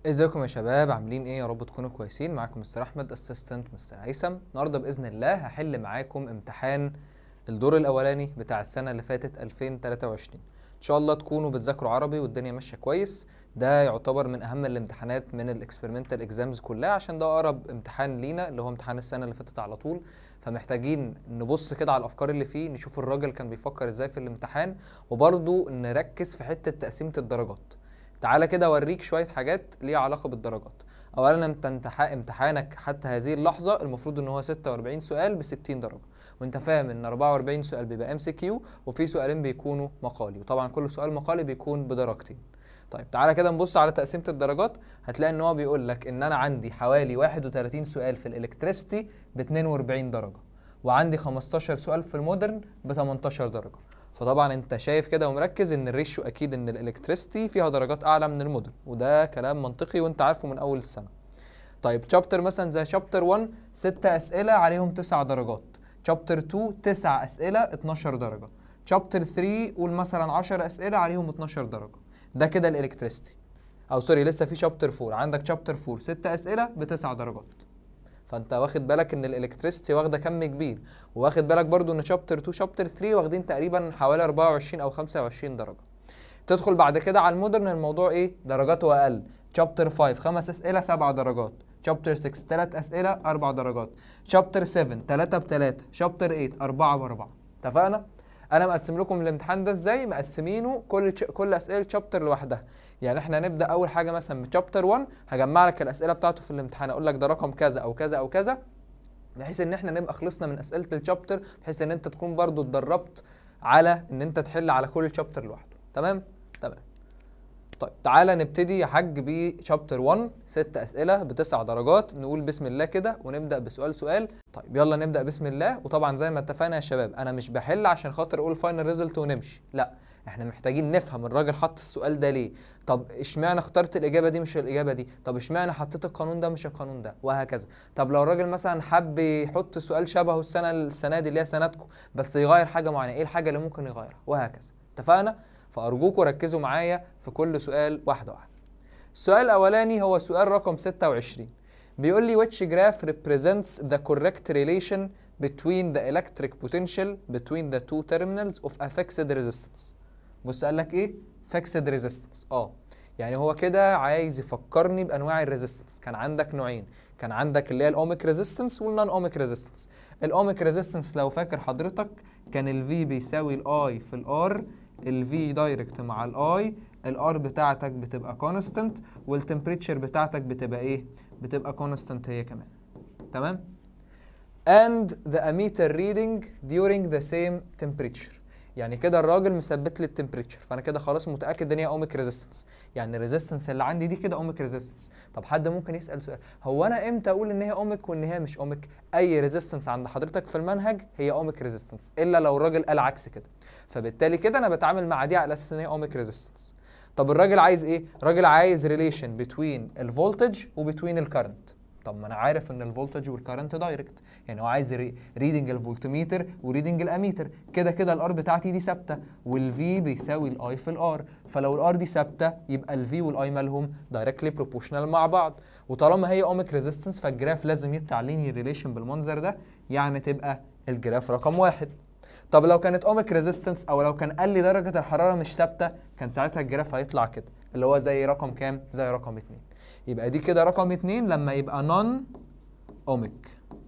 ازيكم يا شباب عاملين ايه يا رب تكونوا كويسين معاكم مستر احمد اسيستنت مستر هيثم النهارده باذن الله هحل معاكم امتحان الدور الاولاني بتاع السنه اللي فاتت 2023 ان شاء الله تكونوا بتذاكروا عربي والدنيا ماشيه كويس ده يعتبر من اهم الامتحانات من الاكسبيرمنتال اكزامز كلها عشان ده اقرب امتحان لينا اللي هو امتحان السنه اللي فاتت على طول فمحتاجين نبص كده على الافكار اللي فيه نشوف الراجل كان بيفكر ازاي في الامتحان وبرضه نركز في حته تقسيمه الدرجات تعالى كده اوريك شويه حاجات ليها علاقه بالدرجات اولا انت امتحا- امتحانك حتى هذه اللحظه المفروض ان هو 46 سؤال ب 60 درجه وانت فاهم ان 44 سؤال بيبقى ام سي كيو وفي سؤالين بيكونوا مقالي وطبعا كل سؤال مقالي بيكون بدرجتين طيب تعالى كده نبص على تقسيمه الدرجات هتلاقي ان هو بيقول لك ان انا عندي حوالي 31 سؤال في الالكتريستي ب 42 درجه وعندي 15 سؤال في المودرن ب 18 درجه فطبعا انت شايف كده ومركز ان الريشيو اكيد ان الالكتريستي فيها درجات اعلى من المودرن وده كلام منطقي وانت عارفه من اول السنه طيب شابتر مثلا زي شابتر 1 ستة اسئله عليهم 9 درجات شابتر 2 9 اسئله 12 درجه شابتر 3 قول مثلا 10 اسئله عليهم 12 درجه ده كده الالكتريستي او سوري لسه في شابتر 4 عندك شابتر 4 6 اسئله بتسع درجات فانت واخد بالك ان الالكتريستي واخده كم كبير واخد بالك برضو ان شابتر 2 شابتر 3 واخدين تقريبا حوالي 24 او 25 درجه تدخل بعد كده على المودرن الموضوع ايه درجاته اقل شابتر 5 خمس اسئله 7 درجات شابتر 6 ثلاث اسئله 4 درجات شابتر 7 3 ب 3 شابتر 8 4 ب 4 اتفقنا انا مقسم لكم الامتحان ده ازاي مقسمينه كل ش... كل اسئله شابتر لوحدها يعني احنا هنبدا اول حاجه مثلا من شابتر 1 هجمع لك الاسئله بتاعته في الامتحان اقول لك ده رقم كذا او كذا او كذا بحيث ان احنا نبقى خلصنا من اسئله الشابتر بحيث ان انت تكون برضو اتدربت على ان انت تحل على كل شابتر لوحده تمام تمام طيب تعالى نبتدي يا حاج بشابتر 1 ست اسئله بتسع درجات نقول بسم الله كده ونبدا بسؤال سؤال طيب يلا نبدا بسم الله وطبعا زي ما اتفقنا يا شباب انا مش بحل عشان خاطر اقول فاينل ريزلت ونمشي لا احنا محتاجين نفهم الراجل حط السؤال ده ليه طب اشمعنى اخترت الاجابه دي مش الاجابه دي طب اشمعنى حطيت القانون ده مش القانون ده وهكذا طب لو الراجل مثلا حب يحط سؤال شبهه السنه السنه دي اللي هي سنتكم بس يغير حاجه معينه ايه الحاجه اللي ممكن يغيرها وهكذا اتفقنا فارجوكم ركزوا معايا في كل سؤال واحده واحده السؤال الاولاني هو سؤال رقم 26 بيقول لي which graph represents the correct relation between the electric potential between the two terminals of a fixed resistance بص قال لك ايه fixed resistance اه يعني هو كده عايز يفكرني بانواع الريزيستنس كان عندك نوعين كان عندك اللي هي الاوميك ريزيستنس والنون اوميك ريزيستنس الاوميك ريزيستنس لو فاكر حضرتك كان الفي بيساوي الاي في الار الفي دايركت مع الاي الار بتاعتك بتبقى كونستنت والتمبريتشر بتاعتك بتبقى ايه بتبقى كونستنت هي كمان تمام and the ammeter reading during the same temperature يعني كده الراجل مثبت لي التمبريتشر فانا كده خلاص متاكد ان هي اوميك ريزيستنس يعني الريزيستنس اللي عندي دي كده اوميك ريزيستنس طب حد ممكن يسال سؤال هو انا امتى اقول ان هي اوميك وان هي مش اوميك اي ريزيستنس عند حضرتك في المنهج هي اوميك ريزيستنس الا لو الراجل قال عكس كده فبالتالي كده انا بتعامل مع دي على اساس ان هي اوميك ريزيستنس طب الراجل عايز ايه الراجل عايز ريليشن بتوين الفولتج وبتوين الكرنت طب ما انا عارف ان الفولتج والكرنت دايركت يعني هو عايز ريدنج الفولتميتر وريدنج الاميتر كده كده الار بتاعتي دي ثابته والفي بيساوي الاي في الار فلو الار دي ثابته يبقى الفي والاي مالهم دايركتلي بروبوشنال مع بعض وطالما هي اوميك ريزيستنس فالجراف لازم يطلع ليني ريليشن بالمنظر ده يعني تبقى الجراف رقم واحد طب لو كانت اوميك ريزيستنس او لو كان قال لي درجه الحراره مش ثابته كان ساعتها الجراف هيطلع كده اللي هو زي رقم كام زي رقم اتنين يبقى دي كده رقم اتنين لما يبقى نون اوميك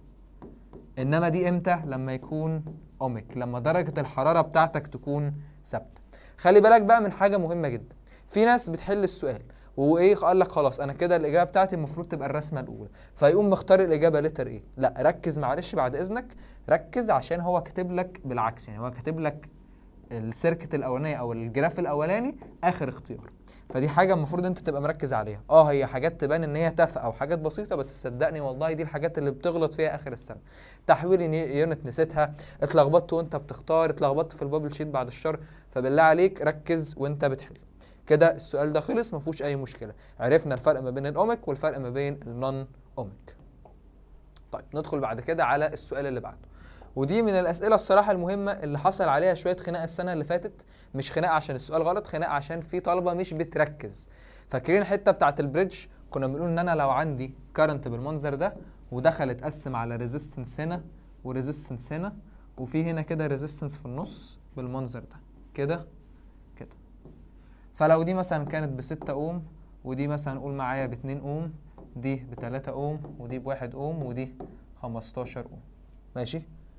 انما دي امتى لما يكون اوميك لما درجه الحراره بتاعتك تكون ثابته خلي بالك بقى من حاجه مهمه جدا في ناس بتحل السؤال وايه قال لك خلاص انا كده الاجابه بتاعتي المفروض تبقى الرسمه الاولى فيقوم مختار الاجابه لتر ايه لا ركز معلش بعد اذنك ركز عشان هو كاتب لك بالعكس يعني هو كاتب لك السيركت الاولانيه او الجراف الاولاني اخر اختيار فدي حاجه المفروض انت تبقى مركز عليها اه هي حاجات تبان ان هي تافهه او حاجات بسيطه بس صدقني والله دي الحاجات اللي بتغلط فيها اخر السنه تحويل يونت نسيتها اتلخبطت وانت بتختار اتلخبطت في البابل شيت بعد الشر فبالله عليك ركز وانت بتحل كده السؤال ده خلص ما فيهوش اي مشكله عرفنا الفرق ما بين الاوميك والفرق ما بين النون اوميك طيب ندخل بعد كده على السؤال اللي بعده ودي من الاسئله الصراحه المهمه اللي حصل عليها شويه خناق السنه اللي فاتت مش خناق عشان السؤال غلط خناق عشان في طلبه مش بتركز فاكرين الحته بتاعت البريدج كنا بنقول ان انا لو عندي كارنت بالمنظر ده ودخل اتقسم على ريزيستنس هنا وريزيستنس هنا وفي هنا كده ريزيستنس في النص بالمنظر ده كده كده فلو دي مثلا كانت ب 6 اوم ودي مثلا قول معايا ب 2 اوم دي ب 3 اوم ودي ب 1 اوم ودي 15 اوم ماشي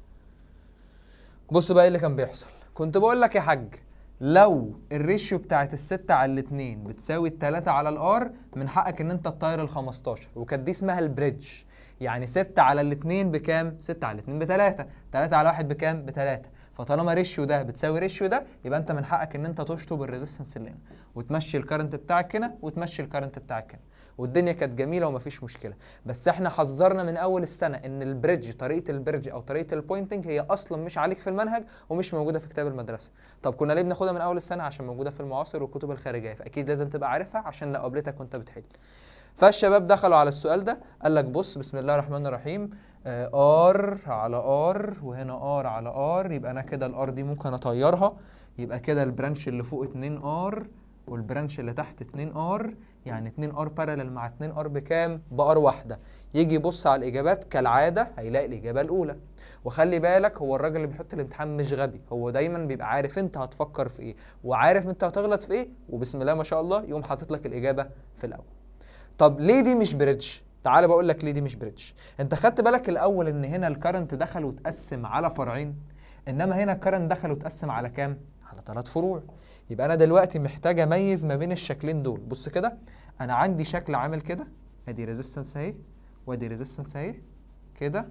بص بقى ايه اللي كان بيحصل كنت بقول لك يا حاج لو الريشيو بتاعت الستة على الاتنين بتساوي التلاتة على الار من حقك ان انت تطير ال 15 وكانت دي اسمها البريدج يعني ستة على الاتنين بكام؟ ستة على الاتنين بتلاتة تلاتة على واحد بكام؟ بتلاتة فطالما ريشيو ده بتساوي ريشيو ده يبقى انت من حقك ان انت تشطب الريزيستنس اللي هنا وتمشي الكرنت بتاعك هنا وتمشي الكرنت بتاعك هنا والدنيا كانت جميله ومفيش مشكله بس احنا حذرنا من اول السنه ان البريدج طريقه البريدج او طريقه البوينتنج هي اصلا مش عليك في المنهج ومش موجوده في كتاب المدرسه طب كنا ليه بناخدها من اول السنه عشان موجوده في المعاصر والكتب الخارجيه فاكيد لازم تبقى عارفها عشان لو قابلتك وانت بتحل فالشباب دخلوا على السؤال ده قال لك بص بسم الله الرحمن الرحيم ار على ار وهنا ار على ار يبقى انا كده الار دي ممكن اطيرها يبقى كده البرانش اللي فوق 2 ار والبرانش اللي تحت 2 ار يعني 2 ار بارلل مع 2 ار بكام؟ بار واحده يجي يبص على الاجابات كالعاده هيلاقي الاجابه الاولى وخلي بالك هو الراجل اللي بيحط الامتحان مش غبي هو دايما بيبقى عارف انت هتفكر في ايه وعارف انت هتغلط في ايه وبسم الله ما شاء الله يقوم حاطط لك الاجابه في الاول طب ليه دي مش بريدج تعال بقول لك ليه دي مش بريدج انت خدت بالك الاول ان هنا الكرنت دخل وتقسم على فرعين انما هنا الكرنت دخل وتقسم على كام على ثلاث فروع يبقى انا دلوقتي محتاج اميز ما بين الشكلين دول بص كده انا عندي شكل عامل كده ادي ريزيستنس اهي وادي ريزيستنس اهي كده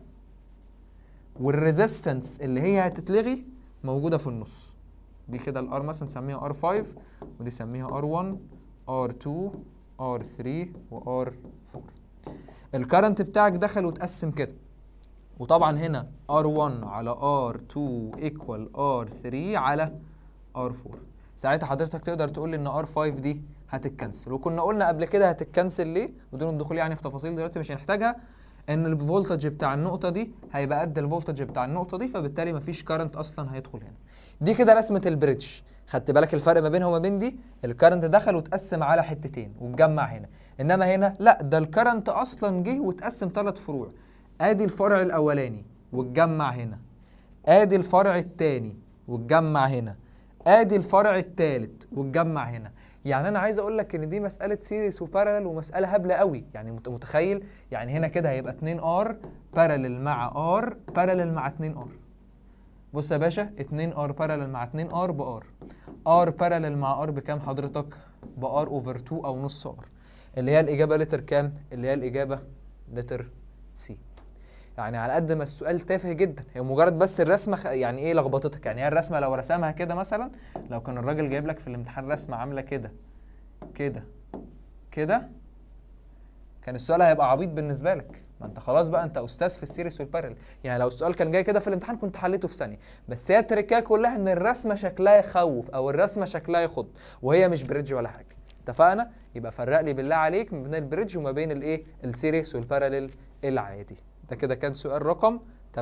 والريزيستنس اللي هي هتتلغي موجوده في النص دي كده الار مثلا نسميها ار5 ودي نسميها ار1 ار2 R3 و R4 الكرنت بتاعك دخل وتقسم كده وطبعا هنا R1 على R2 equal R3 على R4 ساعتها حضرتك تقدر تقول لي ان R5 دي هتتكنسل وكنا قلنا قبل كده هتتكنسل ليه بدون الدخول يعني في تفاصيل دلوقتي مش هنحتاجها ان الفولتج بتاع النقطه دي هيبقى قد الفولتج بتاع النقطه دي فبالتالي مفيش كارنت اصلا هيدخل هنا دي كده رسمه البريدج خدت بالك الفرق ما بينها وما بين دي الكرنت دخل وتقسم على حتتين واتجمع هنا انما هنا لا ده الكرنت اصلا جه وتقسم ثلاث فروع ادي الفرع الاولاني واتجمع هنا ادي الفرع الثاني واتجمع هنا ادي الفرع الثالث واتجمع هنا يعني انا عايز اقول لك ان دي مساله سيريس وبارلل ومساله هبله قوي يعني مت- متخيل يعني هنا كده هيبقى 2 ار بارلل مع ار بارلل مع 2 ار بص يا باشا 2 ار بارلل مع 2 ار بار ار بارلل مع ار بكام حضرتك بار اوفر 2 او نص ار اللي هي الاجابه لتر كام اللي هي الاجابه لتر سي يعني على قد ما السؤال تافه جدا هي مجرد بس الرسمه خ... يعني ايه لخبطتك يعني هي الرسمه لو رسمها كده مثلا لو كان الراجل جايب لك في الامتحان رسمه عامله كده كده كده كان السؤال هيبقى عبيط بالنسبه لك ما انت خلاص بقى انت استاذ في السيريس والبارل يعني لو السؤال كان جاي كده في الامتحان كنت حليته في ثانيه بس هي التركيه كلها ان الرسمه شكلها يخوف او الرسمه شكلها يخض وهي مش بريدج ولا حاجه اتفقنا يبقى فرق لي بالله عليك ما بين البريدج وما بين الايه السيريس والباراليل العادي ده كده كان سؤال رقم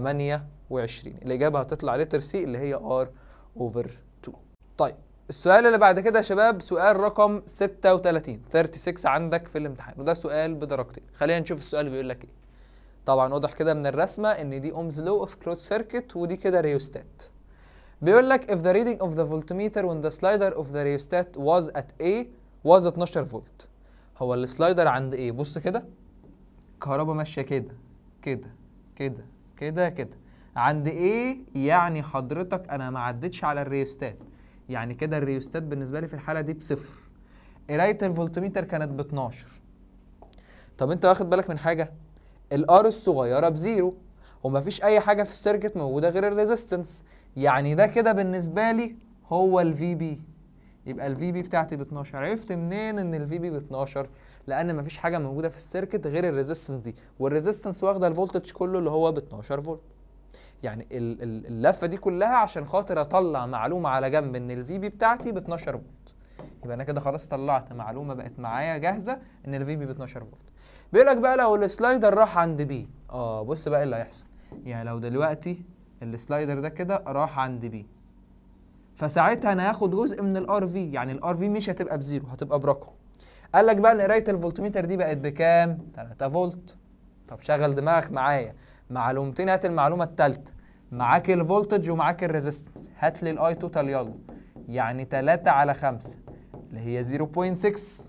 28 الاجابه هتطلع لتر سي اللي هي ار اوفر 2 طيب السؤال اللي بعد كده يا شباب سؤال رقم 36 36 عندك في الامتحان وده سؤال بدرجتين خلينا نشوف السؤال بيقول لك ايه طبعا واضح كده من الرسمه ان دي اومز لو اوف كلوز سيركت ودي كده ريوستات بيقول لك if the reading of the voltmeter when the slider of the rheostat was at A was 12 فولت هو السلايدر عند ايه بص كده كهرباء ماشيه كده كده كده كده كده عند ايه يعني حضرتك انا ما عدتش على الريوستات يعني كده الريوستات بالنسبه لي في الحاله دي بصفر قرايه الفولتميتر كانت ب 12 طب انت واخد بالك من حاجه الار الصغيره بزيرو ومفيش اي حاجه في السيركت موجوده غير الريزيستنس يعني ده كده بالنسبه لي هو الفي بي يبقى الفي بي بتاعتي ب 12 عرفت منين ان الفي بي ب 12 لان مفيش حاجه موجوده في السيركت غير الريزيستنس دي والريزيستنس واخده الفولتج كله اللي هو ب 12 فولت يعني ال- ال- اللفه دي كلها عشان خاطر اطلع معلومه على جنب ان الفي بي بتاعتي ب 12 فولت يبقى انا كده خلاص طلعت معلومه بقت معايا جاهزه ان الفي بي ب 12 فولت بيقول لك بقى لو السلايدر راح عند بي اه بص بقى إيه اللي هيحصل يعني لو دلوقتي السلايدر ده كده راح عند بي فساعتها انا هاخد جزء من الار في يعني الار في مش هتبقى بزيرو هتبقى برقم قال لك بقى ان قرايه الفولتميتر دي بقت بكام 3 فولت طب شغل دماغك معايا معلومتين هات المعلومه الثالثه معاك الفولتج ومعاك الريزيستنس هات لي الاي توتال يلا يعني 3 على 5 اللي هي 0.6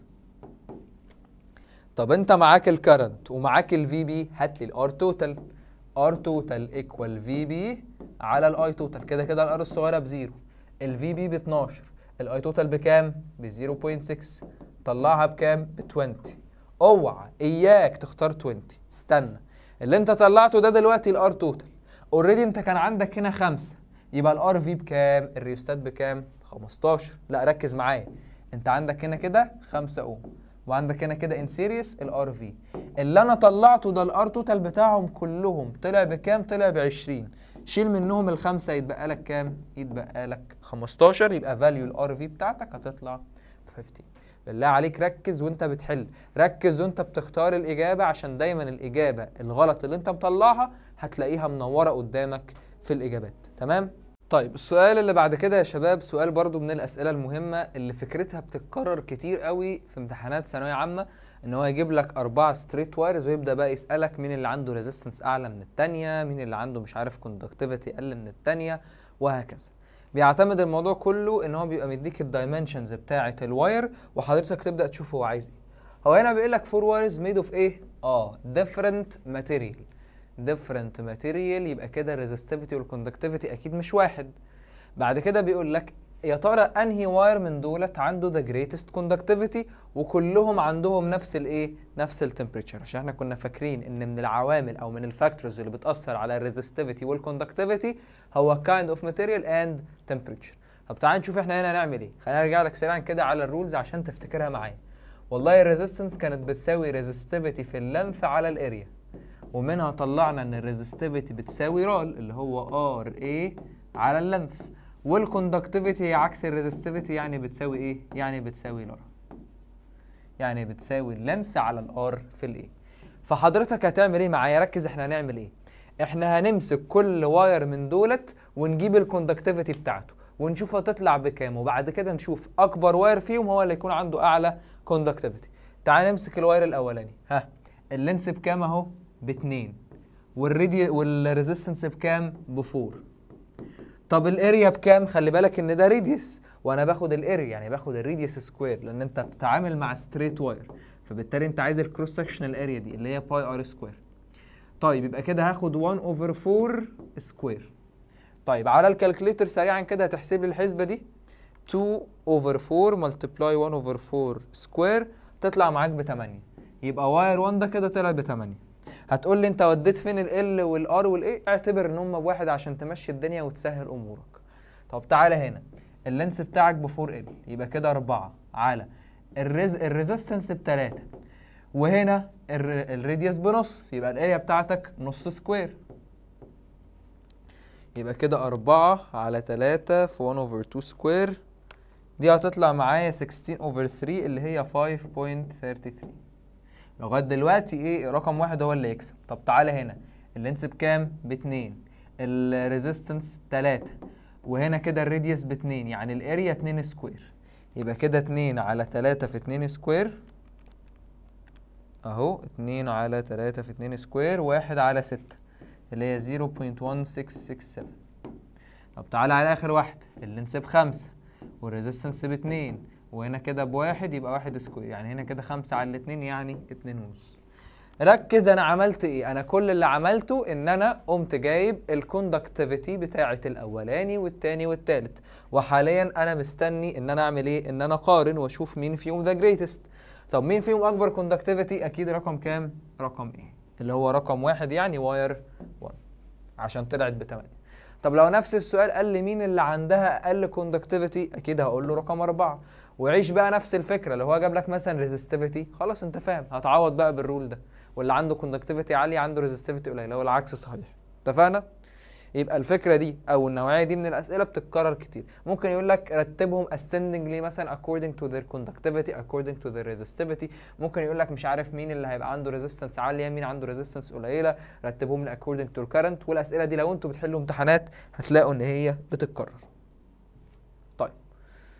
طب انت معاك الكرنت ومعاك الفي بي هات لي الار توتال ار توتال ايكوال في بي على الاي توتال كده كده الار الصغيره بزيرو الفي بي ب 12 الاي توتال بكام ب 0.6 طلعها بكام ب 20 اوعى اياك تختار 20 استنى اللي انت طلعته ده دلوقتي الار توتال اوريدي انت كان عندك هنا خمسة يبقى الار في بكام الريوستات بكام 15 لا ركز معايا انت عندك هنا كده 5 اوم وعندك هنا كده ان سيريس الار في اللي انا طلعته ده الار توتال بتاعهم كلهم طلع بكام طلع ب 20 شيل منهم الخمسه يتبقى لك كام يتبقى لك 15 يبقى فاليو الار في بتاعتك هتطلع ب 15 بالله عليك ركز وانت بتحل ركز وانت بتختار الاجابه عشان دايما الاجابه الغلط اللي انت مطلعها هتلاقيها منوره قدامك في الاجابات تمام طيب السؤال اللي بعد كده يا شباب سؤال برضو من الاسئله المهمه اللي فكرتها بتتكرر كتير قوي في امتحانات ثانويه عامه ان هو يجيب لك اربعه ستريت وايرز ويبدا بقى يسالك مين اللي عنده ريزيستنس اعلى من الثانيه مين اللي عنده مش عارف كوندكتيفيتي اقل من الثانيه وهكذا بيعتمد الموضوع كله ان هو بيبقى مديك الدايمنشنز بتاعه الواير وحضرتك تبدا تشوف هو عايز ايه هو هنا بيقول لك فور وايرز ميد اوف ايه اه ديفرنت ماتيريال ديفرنت ماتيريال يبقى كده الريزستيفيتي والكوندكتيفيتي اكيد مش واحد بعد كده بيقول لك يا ترى انهي واير من دولت عنده ذا جريتست كوندكتيفيتي وكلهم عندهم نفس الايه نفس التمبريتشر عشان احنا كنا فاكرين ان من العوامل او من الفاكتورز اللي بتاثر على الريزستيفيتي والكوندكتيفيتي هو كايند اوف ماتيريال اند تمبريتشر طب تعال نشوف احنا هنا هنعمل ايه خلينا ارجع لك سريعا كده على الرولز عشان تفتكرها معايا والله الريزيستنس كانت بتساوي ريزستيفيتي في اللينث على الاريا ومنها طلعنا ان الريزستيفيتي بتساوي رال اللي هو ار اي على اللينث والكوندكتيفيتي هي عكس الريزستيفيتي يعني بتساوي ايه يعني بتساوي لار يعني بتساوي اللينس على الار في الايه فحضرتك هتعمل ايه معايا ركز احنا هنعمل ايه احنا هنمسك كل واير من دولت ونجيب الكوندكتيفيتي بتاعته ونشوف هتطلع بكام وبعد كده نشوف اكبر واير فيهم هو اللي يكون عنده اعلى كوندكتيفيتي تعال نمسك الواير الاولاني ها اللينس بكام اهو باتنين والريدي والريزيستنس بكام بفور طب الاريا بكام خلي بالك ان ده ريديوس وانا باخد الاريا يعني باخد الريديوس سكوير لان انت بتتعامل مع ستريت واير فبالتالي انت عايز الكروس سكشنال اريا دي اللي هي باي ار سكوير طيب يبقى كده هاخد 1 اوفر 4 سكوير طيب على الكالكوليتر سريعا كده هتحسب لي الحسبه دي 2 اوفر 4 ملتبلاي 1 اوفر 4 سكوير تطلع معاك ب 8 يبقى واير 1 ده كده طلع ب 8 هتقول لي انت وديت فين ال والار والاي اعتبر ان هم بواحد عشان تمشي الدنيا وتسهل امورك طب تعالى هنا اللينس بتاعك ب 4 ال يبقى كده 4 على الريز الريزستنس ب 3 وهنا الراديوس بنص يبقى الاريا بتاعتك نص سكوير يبقى كده 4 على 3 في 1 اوفر 2 سكوير دي هتطلع معايا 16 اوفر 3 اللي هي 5.33 لغايه دلوقتي ايه رقم واحد هو اللي يكسب طب تعالى هنا اللينس بكام باتنين الريزيستنس تلاتة وهنا كده الراديوس باتنين يعني الاريا اتنين سكوير يبقى كده اتنين على تلاتة في اتنين سكوير اهو اتنين على تلاتة في اتنين سكوير واحد على ستة اللي هي 0.1667 طب تعالى على اخر واحد اللينس بخمسة والريزيستنس باتنين وهنا كده بواحد يبقى واحد سكوير يعني هنا كده خمسة على الاتنين يعني اتنين ونص ركز انا عملت ايه انا كل اللي عملته ان انا قمت جايب الكوندكتيفيتي بتاعه الاولاني والتاني والتالت وحاليا انا مستني ان انا اعمل ايه ان انا اقارن واشوف مين فيهم ذا جريتست طب مين فيهم اكبر كوندكتيفيتي اكيد رقم كام رقم ايه اللي هو رقم واحد يعني واير 1 عشان طلعت ب 8 طب لو نفس السؤال قال لي مين اللي عندها اقل كوندكتيفيتي اكيد هقول له رقم أربعة وعيش بقى نفس الفكره لو هو جاب لك مثلا ريزستيفيتي خلاص انت فاهم هتعوض بقى بالرول ده واللي عنده كوندكتيفيتي عاليه عنده ريزستيفيتي قليله والعكس صحيح اتفقنا يبقى الفكره دي او النوعيه دي من الاسئله بتتكرر كتير ممكن يقول لك رتبهم ascendingly مثلا according to their conductivity according to their resistivity ممكن يقول لك مش عارف مين اللي هيبقى عنده resistance عاليه مين عنده resistance قليله رتبهم لي according to current والاسئله دي لو انتوا بتحلوا امتحانات هتلاقوا ان هي بتتكرر طيب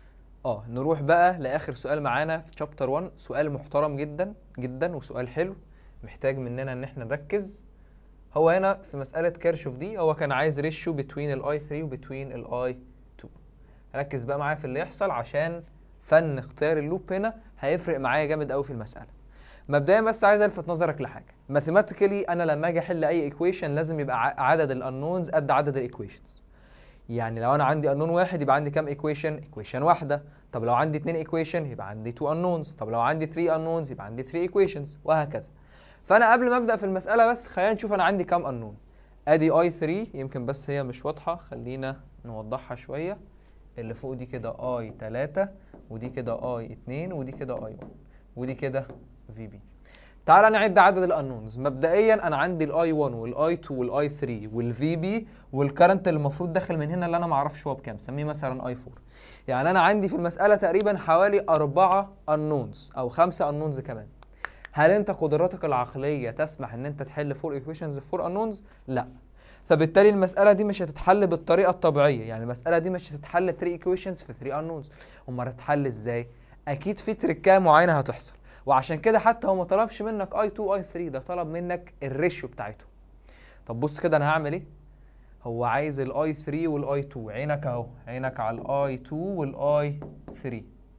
اه نروح بقى لاخر سؤال معانا في شابتر 1 سؤال محترم جدا جدا وسؤال حلو محتاج مننا ان احنا نركز هو هنا في مساله كيرشوف دي هو كان عايز ريشيو بتوين الاي 3 وبتوين الاي 2 ركز بقى معايا في اللي يحصل عشان فن اختيار اللوب هنا هيفرق معايا جامد قوي في المساله مبدئيا بس عايز الفت نظرك لحاجه ماثيماتيكالي انا لما اجي احل اي ايكويشن لازم يبقى ع- عدد الانونز قد عدد الايكويشنز يعني لو انا عندي انون واحد يبقى عندي كام ايكويشن ايكويشن واحده طب لو عندي اتنين ايكويشن يبقى عندي 2 انونز طب لو عندي 3 انونز يبقى عندي 3 ايكويشنز وهكذا فانا قبل ما ابدا في المساله بس خلينا نشوف انا عندي كام انون ادي اي 3 يمكن بس هي مش واضحه خلينا نوضحها شويه اللي فوق دي كده اي 3 ودي كده اي 2 ودي كده اي 1 ودي كده في بي تعال نعد عدد الانونز مبدئيا انا عندي الاي 1 والاي 2 والاي 3 والفي بي والكرنت اللي المفروض داخل من هنا اللي انا ما اعرفش هو بكام سميه مثلا اي 4 يعني انا عندي في المساله تقريبا حوالي أربعة انونز او خمسة انونز كمان هل انت قدراتك العقليه تسمح ان انت تحل 4 ايكويشنز في 4 انونز لا فبالتالي المساله دي مش هتتحل بالطريقه الطبيعيه يعني المساله دي مش هتتحل 3 ايكويشنز في 3 انونز امال هتتحل ازاي اكيد في تريكه معينه هتحصل وعشان كده حتى هو ما طلبش منك اي 2 اي 3 ده طلب منك الريشيو بتاعته طب بص كده انا هعمل ايه هو عايز الاي 3 والاي 2 عينك اهو عينك على الاي 2 والاي 3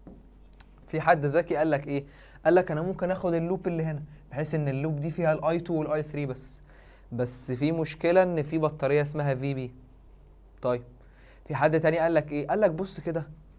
في حد ذكي قال لك ايه قال لك انا ممكن اخد اللوب اللي هنا بحيث ان اللوب دي فيها الاي 2 والاي 3 بس بس في مشكله ان في بطاريه اسمها في بي طيب في حد تاني قال لك ايه قال لك بص كده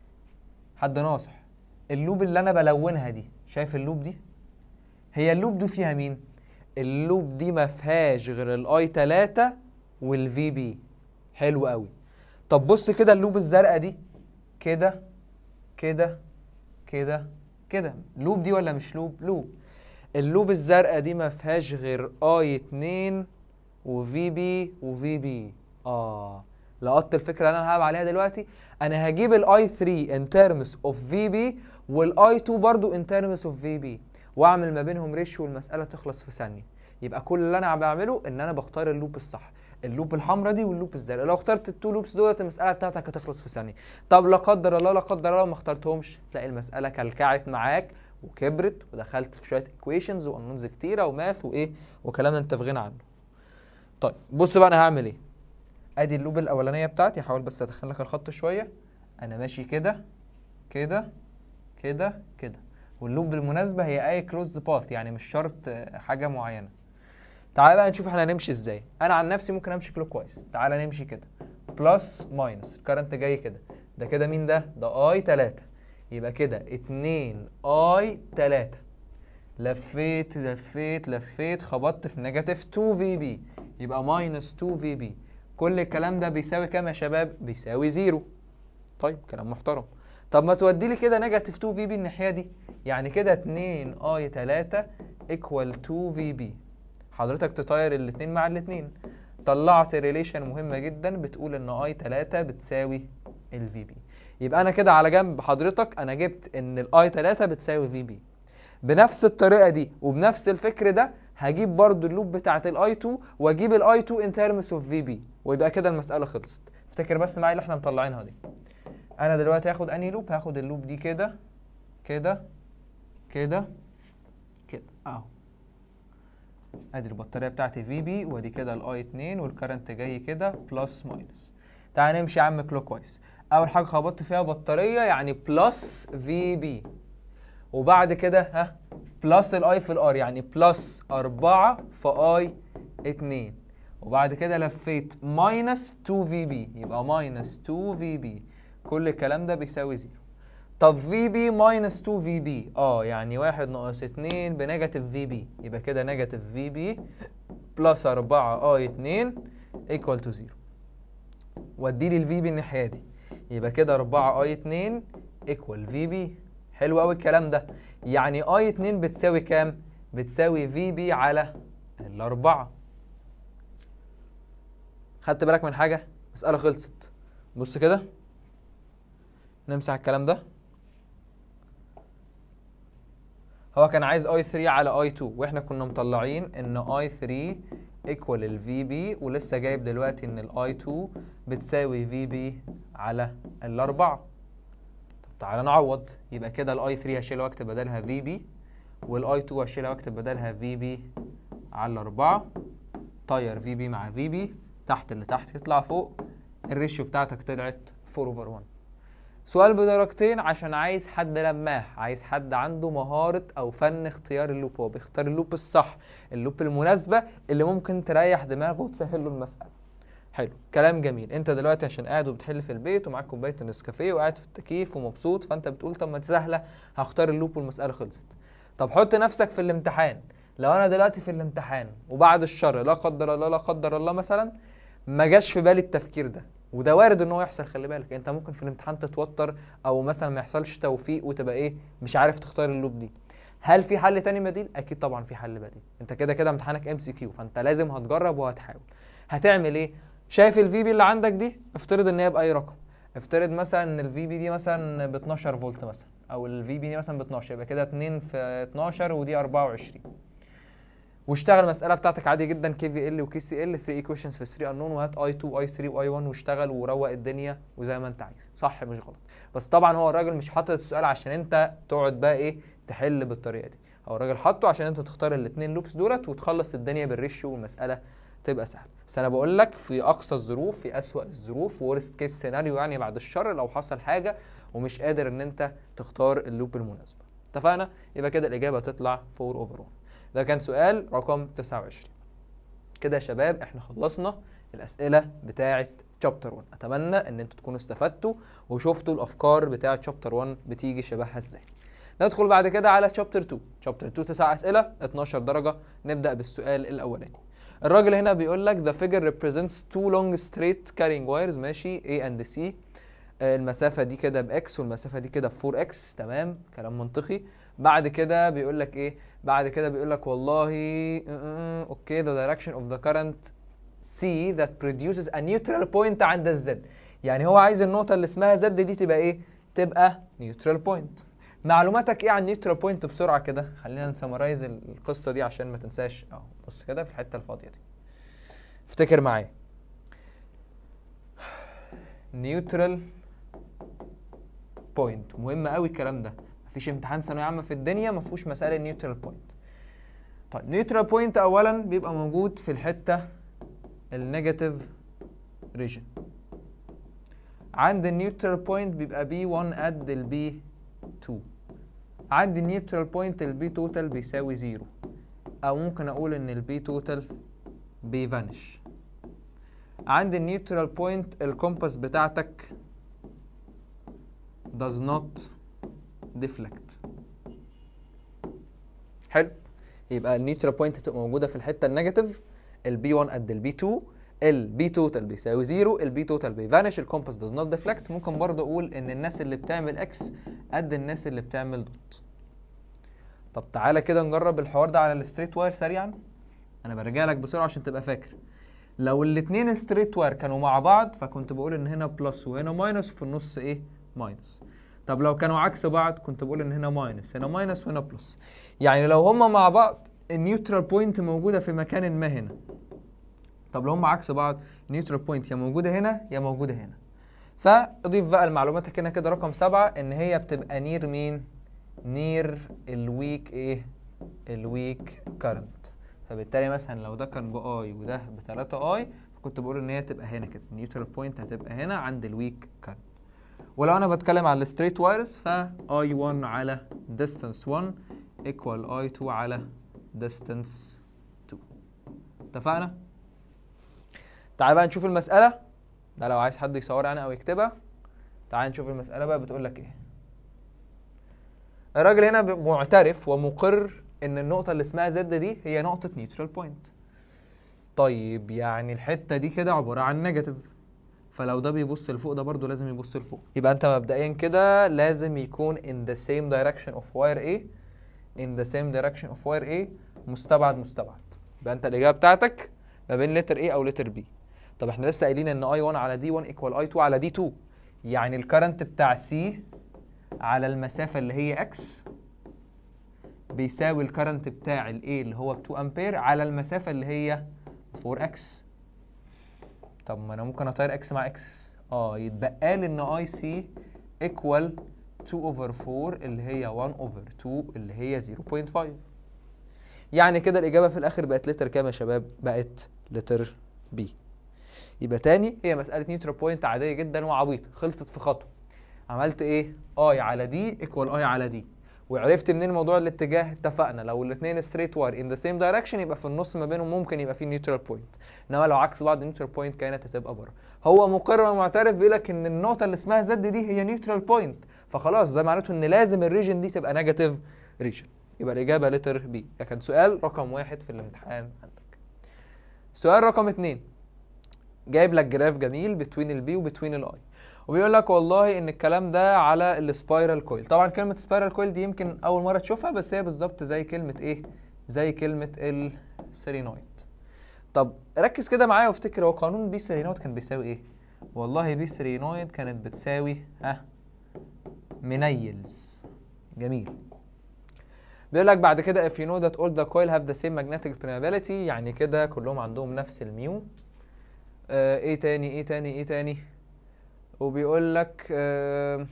حد ناصح اللوب اللي انا بلونها دي شايف اللوب دي هي اللوب دي فيها مين اللوب دي ما فيهاش غير الاي 3 والفي بي حلو قوي طب بص كده اللوب الزرقاء دي كده كده كده كده لوب دي ولا مش لوب لوب اللوب الزرقاء دي ما فيهاش غير اي 2 وفي بي وفي بي اه لقطت الفكره اللي انا هلعب عليها دلوقتي انا هجيب الاي 3 ان ترمز اوف في بي والاي 2 برضو ان ترمز اوف في بي واعمل ما بينهم ريشيو والمساله تخلص في ثانيه يبقى كل اللي انا بعمله ان انا بختار اللوب الصح اللوب الحمراء دي واللوب الزرقاء لو اخترت التو لوبس دولت المساله بتاعتك هتخلص في ثانيه طب لا قدر الله لا قدر الله ما اخترتهمش تلاقي المساله كلكعت معاك وكبرت ودخلت في شويه ايكويشنز وانونز كتيره وماث وايه وكلام انت في غنى عنه طيب بص بقى انا هعمل ايه ادي اللوب الاولانيه بتاعتي هحاول بس ادخل لك الخط شويه انا ماشي كده كده كده كده واللوب بالمناسبه هي اي كلوز باث يعني مش شرط آه، حاجه معينه تعالى بقى نشوف احنا هنمشي ازاي انا عن نفسي ممكن امشي كلوك كويس تعالى نمشي كده بلس ماينس الكرنت جاي كده ده كده مين ده ده اي 3 يبقى كده 2 اي 3 لفيت لفيت لفيت خبطت في نيجاتيف 2 في بي يبقى ماينس 2 في بي كل الكلام ده بيساوي كام يا شباب بيساوي زيرو طيب كلام محترم طب ما تودي لي كده نيجاتيف 2 في بي الناحيه دي يعني كده 2 اي 3 ايكوال 2 في بي حضرتك تطير الاثنين مع الاثنين طلعت ريليشن مهمه جدا بتقول ان اي 3 بتساوي الفي بي يبقى انا كده على جنب حضرتك انا جبت ان الاي 3 بتساوي في بي بنفس الطريقه دي وبنفس الفكر ده هجيب برضو اللوب بتاعت الاي 2 واجيب الاي 2 ان ترمز اوف في بي ويبقى كده المساله خلصت افتكر بس معايا اللي احنا مطلعينها دي انا دلوقتي هاخد انهي لوب هاخد اللوب دي كده كده كده كده اهو ادي البطاريه بتاعتي في بي وادي كده الاي 2 والكرنت جاي كده بلس ماينس تعال نمشي يا عم كلوك وايز اول حاجه خبطت فيها بطاريه يعني بلس في بي وبعد كده ها بلس الاي في الار يعني بلس 4 في اي 2 وبعد كده لفيت ماينس 2 في بي يبقى ماينس 2 في بي كل الكلام ده بيساوي زيرو طب في بي ماينس 2 في بي اه يعني واحد ناقص 2 بنيجاتيف في بي يبقى كده نيجاتيف في بي بلس 4 اي 2 ايكوال تو زيرو وادي لي الفي بي الناحيه دي يبقى كده 4 اي 2 ايكوال في بي حلو قوي الكلام ده يعني اي 2 بتساوي كام بتساوي في بي على الأربعة خدت بالك من حاجة مسألة خلصت بص كده نمسح الكلام ده هو كان عايز اي 3 على اي 2 واحنا كنا مطلعين ان اي 3 ايكوال الفي بي ولسه جايب دلوقتي ان الاي 2 بتساوي في بي على الاربعة طب تعالى نعوض يبقى كده الاي 3 هشيلها واكتب بدلها في بي والاي 2 هشيلها واكتب بدلها في بي على 4 طير في بي مع في بي تحت اللي تحت يطلع فوق الريشيو بتاعتك طلعت 4 اوفر 1 سؤال بدرجتين عشان عايز حد لماح عايز حد عنده مهارة أو فن اختيار اللوب هو بيختار اللوب الصح اللوب المناسبة اللي ممكن تريح دماغه وتسهل له المسألة حلو كلام جميل انت دلوقتي عشان قاعد وبتحل في البيت ومعاك كوبايه النسكافيه وقاعد في التكييف ومبسوط فانت بتقول طب ما دي سهله هختار اللوب والمساله خلصت طب حط نفسك في الامتحان لو انا دلوقتي في الامتحان وبعد الشر لا قدر الله لا قدر الله مثلا ما جاش في بالي التفكير ده وده وارد ان هو يحصل خلي بالك انت ممكن في الامتحان تتوتر او مثلا ما يحصلش توفيق وتبقى ايه مش عارف تختار اللوب دي هل في حل تاني بديل اكيد طبعا في حل بديل انت كده كده امتحانك ام سي كيو فانت لازم هتجرب وهتحاول هتعمل ايه شايف الفي بي اللي عندك دي افترض ان هي باي رقم افترض مثلا ان الفي بي دي مثلا ب 12 فولت مثلا او الفي بي دي مثلا ب 12 يبقى كده 2 في 12 ودي 24 واشتغل المساله بتاعتك عادي جدا كي في ال وكي سي ال 3 ايكويشنز في 3 انون وهات اي 2 واي 3 واي 1 واشتغل وروق الدنيا وزي ما انت عايز صح مش غلط بس طبعا هو الراجل مش حاطط السؤال عشان انت تقعد بقى ايه تحل بالطريقه دي هو الراجل حاطه عشان انت تختار الاثنين لوبس دولت وتخلص الدنيا بالريشيو والمساله تبقى سهله بس انا بقول لك في اقصى الظروف في اسوأ الظروف ورست كيس سيناريو يعني بعد الشر لو حصل حاجه ومش قادر ان انت تختار اللوب المناسبه اتفقنا يبقى كده الاجابه تطلع 4 اوفر 1 ده كان سؤال رقم 29 كده يا شباب احنا خلصنا الاسئله بتاعه شابتر 1 اتمنى ان انتوا تكونوا استفدتوا وشفتوا الافكار بتاعه شابتر 1 بتيجي شبهها ازاي ندخل بعد كده على شابتر 2 شابتر 2 تسع اسئله 12 درجه نبدا بالسؤال الاولاني الراجل هنا بيقول لك the figure represents two long straight carrying wires ماشي A and C آه، المسافة دي كده بإكس والمسافة دي كده ب 4 إكس تمام كلام منطقي بعد كده بيقول لك إيه بعد كده بيقول لك والله اوكي the direction of the current C that produces a neutral point عند الزد يعني هو عايز النقطة اللي اسمها زد دي تبقى إيه تبقى neutral point معلوماتك ايه عن نيوترال بوينت بسرعه كده خلينا نسمرايز القصه دي عشان ما تنساش اهو بص كده في الحته الفاضيه دي افتكر معايا نيوترال بوينت مهم قوي الكلام ده مفيش امتحان ثانويه عامه في الدنيا ما فيهوش مساله نيوترال بوينت طيب نيوترال بوينت اولا بيبقى موجود في الحته النيجاتيف ريجن عند النيوترال بوينت بيبقى بي 1 قد البي 2 عندي النيوترال بوينت البي توتال بيساوي زيرو او ممكن اقول ان البي توتال بيفانش عندي النيوترال بوينت الكومباس بتاعتك does not deflect حلو يبقى النيوترال بوينت تبقى موجوده في الحته النيجاتيف البي 1 قد البي 2 البي توتال بيساوي زيرو البي توتال بيفانش الكومباس does not deflect ممكن برضه اقول ان الناس اللي بتعمل اكس قد الناس اللي بتعمل دوت طب تعالى كده نجرب الحوار ده على الستريت واير سريعا انا برجع لك بسرعه عشان تبقى فاكر لو الاتنين ستريت واير كانوا مع بعض فكنت بقول ان هنا بلس وهنا ماينس وفي النص ايه ماينس طب لو كانوا عكس بعض كنت بقول ان هنا ماينس هنا ماينس وهنا بلس يعني لو هما مع بعض النيوترال بوينت موجوده في مكان ما هنا طب لو هما عكس بعض النيوترال بوينت يا موجوده هنا يا موجوده هنا فاضيف بقى لمعلوماتك هنا كده رقم سبعة ان هي بتبقى نير مين نير الويك ايه الويك كارنت فبالتالي مثلا لو ده كان باي وده ب 3 اي فكنت بقول ان هي تبقى هنا كده النيوترال بوينت هتبقى هنا عند الويك كارنت ولو انا بتكلم على الستريت وايرز فا اي 1 على ديستانس 1 ايكوال اي 2 على ديستانس 2 اتفقنا تعال بقى نشوف المسألة ده لو عايز حد يصورها يعني او يكتبها تعال نشوف المسألة بقى بتقول لك ايه الراجل هنا ب- معترف ومقر ان النقطة اللي اسمها زد دي هي نقطة نيوترال بوينت طيب يعني الحتة دي كده عبارة عن نيجاتيف فلو ده بيبص لفوق ده برضو لازم يبص لفوق يبقى انت مبدئيا كده لازم يكون in the same direction of wire A in the same direction of wire A مستبعد مستبعد يبقى انت الإجابة بتاعتك ما بين لتر A أو لتر B طب احنا لسه قايلين ان I1 على D1 equal I2 على D2 يعني الكرنت بتاع C على المسافة اللي هي X بيساوي الكرنت بتاع ال A اللي هو ب 2 أمبير على المسافة اللي هي 4X طب ما انا ممكن اطير X مع X اه يتبقى لي ان اي سي ايكوال 2 اوفر 4 اللي هي 1 اوفر 2 اللي هي 0.5 يعني كده الاجابه في الاخر بقت لتر كام يا شباب بقت لتر بي يبقى تاني هي مساله نيوترال بوينت عاديه جدا وعبيطه خلصت في خطوه عملت ايه اي على دي ايكوال اي على دي وعرفت منين موضوع الاتجاه اتفقنا لو الاثنين ستريت واير ان ذا سيم دايركشن يبقى في النص ما بينهم ممكن يبقى في نيوترال بوينت انما لو عكس بعض النيوترال بوينت كانت هتبقى بره هو مقرر ومعترف بيقول لك ان النقطه اللي اسمها زد دي هي نيوترال بوينت فخلاص ده معناته ان لازم الريجن دي تبقى نيجاتيف ريجن يبقى الاجابه لتر بي ده كان سؤال رقم واحد في الامتحان عندك سؤال رقم اتنين جايب لك جراف جميل بتوين البي وبتوين الاي وبيقول لك والله ان الكلام ده على السبايرال كويل طبعا كلمه سبايرال كويل دي يمكن اول مره تشوفها بس هي بالظبط زي كلمه ايه زي كلمه السيرينويد طب ركز كده معايا وافتكر هو قانون بي سيرينويد كان بيساوي ايه والله بي سيرينويد كانت بتساوي ها منيلز جميل بيقول لك بعد كده if you know that all the coil have the same magnetic permeability يعني كده كلهم عندهم نفس الميو آه ايه تاني ايه تاني ايه تاني وبيقول لك آه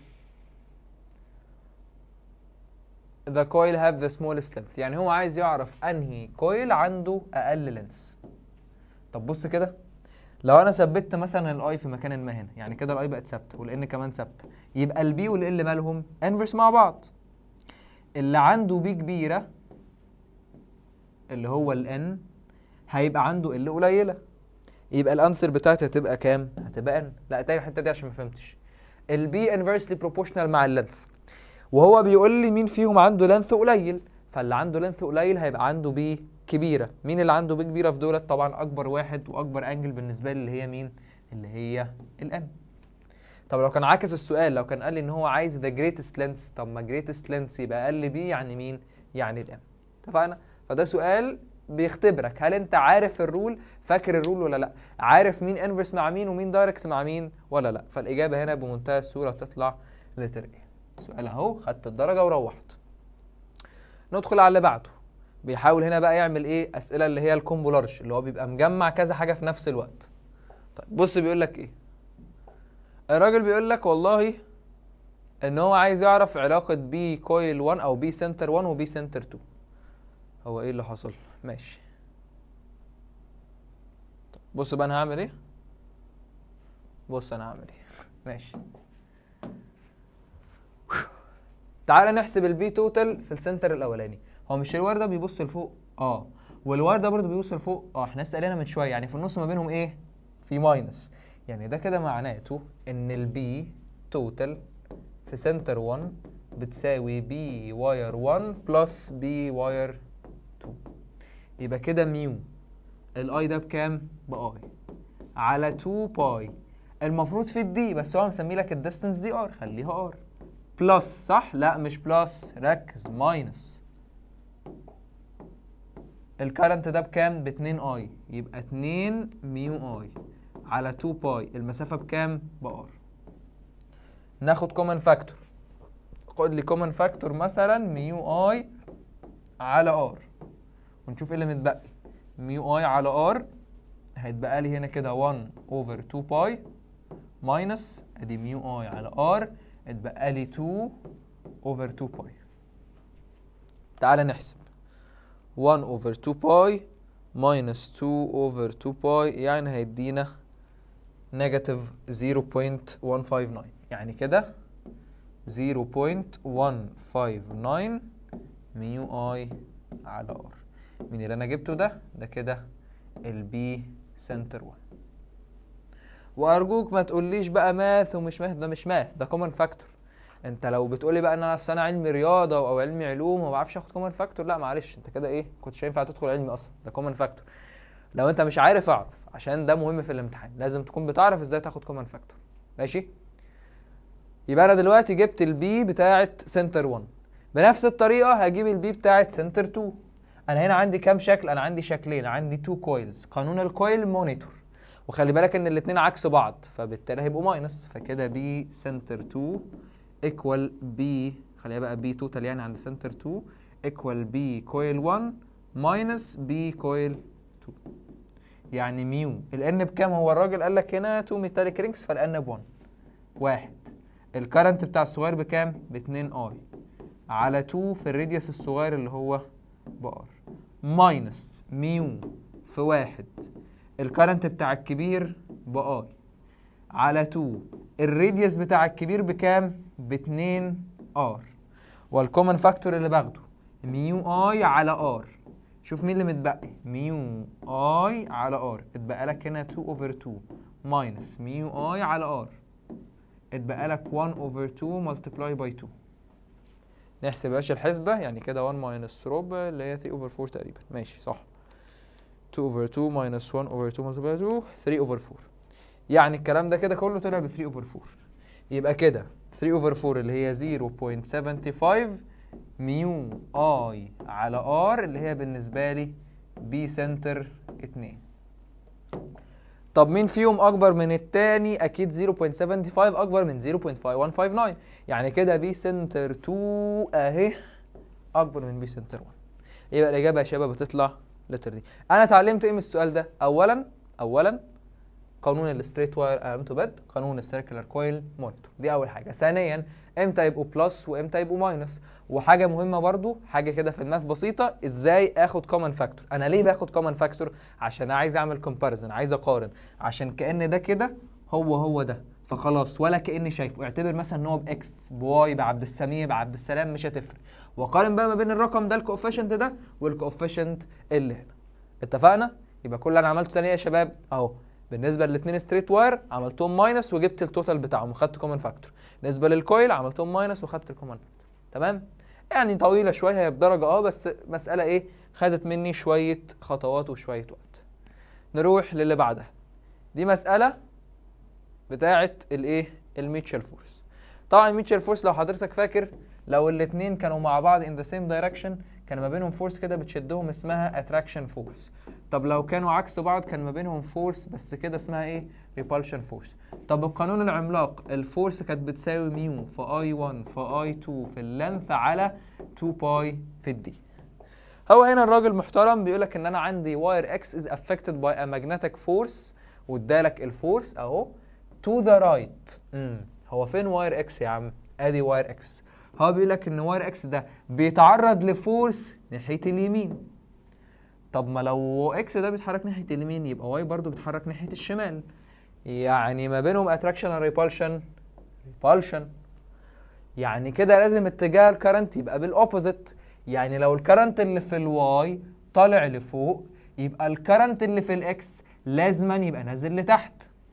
the coil have the smallest length يعني هو عايز يعرف انهي كويل عنده اقل لينس طب بص كده لو انا ثبت مثلا الاي في مكان ما هنا يعني كده الاي بقت ثابته والان كمان ثابته يبقى البي والال مالهم انفرس مع بعض اللي عنده بي كبيره اللي هو الان هيبقى عنده ال قليله يبقى الانسر بتاعتي هتبقى كام هتبقى ان لا تاني الحته دي عشان ما فهمتش البي انفرسلي بروبورشنال مع اللينث وهو بيقول لي مين فيهم عنده لينث قليل فاللي عنده لينث قليل هيبقى عنده بي كبيره مين اللي عنده بي كبيره في دولت طبعا اكبر واحد واكبر انجل بالنسبه لي اللي هي مين اللي هي الان طب لو كان عاكس السؤال لو كان قال لي ان هو عايز ذا جريتست لينث طب ما جريتست لينث يبقى اقل بي يعني مين يعني الام اتفقنا فده سؤال بيختبرك هل انت عارف الرول فاكر الرول ولا لا عارف مين انفرس مع مين ومين دايركت مع مين ولا لا فالاجابه هنا بمنتهى السهوله تطلع لتر ايه سؤال اهو خدت الدرجه وروحت ندخل على اللي بعده بيحاول هنا بقى يعمل ايه اسئله اللي هي الكومبو لارج اللي هو بيبقى مجمع كذا حاجه في نفس الوقت طيب بص بيقول لك ايه الراجل بيقول لك والله ان هو عايز يعرف علاقه بي كويل 1 او بي سنتر 1 وبي سنتر 2 هو ايه اللي حصل ماشي طب بص بقى انا هعمل ايه بص انا هعمل ايه ماشي تعالى نحسب البي توتال في السنتر الاولاني هو مش الواير ده بيبص لفوق اه والواير ده برضه بيبص لفوق اه احنا لسه قايلينها من شويه يعني في النص ما بينهم ايه في ماينس يعني ده كده معناته ان البي توتال في سنتر 1 بتساوي بي واير 1 بلس بي واير 2 يبقى كده ميو الاي ده بكام باي على 2 باي المفروض في الدي بس هو مسمي لك الديستنس دي ار خليها ار بلس صح لا مش بلس ركز ماينس الكرنت ده بكام ب 2 اي يبقى 2 ميو اي على 2 باي المسافه بكام بار ناخد كومن فاكتور خد لي كومن فاكتور مثلا ميو اي على ار ونشوف ايه اللي متبقي ميو اي على ار هيتبقى لي هنا كده 1 اوفر 2 باي ماينس ادي ميو اي على ار اتبقى لي 2 اوفر 2 باي تعالى نحسب 1 اوفر 2 باي ماينس 2 اوفر 2 باي يعني هيدينا نيجاتيف 0.159 يعني كده 0.159 ميو اي على ار مين اللي انا جبته ده ده كده البي سنتر 1 وارجوك ما تقوليش بقى ماث ومش ماث ده مش ماث ده كومن فاكتور انت لو بتقولي بقى ان انا اصل انا علمي رياضه او علمي علوم وما بعرفش اخد كومن فاكتور لا معلش انت كده ايه كنتش هينفع تدخل علمي اصلا ده كومن فاكتور لو انت مش عارف اعرف عشان ده مهم في الامتحان لازم تكون بتعرف ازاي تاخد كومن فاكتور ماشي يبقى انا دلوقتي جبت البي بتاعه سنتر 1 بنفس الطريقه هجيب البي بتاعه سنتر 2 انا هنا عندي كام شكل انا عندي شكلين عندي تو كويلز قانون الكويل مونيتور وخلي بالك ان الاثنين عكس بعض فبالتالي هيبقوا ماينس فكده بي سنتر 2 ايكوال بي خليها بقى بي توتال يعني عند سنتر 2 ايكوال بي كويل 1 ماينس بي كويل 2 يعني ميو الان بكام هو الراجل قال لك هنا 2 ميتاليك رينجز فالان ب 1 واحد الكرنت بتاع الصغير بكام ب 2 اي على 2 في الراديوس الصغير اللي هو بار ماينس ميو في واحد الكرنت بتاع الكبير باي على 2 الراديوس بتاع الكبير بكام ب 2 ار والكومن فاكتور اللي باخده ميو اي على ار شوف مين اللي متبقي ميو اي على ار اتبقى لك هنا 2 اوفر 2 ماينس ميو اي على ار اتبقى لك 1 اوفر 2 ملتبلاي باي 2 نحسب باش الحسبة يعني كده 1 ماينس ربع اللي هي 3 اوفر 4 تقريبا ماشي صح 2 اوفر 2 ماينس 1 اوفر 2 ملتبلاي 2 3 اوفر 4 يعني الكلام ده كده كله طلع ب 3 اوفر 4 يبقى كده 3 اوفر 4 اللي هي 0.75 ميو اي على ار اللي هي بالنسبه لي بي سنتر 2 طب مين فيهم اكبر من التاني اكيد 0.75 اكبر من 0.5159 يعني كده بي سنتر 2 اهي اكبر من بي سنتر 1 يبقى الاجابه يا شباب بتطلع لتر دي انا اتعلمت ايه من السؤال ده اولا اولا قانون الستريت واير ام تو باد قانون السيركلر كويل مونيتور دي اول حاجه ثانيا امتى يبقوا بلس وامتى يبقوا ماينس وحاجه مهمه برضو حاجه كده في الماث بسيطه ازاي اخد كومن فاكتور انا ليه باخد كومن فاكتور عشان عايز اعمل كومباريزن عايز اقارن عشان كان ده كده هو هو ده فخلاص ولا كاني شايفه اعتبر مثلا ان هو باكس بواي بعبد السميع بعبد السلام مش هتفرق وقارن بقى ما بين الرقم ده الكوفيشنت ده والكوفيشنت اللي هنا اتفقنا يبقى كل اللي انا عملته تاني يا شباب اهو بالنسبه للاثنين ستريت واير عملتهم ماينس وجبت التوتال بتاعهم وخدت كومن فاكتور بالنسبه للكويل عملتهم ماينس وخدت الكومن فاكتور تمام يعني طويله شويه هي بدرجه اه بس مساله ايه خدت مني شويه خطوات وشويه وقت نروح للي بعدها دي مساله بتاعه الايه الميتشال فورس طبعا الميتشال فورس لو حضرتك فاكر لو الاثنين كانوا مع بعض in the same direction كان ما بينهم فورس كده بتشدهم اسمها attraction force طب لو كانوا عكس بعض كان ما بينهم فورس بس كده اسمها ايه repulsion force طب القانون العملاق الفورس كانت بتساوي ميو في اي 1 في اي 2 في اللينث على 2 باي في الدي هو هنا الراجل محترم بيقول لك ان انا عندي واير اكس از افكتد باي ا ماجنتيك فورس وادالك الفورس اهو تو ذا رايت هو فين واير اكس يا عم ادي واير اكس هو بيقول لك ان واير اكس ده بيتعرض لفورس ناحيه اليمين طب ما لو اكس ده بيتحرك ناحيه اليمين يبقى واي برضو بيتحرك ناحيه الشمال يعني ما بينهم اتراكشن و ريبالشن ريبالشن يعني كده لازم اتجاه الكرنت يبقى بالاوبوزيت يعني لو الكرنت اللي في الواي طالع لفوق يبقى الكرنت اللي في الاكس لازما يبقى نازل لتحت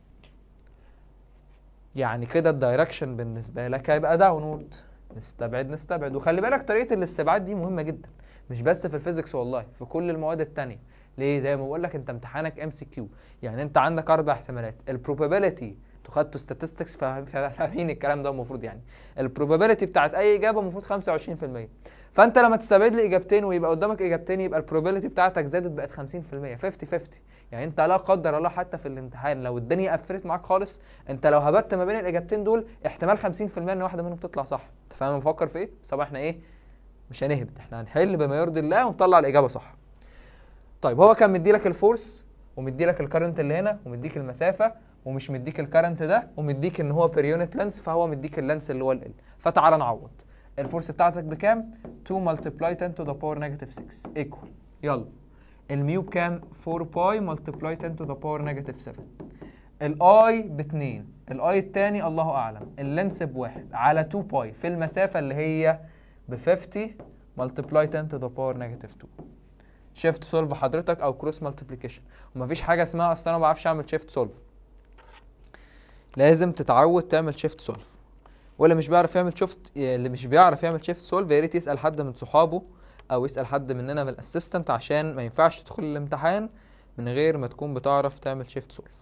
يعني كده الدايركشن بالنسبه لك هيبقى داونورد نستبعد نستبعد وخلي بالك طريقه الاستبعاد دي مهمه جدا مش بس في الفيزيكس والله في كل المواد التانية ليه زي ما بقول لك انت امتحانك ام سي كيو يعني انت عندك اربع احتمالات البروبابيلتي خدتوا statistics فاهمين الكلام ده المفروض يعني البروبابيلتي بتاعت اي اجابه المفروض 25% فانت لما تستبعد لي اجابتين ويبقى قدامك اجابتين يبقى البروبابيلتي بتاعتك زادت بقت 50% 50 50 يعني انت لا قدر الله حتى في الامتحان لو الدنيا قفلت معاك خالص انت لو هبت ما بين الاجابتين دول احتمال 50% ان واحده منهم تطلع صح انت فاهم بفكر في ايه بس احنا ايه مش هنهبط احنا هنحل بما يرضي الله ونطلع الاجابه صح طيب هو كان مديلك الفورس ومديلك الكرنت اللي هنا ومديك المسافه ومش مديك الكرنت ده ومديك ان هو بير يونت لينس فهو مديك اللينس اللي هو ال فتعالى نعوض الفورس بتاعتك بكام 2 ملتبلاي 10 تو ذا باور نيجاتيف 6 ايكوال يلا الميو بكام 4 باي ملتبلاي 10 تو ذا باور نيجاتيف 7 الاي ب 2 الاي الثاني الله اعلم اللينس بواحد على 2 باي في المسافه اللي هي ب 50 ملتبلاي 10 تو ذا باور نيجاتيف 2 شيفت سولف حضرتك او كروس مالتيبليكيشن ومفيش حاجه اسمها اصل انا ما بعرفش اعمل شيفت سولف لازم تتعود تعمل شيفت سولف واللي مش بيعرف يعمل شيفت اللي مش بيعرف يعمل شيفت سولف يا ريت يسال حد من صحابه او يسال حد مننا من الاسيستنت عشان ما ينفعش تدخل الامتحان من غير ما تكون بتعرف تعمل شيفت سولف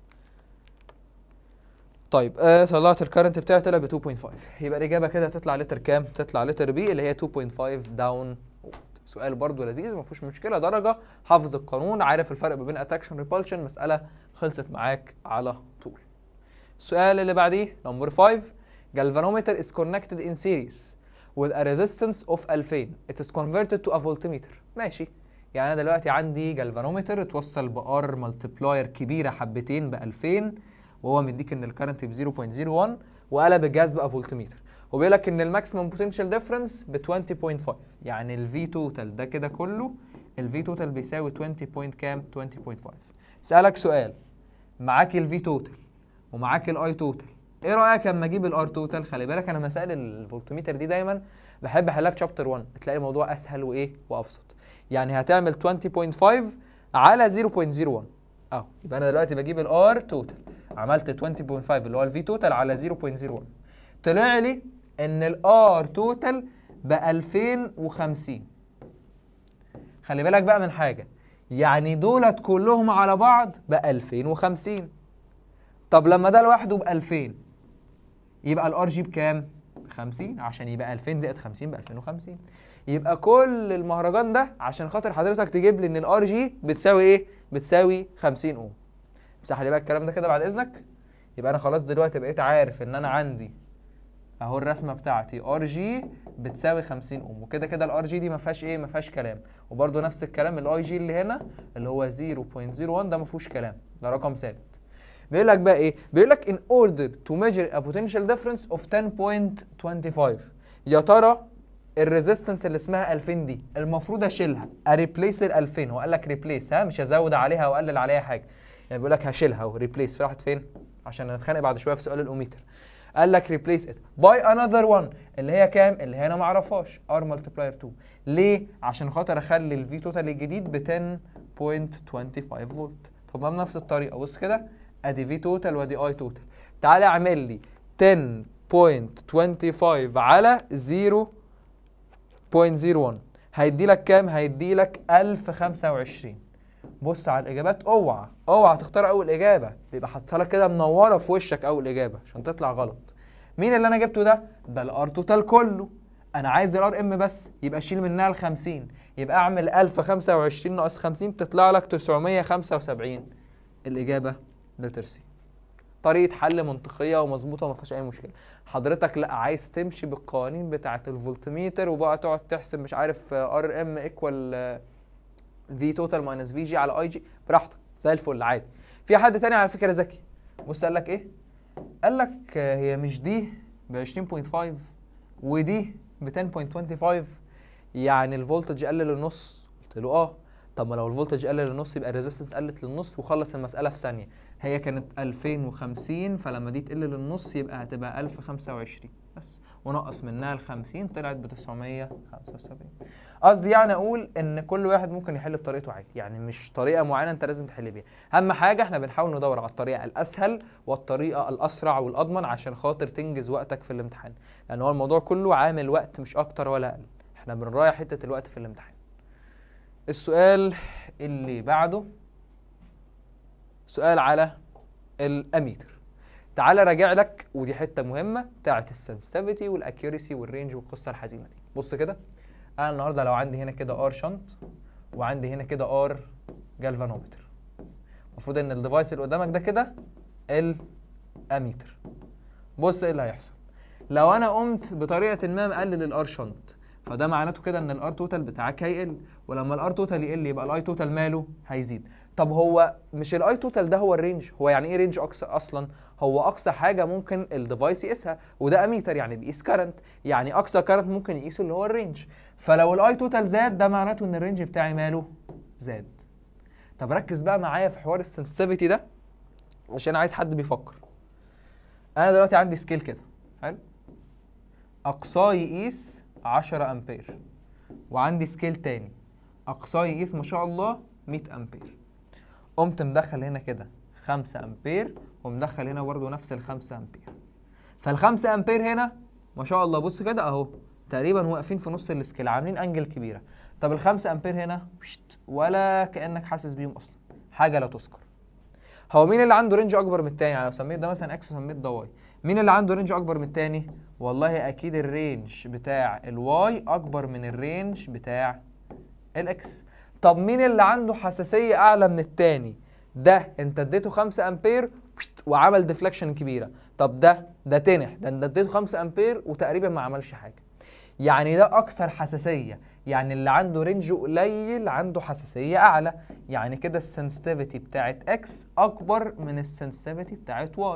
طيب آه طلعت الكرنت بتاعي طلع ب 2.5 يبقى الاجابه كده تطلع لتر كام تطلع لتر بي اللي هي 2.5 داون سؤال برضو لذيذ ما فيهوش مشكله درجه حافظ القانون عارف الفرق ما بين اتراكشن ريبالشن مساله خلصت معاك على طول السؤال اللي بعديه نمبر 5 galvanometer is connected in series with a resistance of 2000 it is converted to a voltmeter ماشي يعني انا دلوقتي عندي جالفانومتر اتوصل بار ملتبلاير كبيره حبتين ب 2000 وهو مديك ان الكرنت ب 0.01 وقلب الجهاز بقى فولتميتر وبيقول لك ان الماكسيمم بوتنشال ديفرنس ب 20.5 يعني الفي توتال ده كده كله الفي توتال بيساوي 20 بوينت كام 20.5 اسالك سؤال معاك الفي توتال ومعاك الاي توتال ايه رايك اما اجيب الار توتال خلي بالك انا مسائل الفولتميتر دي دايما بحب احلها في شابتر 1 بتلاقي الموضوع اسهل وايه وابسط يعني هتعمل 20.5 على 0.01 اهو يبقى انا دلوقتي بجيب الار توتال عملت 20.5 اللي هو الفي توتال على 0.01 طلع لي ان الار توتال ب 2050 خلي بالك بقى من حاجه يعني دولت كلهم على بعض ب 2050 طب لما ده لوحده ب 2000 يبقى الار جي بكام؟ ب 50 عشان يبقى 2000 زائد 50 ب 2050 يبقى كل المهرجان ده عشان خاطر حضرتك تجيب لي ان الار جي بتساوي ايه؟ بتساوي 50 اوم امسح لي بقى الكلام ده كده بعد اذنك يبقى انا خلاص دلوقتي بقيت عارف ان انا عندي اهو الرسمه بتاعتي ار جي بتساوي 50 اوم وكده كده الار جي دي ما فيهاش ايه ما فيهاش كلام وبرده نفس الكلام الاي جي اللي هنا اللي هو 0.01 ده ما فيهوش كلام ده رقم ثابت بيقول لك بقى ايه بيقول لك in order to measure a potential difference of 10.25 يا ترى الريزيستنس اللي اسمها 2000 دي المفروض اشيلها اريبليس ال 2000 هو قال لك ريبليس ها مش هزود عليها واقلل عليها حاجه يعني بيقول لك هشيلها وريبليس راحت فين عشان نتخانق بعد شويه في سؤال الاوميتر قال لك ريبليس ات باي انذر 1 اللي هي كام اللي هي انا ما اعرفهاش ار ملتبلاير 2 ليه عشان خاطر اخلي الفي توتال الجديد ب 10.25 فولت طب ما بنفس الطريقه بص كده ادي في توتال وادي اي توتال تعالى اعمل لي 10.25 على 0.01 هيدي لك كام هيدي لك 1025 بص على الاجابات اوعى اوعى تختار اول اجابه بيبقى حاططها لك كده منوره في وشك اول اجابه عشان تطلع غلط مين اللي انا جبته ده ده الار توتال كله انا عايز الار ام بس يبقى شيل منها ال 50 يبقى اعمل 1025 ناقص 50 تطلع لك 975 الاجابه لتر سي طريقه حل منطقيه ومظبوطه وما فيهاش اي مشكله حضرتك لا عايز تمشي بالقوانين بتاعه الفولتميتر وبقى تقعد تحسب مش عارف ار ام ايكوال في توتال ماينس في جي على اي جي براحتك زي الفل عادي في حد تاني على فكره ذكي بص قال لك ايه قال لك هي مش دي ب 20.5 ودي ب 10.25 يعني الفولتج قل للنص قلت له اه طب ما لو الفولتج قل للنص يبقى الريزيستنس قلت للنص وخلص المساله في ثانيه هي كانت 2050 فلما دي تقل للنص يبقى هتبقى 1025 بس ونقص منها ال 50 طلعت ب 975 قصدي يعني اقول ان كل واحد ممكن يحل بطريقته عادي يعني مش طريقه معينه انت لازم تحل بيها اهم حاجه احنا بنحاول ندور على الطريقه الاسهل والطريقه الاسرع والاضمن عشان خاطر تنجز وقتك في الامتحان لان هو الموضوع كله عامل وقت مش اكتر ولا اقل احنا بنراعي حته الوقت في الامتحان السؤال اللي بعده سؤال على الاميتر تعالى راجع لك ودي حته مهمه بتاعه السنسيتيفيتي والاكيوريسي والرينج والقصه الحزينه دي بص كده انا النهارده لو عندي هنا كده ار شنط وعندي هنا كده ار جالفانومتر المفروض ان الديفايس اللي قدامك ده كده الاميتر بص ايه اللي هيحصل لو انا قمت بطريقه ما مقلل الار شنط فده معناته كده ان الار توتال بتاعك هيقل ولما الار توتال يقل يبقى الاي توتال ماله هيزيد طب هو مش الاي توتال ده هو الرينج هو يعني ايه رينج اقصى اصلا هو اقصى حاجه ممكن الديفايس يقيسها وده اميتر يعني بيقيس كارنت يعني اقصى كارنت ممكن يقيسه اللي هو الرينج فلو الاي توتال زاد ده معناته ان الرينج بتاعي ماله زاد طب ركز بقى معايا في حوار السنسيتيفيتي ده عشان عايز حد بيفكر انا دلوقتي عندي سكيل كده حلو اقصاه يقيس 10 امبير وعندي سكيل تاني اقصاه يقيس ما شاء الله 100 امبير قمت مدخل هنا كده 5 امبير ومدخل هنا برضه نفس ال 5 امبير فال 5 امبير هنا ما شاء الله بص كده اهو تقريبا واقفين في نص السكيل عاملين انجل كبيره طب ال 5 امبير هنا ولا كانك حاسس بيهم اصلا حاجه لا تذكر هو مين اللي عنده رينج اكبر من التاني يعني لو سميت ده مثلا اكس وسميت ده واي مين اللي عنده رينج اكبر من التاني والله اكيد الرينج بتاع الواي اكبر من الرينج بتاع الاكس طب مين اللي عنده حساسيه اعلى من التاني ده انت اديته 5 امبير وعمل ديفليكشن كبيره طب ده ده تنح ده انت اديته 5 امبير وتقريبا ما عملش حاجه يعني ده اكثر حساسيه يعني اللي عنده رينج قليل عنده حساسيه اعلى يعني كده السنسيتيفيتي بتاعت اكس اكبر من السنسيتيفيتي بتاعت واي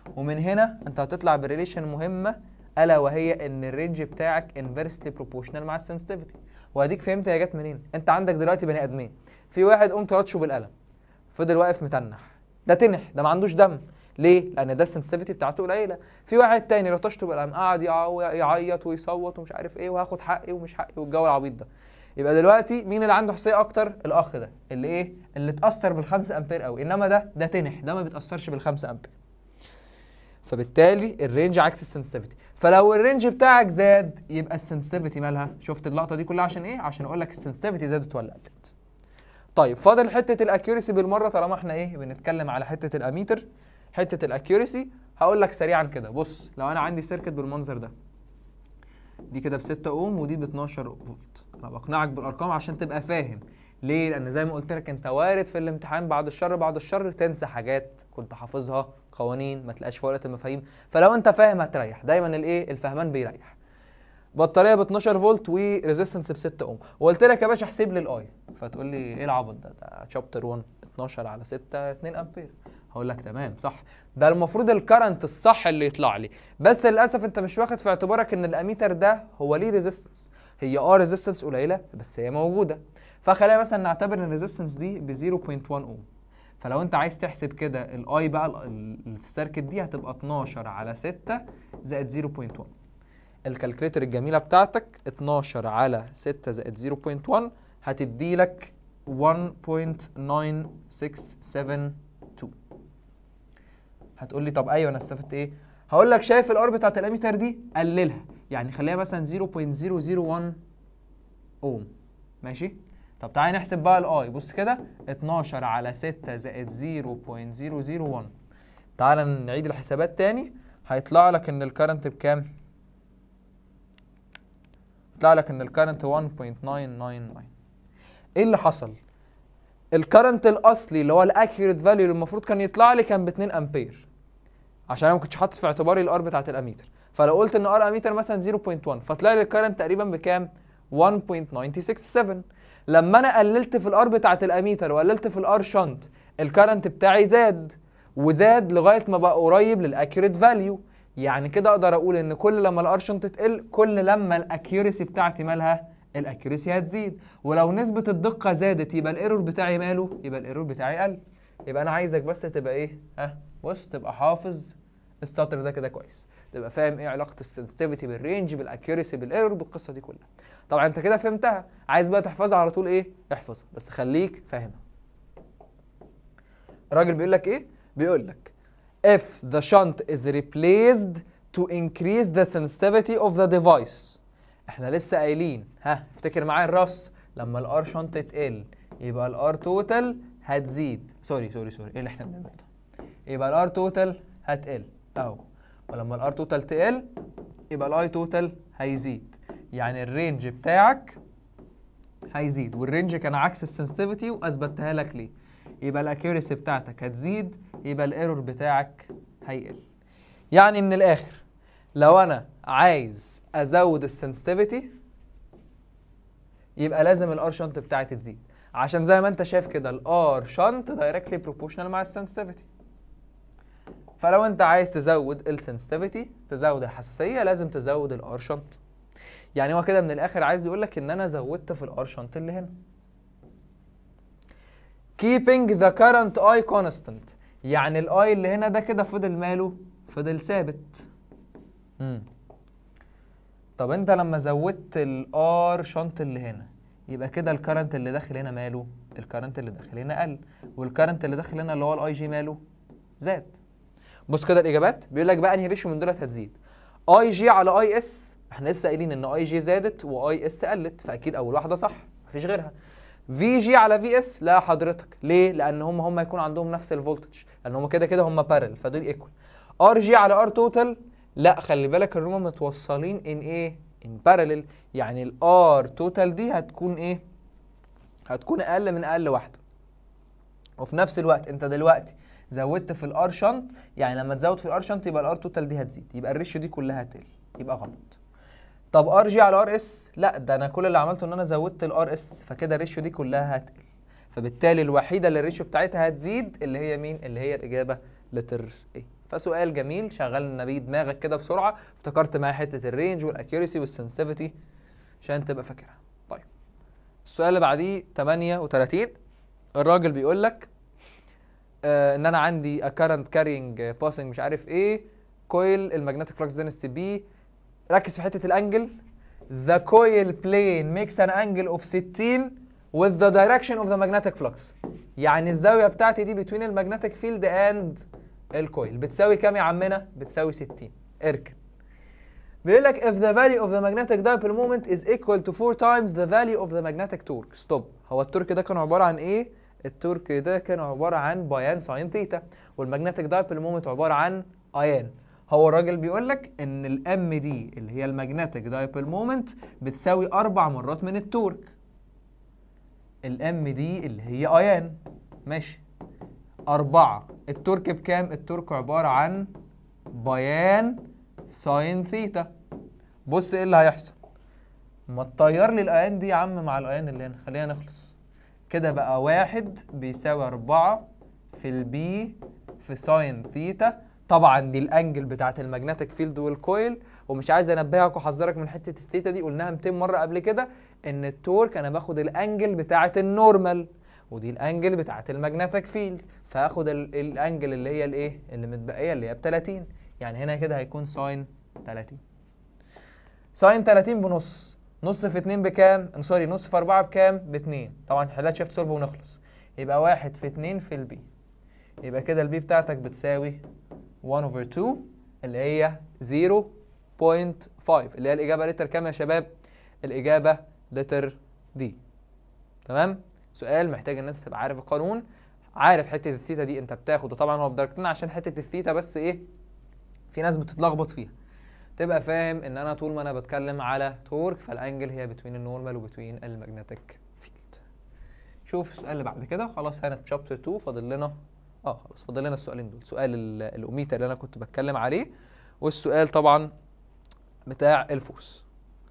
ومن هنا انت هتطلع بريليشن مهمه الا وهي ان الرينج بتاعك انفرسلي بروبوشنال مع السنسيتيفيتي واديك فهمت هي جت منين انت عندك دلوقتي بني ادمين في واحد قمت راتشه بالقلم فضل واقف متنح ده تنح ده ما عندوش دم ليه؟ لان ده السنسيتيفيتي بتاعته قليله في واحد تاني لطشته بالقلم قعد يعو- يعيط ويصوت ومش عارف ايه وهاخد حقي ومش حقي والجو العبيط ده يبقى دلوقتي مين اللي عنده حساسيه اكتر الاخ ده اللي ايه اللي اتاثر بالخمسة امبير قوي انما ده ده تنح ده ما بيتاثرش بالخمسة امبير فبالتالي الرينج عكس السنسيتيفيتي فلو الرينج بتاعك زاد يبقى السنسيتيفيتي مالها شفت اللقطه دي كلها عشان ايه عشان اقول لك السنسيتيفيتي زادت ولا قلت طيب فاضل حته الاكيورسي بالمره طالما احنا ايه بنتكلم على حته الاميتر حته الاكيورسي هقول لك سريعا كده بص لو انا عندي سيركت بالمنظر ده دي كده ب 6 اوم ودي ب 12 فولت انا بقنعك بالارقام عشان تبقى فاهم ليه لان زي ما قلت لك انت وارد في الامتحان بعد الشر بعد الشر تنسى حاجات كنت حافظها قوانين ما تلاقيش في ورقه المفاهيم فلو انت فاهم هتريح دايما الايه الفهمان بيريح بطاريه ب 12 فولت وريزيستنس ب 6 اوم وقلت لك يا باشا احسب لي الاي فتقول لي ايه العبط ده ده شابتر 1 12 على 6 2 امبير هقول لك تمام صح ده المفروض الكرنت الصح اللي يطلع لي بس للاسف انت مش واخد في اعتبارك ان الاميتر ده هو ليه ريزيستنس هي اه ريزيستنس قليله بس هي موجوده فخلينا مثلا نعتبر ان الريزيستنس دي ب 0.1 اوم فلو انت عايز تحسب كده الاي بقى ال- ال- اللي في السيركت دي هتبقى 12 على 6 زائد 0.1 الكالكوليتر الجميله بتاعتك 12 على 6 زائد 0.1 هتدي لك 1.9672 هتقول لي طب ايوه انا استفدت ايه هقول لك شايف الار بتاعت الاميتر دي قللها يعني خليها مثلا 0.001 اوم ماشي طب تعالى نحسب بقى الاي بص كده 12 على 6 زائد 0.001 تعالى نعيد الحسابات تاني هيطلع لك ان الكرنت بكام يطلع لك ان الكرنت 1.999 ايه اللي حصل الكرنت الاصلي اللي هو الاكيوريت فاليو اللي المفروض كان يطلع لي كان ب 2 امبير عشان انا ما كنتش حاطط في اعتباري الار بتاعت الاميتر فلو قلت ان ار اميتر مثلا 0.1 فطلع لي الكرنت تقريبا بكام 1.967 لما انا قللت في الار بتاعت الاميتر وقللت في الار شنت الكرنت بتاعي زاد وزاد لغايه ما بقى قريب للاكيوريت فاليو يعني كده اقدر اقول ان كل لما الار شنت تقل كل لما الاكيوريسي بتاعتي مالها الاكيوريسي هتزيد ولو نسبه الدقه زادت يبقى الايرور بتاعي ماله يبقى الايرور بتاعي قل يبقى انا عايزك بس تبقى ايه ها بص تبقى حافظ السطر ده كده كويس تبقى فاهم ايه علاقه السنسيتيفيتي بالرينج بالاكيوريسي بالايرور بالقصه دي كلها طبعا انت كده فهمتها عايز بقى تحفظها على طول ايه احفظها بس خليك فاهمها الراجل بيقول لك ايه بيقول لك if the shunt is replaced to increase the sensitivity of the device احنا لسه قايلين ها افتكر معايا الراس لما الار شنط تقل يبقى الار توتال هتزيد سوري سوري سوري ايه اللي احنا بنعمله ده يبقى الار توتال هتقل اهو ولما الار توتال تقل يبقى الاي توتال هيزيد يعني الرينج بتاعك هيزيد والرينج كان عكس السنسيتيفيتي واثبتها لك ليه يبقى الاكيوريسي بتاعتك هتزيد يبقى الايرور بتاعك هيقل يعني من الاخر لو انا عايز ازود السنسيتيفيتي يبقى لازم الار شنط بتاعتي تزيد عشان زي ما انت شايف كده الار شنط دايركتلي بروبوشنال مع السنسيتيفيتي فلو انت عايز تزود السنسيتيفيتي تزود الحساسيه لازم تزود الار شنط يعني هو كده من الاخر عايز يقول لك ان انا زودت في الار شنط اللي هنا keeping the current I constant يعني الاي اللي هنا ده كده فضل ماله فضل ثابت امم طب انت لما زودت الار شنط اللي هنا يبقى كده الكرنت اللي داخل هنا ماله الكرنت اللي داخل هنا قل والكرنت اللي داخل هنا اللي هو الاي جي ماله زاد بص كده الاجابات بيقول لك بقى انهي ريشيو من دولت هتزيد اي جي على اي اس احنا لسه قايلين ان اي جي زادت واي اس قلت فاكيد اول واحده صح مفيش غيرها في جي على في اس لا حضرتك ليه لان هم هم يكون عندهم نفس الفولتج لان هم كده كده هم بارل فدول ايكوال ار جي على ار توتال لا خلي بالك ان هم متوصلين ان ايه ان بارلل يعني الار توتال دي هتكون ايه هتكون اقل من اقل واحده وفي نفس الوقت انت دلوقتي زودت في الار شنط يعني لما تزود في الار شنط يبقى الار توتال دي هتزيد يبقى الريشيو دي كلها هتقل يبقى غلط طب ار جي على ار اس لا ده انا كل اللي عملته ان انا زودت الار اس فكده الريشيو دي كلها هتقل فبالتالي الوحيده اللي الريشيو بتاعتها هتزيد اللي هي مين اللي هي الاجابه لتر ايه فسؤال جميل شغلنا بيه دماغك كده بسرعه افتكرت معايا حته الرينج والاكيورسي والسنسيفيتي عشان تبقى فاكرها طيب السؤال اللي بعديه 38 الراجل بيقول لك آه ان انا عندي a current carrying passing مش عارف ايه كويل المagnetic flux density بي ركز في حته الانجل the coil plane makes an angle of 60 with the direction of the magnetic flux يعني الزاويه بتاعتي دي between المagnetic field and الكويل بتساوي كام يا عمنا بتساوي 60 اركن بيقول لك if the value of the magnetic dipole moment is equal to 4 times the value of the magnetic torque ستوب هو التورك ده كان عباره عن ايه التورك ده كان عباره عن بايان ساين ثيتا والمagnetic دايبول مومنت عباره عن ايان هو الراجل بيقول لك ان الام دي اللي هي المagnetic دايبول مومنت بتساوي اربع مرات من التورك الام دي اللي هي ايان ماشي أربعة التورك بكام؟ التورك عبارة عن بيان ساين ثيتا بص ايه اللي هيحصل ما تطير لي الايان دي يا عم مع الايان اللي هنا خلينا نخلص كده بقى واحد بيساوي أربعة في البي في ساين ثيتا طبعا دي الانجل بتاعت المagnetic فيلد والكويل ومش عايز انبهك واحذرك من حته الثيتا دي قلناها 200 مره قبل كده ان التورك انا باخد الانجل بتاعت النورمال ودي الانجل بتاعت المagnetic فيلد فاخد ال- الانجل اللي هي الايه اللي متبقيه اللي هي ب 30 يعني هنا كده هيكون ساين 30 ساين 30 بنص نص في 2 بكام؟ سوري نص في 4 بكام؟ ب 2 طبعا حلات شيفت سولف ونخلص يبقى 1 في 2 في البي يبقى كده البي بتاعتك بتساوي 1 over 2 اللي هي 0.5 اللي هي الإجابة لتر كام يا شباب؟ الإجابة لتر دي تمام؟ سؤال محتاج ان انت تبقى عارف القانون عارف حته الثيتا دي انت بتاخد وطبعا هو بدرجتين عشان حته الثيتا بس ايه في ناس بتتلخبط فيها تبقى فاهم ان انا طول ما انا بتكلم على تورك فالانجل هي بتوين النورمال وبتوين المagnetic فيلد شوف السؤال اللي بعد كده خلاص هنا في شابتر 2 فاضل لنا اه خلاص فاضل لنا السؤالين دول سؤال ال- الاوميتر اللي انا كنت بتكلم عليه والسؤال طبعا بتاع الفورس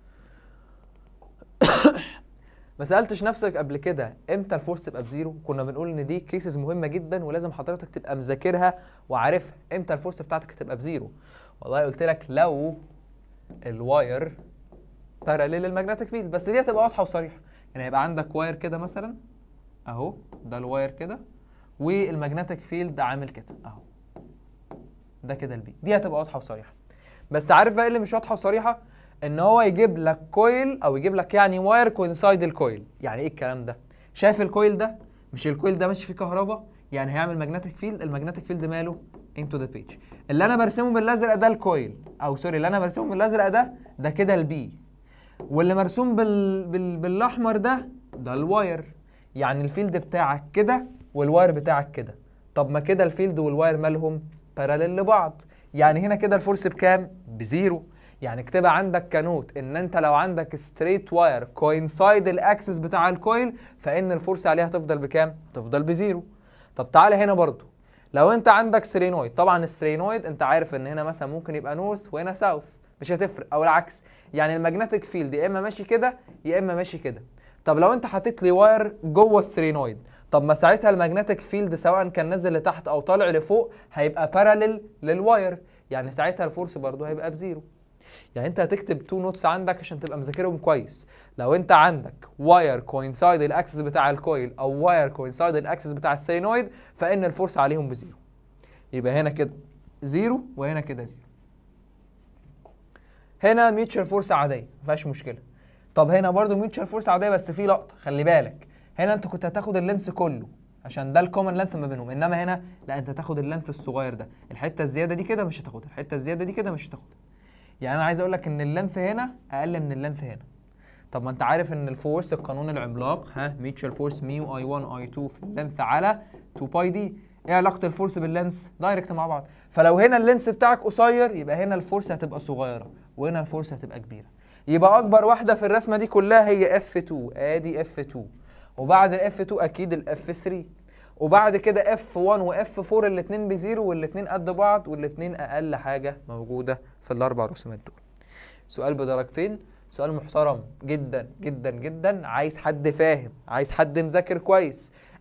ما سالتش نفسك قبل كده امتى الفورس تبقى بزيرو كنا بنقول ان دي كيسز مهمه جدا ولازم حضرتك تبقى مذاكرها وعارفها امتى الفورس بتاعتك تبقى بزيرو والله قلت لك لو الواير باراليل المagnetic فيلد بس دي هتبقى واضحه وصريحه يعني هيبقى عندك واير كده مثلا اهو ده الواير كده والمagnetic فيلد عامل كده اهو ده كده البي دي هتبقى واضحه وصريحه بس عارف بقى إيه اللي مش واضحه وصريحه ان هو يجيب لك كويل او يجيب لك يعني واير كوينسايد الكويل يعني ايه الكلام ده شايف الكويل ده مش الكويل ده ماشي فيه كهرباء يعني هيعمل ماجنتيك فيلد الماجنتيك فيلد ماله انتو ذا بيج اللي انا برسمه بالازرق ده الكويل او سوري اللي انا برسمه بالازرق ده ده كده البي واللي مرسوم بال... بال... بالاحمر ده ده الواير يعني الفيلد بتاعك كده والواير بتاعك كده طب ما كده الفيلد والواير مالهم باراليل لبعض يعني هنا كده الفورس بكام بزيرو يعني اكتبها عندك كنوت ان انت لو عندك ستريت واير كوينسايد الاكسس بتاع الكويل فان الفورس عليها هتفضل بكام هتفضل بزيرو طب تعالى هنا برضو لو انت عندك سرينويد طبعا السرينويد انت عارف ان هنا مثلا ممكن يبقى نورث وهنا ساوث مش هتفرق او العكس يعني الماجنتيك فيلد يا اما ماشي كده يا اما ماشي كده طب لو انت حطيت لي واير جوه السرينويد طب ما ساعتها الماجنتيك فيلد سواء كان نازل لتحت او طالع لفوق هيبقى باراليل للواير يعني ساعتها الفورس برضو هيبقى بزيرو يعني انت هتكتب تو نوتس عندك عشان تبقى مذاكرهم كويس لو انت عندك واير كوينسايد الاكسس بتاع الكويل او واير كوينسايد الاكسس بتاع السينويد فان الفورس عليهم بزيرو يبقى هنا كده زيرو وهنا كده زيرو هنا ميوتشال فورس عاديه ما فيهاش مشكله طب هنا برضو ميوتشال فورس عاديه بس في لقطه خلي بالك هنا انت كنت هتاخد اللينس كله عشان ده الكومن لينث ما بينهم انما هنا لا انت تاخد اللينث الصغير ده الحته الزياده دي كده مش هتاخدها الحته الزياده دي كده مش هتاخدها يعني انا عايز اقول لك ان اللينث هنا اقل من اللينث هنا طب ما انت عارف ان الفورس القانون العملاق ها ميوتشال فورس ميو اي 1 اي 2 في اللينث على 2 باي دي ايه علاقه الفورس باللينث دايركت مع بعض فلو هنا اللينث بتاعك قصير يبقى هنا الفورس هتبقى صغيره وهنا الفورس هتبقى كبيره يبقى اكبر واحده في الرسمه دي كلها هي اف 2 ادي اف 2 وبعد الاف 2 اكيد الاف 3 وبعد كده اف 1 واف 4 الاثنين بزيرو والاثنين قد بعض والاثنين اقل حاجه موجوده في الاربع رسومات دول سؤال بدرجتين سؤال محترم جدا جدا جدا عايز حد فاهم عايز حد مذاكر كويس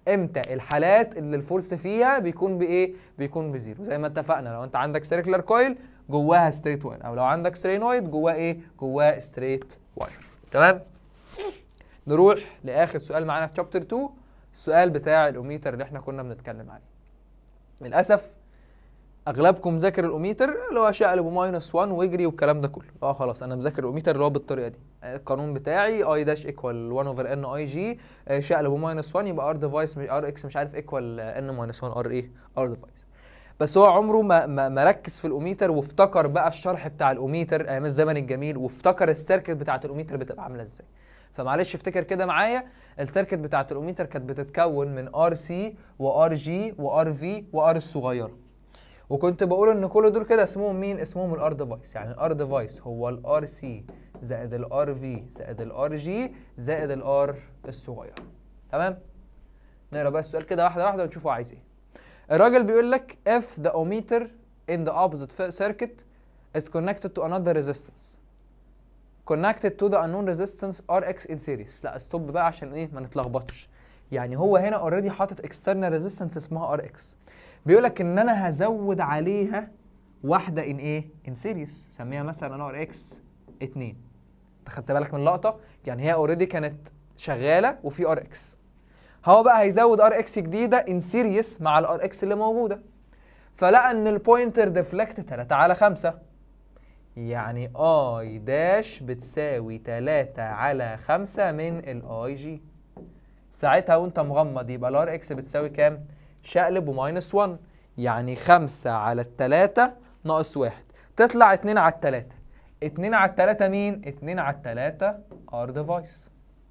امتى الحالات اللي الفورس فيها بيكون بايه بيكون بزيرو زي ما اتفقنا لو انت عندك سيركلر كويل جواها ستريت واير او لو عندك سترينويد جواه ايه جواه ستريت واير تمام نروح لاخر سؤال معانا في شابتر 2 السؤال بتاع الاوميتر اللي احنا كنا بنتكلم عليه للاسف اغلبكم ذاكر الاوميتر اللي هو شقلب وماينس 1 واجري والكلام ده كله اه خلاص انا مذاكر الاوميتر اللي هو بالطريقه دي القانون بتاعي اي داش ايكوال 1 اوفر ان اي جي شقلب وماينس 1 يبقى ار ديفايس ار اكس مش عارف ايكوال ان ماينس 1 ار ايه ار ديفايس بس هو عمره ما, ما, ما ركز في الاوميتر وافتكر بقى الشرح بتاع الاوميتر ايام الزمن الجميل وافتكر السيركت بتاعه الاوميتر بتبقى عامله ازاي فمعلش افتكر كده معايا السيركت بتاعه الاوميتر كانت بتتكون من ار سي وار جي وار في وار الصغيره وكنت بقول ان كل دول كده اسمهم مين اسمهم الار ديفايس يعني الار ديفايس هو الار سي زائد الار في زائد الار جي زائد الار الصغير تمام نقرا بقى السؤال كده واحده واحده ونشوف هو عايز ايه الراجل بيقول لك if the ohmmeter in the opposite circuit is connected to another resistance connected to the unknown resistance Rx in series لا ستوب بقى عشان ايه ما نتلخبطش يعني هو هنا اوريدي حاطط external resistance اسمها Rx بيقول لك ان انا هزود عليها واحده ان ايه ان سيريس سميها مثلا ار اكس 2 انت خدت بالك من اللقطه يعني هي اوريدي كانت شغاله وفي ار اكس هو بقى هيزود ار اكس جديده ان سيريس مع الار اكس اللي موجوده فلقى ان البوينتر ديفلكت 3 على 5 يعني اي داش بتساوي 3 على 5 من الاي جي ساعتها وانت مغمض يبقى الار اكس بتساوي كام شقلب وماينس 1 يعني 5 على التلاتة ناقص 1 تطلع 2 على التلاتة 2 على التلاتة مين؟ 2 على التلاتة ار ديفايس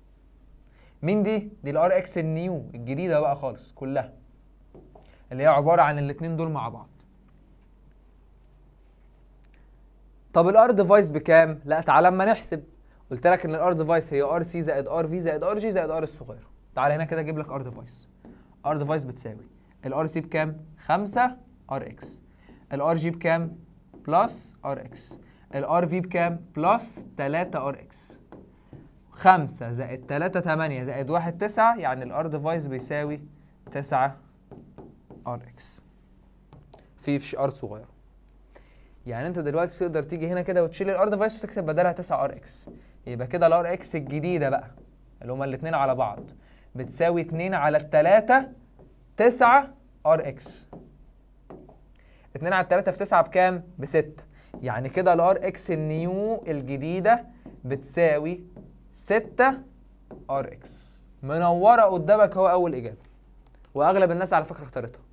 مين دي؟ دي الار اكس النيو الجديدة بقى خالص كلها اللي هي عبارة عن الاتنين دول مع بعض طب الار ديفايس بكام؟ لا تعالى اما نحسب قلت لك ان الار ديفايس هي ار سي زائد ار في زائد ار جي زائد ار الصغيره تعالى هنا كده اجيب لك ار ديفايس ار ديفايس بتساوي الار سي بكام 5 ار اكس الار جي بكام بلس ار اكس الار في بكام بلس 3 ار اكس 5 زائد 3 8 زائد 1 9 يعني الار ديفايس بيساوي 9 ار اكس في ار صغيره يعني انت دلوقتي تقدر تيجي هنا كده وتشيل الار ديفايس وتكتب بدلها 9 ار اكس يبقى كده الار اكس الجديده بقى اللي هما الاثنين على بعض بتساوي 2 على التلاتة 9 ار اكس 2 على التلاتة في 9 بكام؟ ب 6 يعني كده الار اكس النيو الجديدة بتساوي 6 ار اكس منورة قدامك هو أول إجابة وأغلب الناس على فكرة اختارتها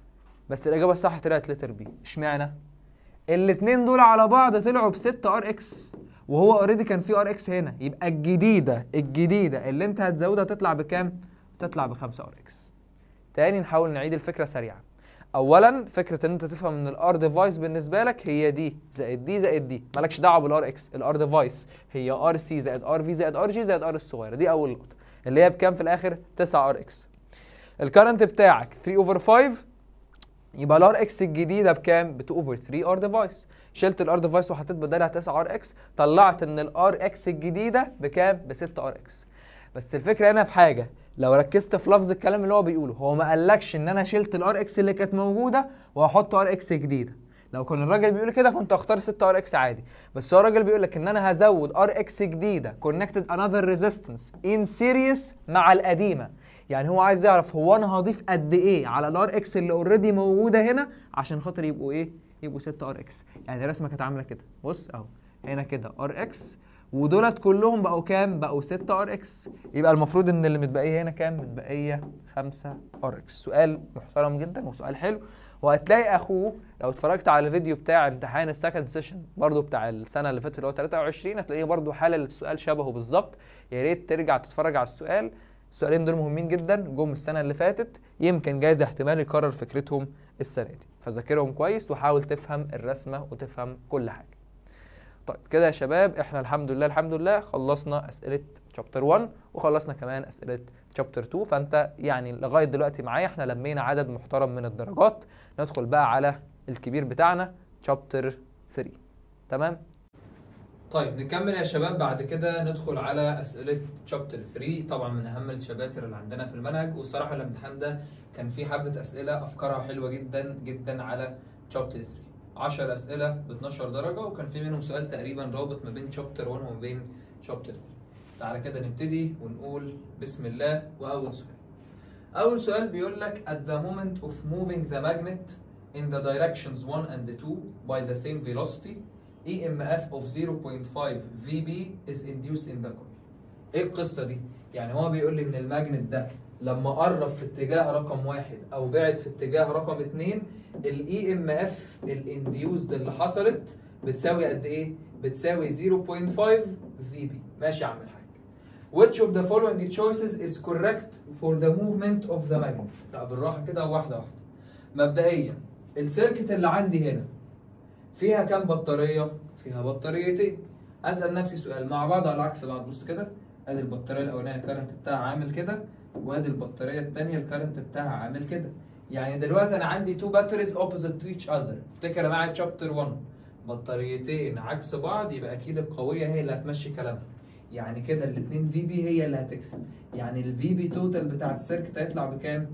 بس الإجابة الصح طلعت لتر بي اشمعنى؟ الاتنين دول على بعض طلعوا ب 6 ار اكس وهو اوريدي كان في ار اكس هنا يبقى الجديده الجديده اللي انت هتزودها تطلع بكام؟ تطلع ب 5 ار اكس. تاني نحاول نعيد الفكره سريعا. اولا فكره ان انت تفهم ان الار ديفايس بالنسبه لك هي دي زائد دي زائد دي مالكش دعوه بالار اكس الار ديفايس هي ار سي زائد ار في زائد ار جي زائد ار الصغيره دي اول نقطه اللي هي بكام في الاخر 9 ار اكس. الكرنت بتاعك 3 اوفر 5 يبقى الار اكس الجديده بكام؟ ب 2 اوفر 3 ار ديفايس شلت الار ديفايس وحطيت بدالها 9 ار اكس طلعت ان الار اكس الجديده بكام؟ ب 6 ار اكس بس الفكره هنا في حاجه لو ركزت في لفظ الكلام اللي هو بيقوله هو ما قالكش ان انا شلت الار اكس اللي كانت موجوده وهحط ار اكس جديده لو كان الراجل بيقول كده كنت هختار 6 ار اكس عادي بس هو الراجل بيقول لك ان انا هزود ار اكس جديده كونكتد انذر ريزيستنس ان سيريس مع القديمه يعني هو عايز يعرف هو انا هضيف قد ايه على الار اكس اللي اوريدي موجوده هنا عشان خاطر يبقوا ايه يبقوا 6 ار اكس يعني الرسمه كانت عامله كده بص اهو هنا كده ار اكس ودولت كلهم بقوا كام بقوا 6 ار اكس يبقى المفروض ان اللي متبقيه هنا كام متبقيه 5 ار اكس سؤال محترم جدا وسؤال حلو وهتلاقي اخوه لو اتفرجت على الفيديو بتاع امتحان السكند سيشن برضو بتاع السنه اللي فاتت اللي هو 23 هتلاقيه برضو حلل السؤال شبهه بالظبط يا ريت ترجع تتفرج على السؤال السؤالين دول مهمين جدا جم السنه اللي فاتت يمكن جايز احتمال يكرر فكرتهم السنه دي فذاكرهم كويس وحاول تفهم الرسمه وتفهم كل حاجه طيب كده يا شباب احنا الحمد لله الحمد لله خلصنا اسئله شابتر 1 وخلصنا كمان اسئله شابتر 2 فانت يعني لغايه دلوقتي معايا احنا لمينا عدد محترم من الدرجات ندخل بقى على الكبير بتاعنا شابتر 3 تمام طيب نكمل يا شباب بعد كده ندخل على اسئله شابتر 3 طبعا من اهم الشباتر اللي عندنا في المنهج والصراحه الامتحان ده كان فيه حبه اسئله افكارها حلوه جدا جدا على شابتر 3 10 اسئله ب 12 درجه وكان في منهم سؤال تقريبا رابط ما بين شابتر 1 وما بين شابتر 3 تعالى كده نبتدي ونقول بسم الله واول سؤال اول سؤال بيقول لك at the moment of moving the magnet in the directions 1 and 2 by the same velocity EMF of 0.5 VB is induced in the coil. ايه القصة دي؟ يعني هو بيقول لي ان الماجنت ده لما قرب في اتجاه رقم واحد او بعد في اتجاه رقم اتنين الاي ام اف الانديوزد اللي حصلت بتساوي قد ايه؟ بتساوي 0.5 في بي ماشي يا عم الحاج. Which of the following choices is correct for the movement of the magnet؟ لا بالراحة كده واحدة واحدة. مبدئيا السيركت اللي عندي هنا فيها كام بطارية؟ فيها بطاريتين. أسأل نفسي سؤال مع بعض على عكس بعض بص كده ادي البطارية الأولانية الكارنت بتاعها عامل كده وادي البطارية التانية الكارنت بتاعها عامل كده. يعني دلوقتي أنا عندي two batteries opposite to each other. افتكر معايا chapter 1 بطاريتين عكس بعض يبقى أكيد القوية هي اللي هتمشي كلامها. يعني كده الاثنين في بي هي اللي هتكسب يعني الفي بي توتال بتاعت السيركت هيطلع بكام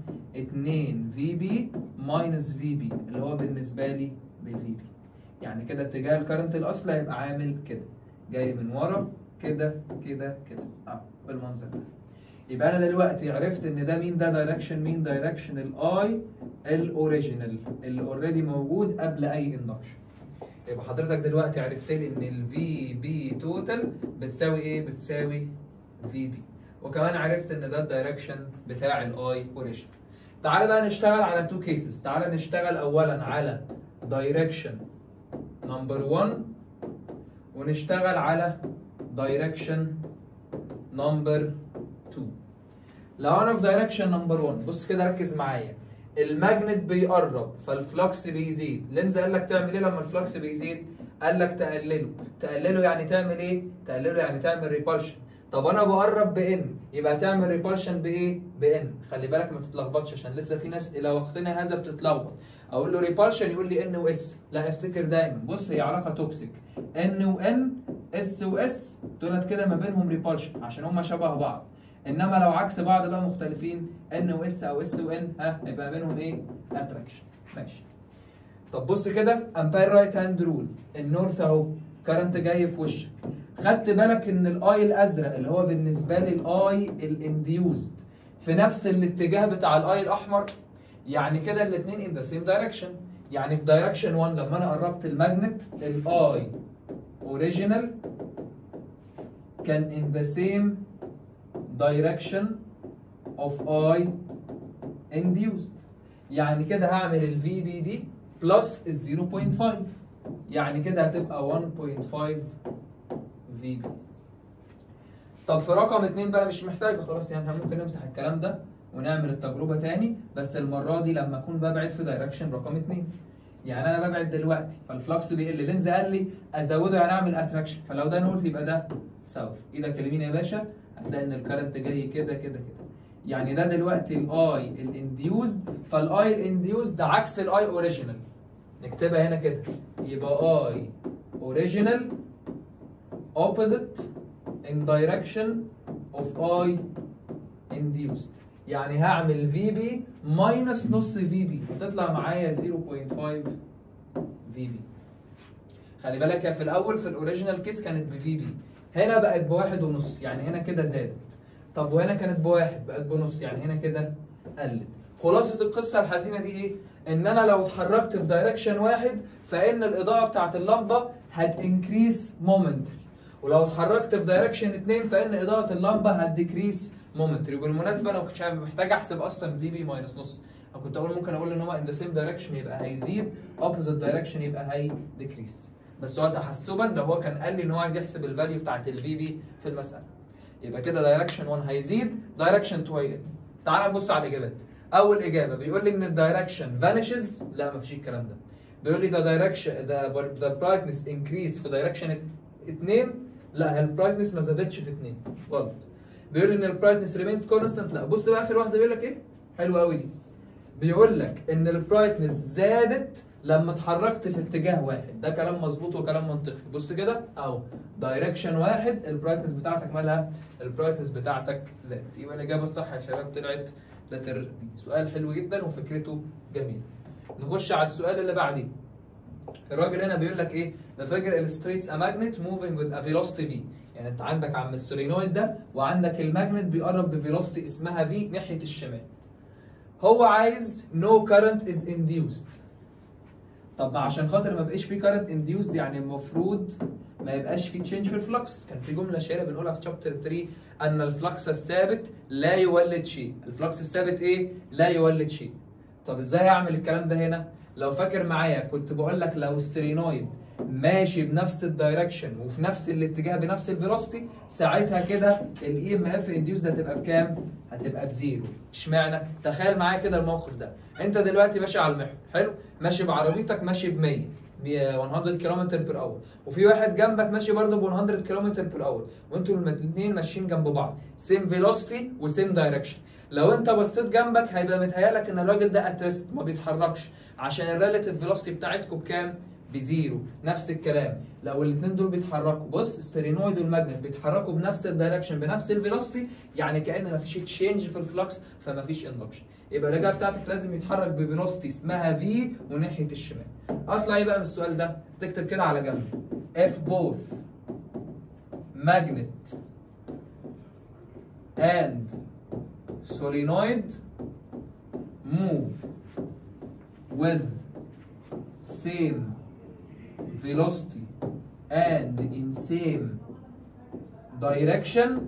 2 في بي ماينس في بي اللي هو بالنسبه لي بفي بي يعني كده اتجاه الكرنت الاصلي هيبقى عامل كده جاي من ورا كده كده كده اه بالمنظر ده يبقى انا دلوقتي عرفت ان ده مين ده دايركشن مين دايركشن الاي الاوريجينال اللي اوريدي موجود قبل اي اندكشن يبقى حضرتك دلوقتي عرفت لي ان الفي بي توتال بتساوي ايه؟ بتساوي في بي وكمان عرفت ان ده الدايركشن بتاع الاي اوريجن. تعالى بقى نشتغل على تو كيسز، تعالى نشتغل اولا على دايركشن نمبر 1 ونشتغل على دايركشن نمبر 2. لو انا في دايركشن نمبر 1 بص كده ركز معايا الماجنت بيقرب فالفلكس بيزيد لينز قال لك تعمل ايه لما الفلكس بيزيد قال لك تقلله تقلله يعني تعمل ايه تقلله يعني تعمل ريبالشن طب انا بقرب بان يبقى تعمل ريبالشن بايه بان خلي بالك ما تتلخبطش عشان لسه في ناس الى وقتنا هذا بتتلخبط اقول له ريبالشن يقول لي ان واس لا افتكر دايما بص هي علاقه توكسيك ان وان اس واس دولت كده ما بينهم ريبالشن عشان هم شبه بعض انما لو عكس بعض بقى مختلفين ان واس او اس وان ها هيبقى بينهم ايه اتراكشن ماشي طب بص كده امبير رايت هاند رول النورث اهو كرنت جاي في وشك خدت بالك ان الاي الازرق اللي هو بالنسبه لي الاي الانديوزد في نفس الاتجاه بتاع الاي الاحمر يعني كده الاثنين ان ذا سيم دايركشن يعني في دايركشن 1 لما انا قربت الماجنت الاي اوريجينال كان in the same direction of I induced يعني كده هعمل ال VB دي بلس ال 0.5 يعني كده هتبقى 1.5 VB طب في رقم اتنين بقى مش محتاجة خلاص يعني احنا ممكن نمسح الكلام ده ونعمل التجربة تاني بس المرة دي لما أكون ببعد في دايركشن رقم اتنين يعني أنا ببعد دلوقتي فالفلكس بيقل لينز قال لي أزوده يعني أعمل أتراكشن فلو ده نورث يبقى ده ساوث إيدك اليمين يا باشا هتلاقي ان الكرنت جاي كده كده كده يعني ده دلوقتي الاي الانديوزد فالاي الانديوزد عكس الاي اوريجينال نكتبها هنا كده يبقى اي اوريجينال opposite in direction of I induced يعني هعمل في بي ماينس نص في بي هتطلع معايا 0.5 في بي خلي بالك يا في الاول في الاوريجينال كيس كانت بفي بي هنا بقت بواحد ونص يعني هنا كده زادت طب وهنا كانت بواحد بقت بنص يعني هنا كده قلت خلاصة القصة الحزينة دي ايه؟ ان انا لو اتحركت في دايركشن واحد فان الاضاءة بتاعت اللمبة هتنكريس مومنتري ولو اتحركت في دايركشن اتنين فان اضاءة اللمبة هتديكريس مومنتري وبالمناسبة انا ما كنتش محتاج احسب اصلا في بي ماينس نص انا كنت اقول ممكن اقول ان هو ان ذا سيم دايركشن يبقى هيزيد اوبوزيت دايركشن يبقى هيديكريس بس هو تحسبا لو هو كان قال لي ان هو عايز يحسب الفاليو بتاعت الفي بي في المساله يبقى كده دايركشن 1 هيزيد دايركشن 2 هيقل تعال نبص على الاجابات اول اجابه بيقول لي ان الدايركشن فانيشز لا مفيش الكلام ده بيقول لي ذا دايركشن ذا ذا برايتنس انكريس في دايركشن 2 لا هي البرايتنس ما زادتش في 2 غلط بيقول لي ان البرايتنس ريمينز كونستنت لا بص بقى اخر واحده بيقول لك ايه حلوه قوي دي بيقول لك ان البرايتنس زادت لما اتحركت في اتجاه واحد ده كلام مظبوط وكلام منطقي بص كده اهو دايركشن واحد البرايتنس بتاعتك مالها البرايتنس بتاعتك زادت يبقى الاجابه الصح يا شباب طلعت لتر دي سؤال حلو جدا وفكرته جميله نخش على السؤال اللي بعديه الراجل هنا بيقول لك ايه the figure illustrates a magnet moving with a velocity v يعني انت عندك عم السولينويد ده وعندك الماجنت بيقرب بفيلوسيتي اسمها v ناحيه الشمال هو عايز no current is induced طب ما عشان خاطر ما بقاش في current induced يعني المفروض ما يبقاش في change في الفلكس كان في جمله شهيره بنقولها في شابتر 3 ان الفلكس الثابت لا يولد شيء الفلكس الثابت ايه لا يولد شيء طب ازاي اعمل الكلام ده هنا لو فاكر معايا كنت بقول لك لو السيرينويد ماشي بنفس الدايركشن وفي نفس الاتجاه بنفس الفيلوسيتي ساعتها كده الاي ام اف انديوس هتبقى بكام؟ هتبقى بزيرو اشمعنى؟ تخيل معايا كده الموقف ده انت دلوقتي ماشي على المحور حلو؟ ماشي بعربيتك ماشي ب 100 ب 100 كيلومتر بير اور وفي واحد جنبك ماشي برضه ب 100 كيلومتر بير اور وانتوا الاثنين ماشيين جنب بعض سيم فيلوسيتي وسيم دايركشن لو انت بصيت جنبك هيبقى متهيألك ان الراجل ده اترست ما بيتحركش عشان الريلاتيف فيلوسيتي بتاعتكم بكام؟ بزيرو نفس الكلام لو الاثنين دول بيتحركوا بص السيرينويد والماجنت بيتحركوا بنفس الدايركشن بنفس الفيلوسيتي يعني كان مفيش تشينج في الفلكس فمفيش اندكشن يبقى الاجابه بتاعتك لازم يتحرك بفيلوسيتي اسمها في وناحيه الشمال اطلع ايه بقى من السؤال ده تكتب كده على جنب اف بوث magnet and solenoid move with same velocity and in same direction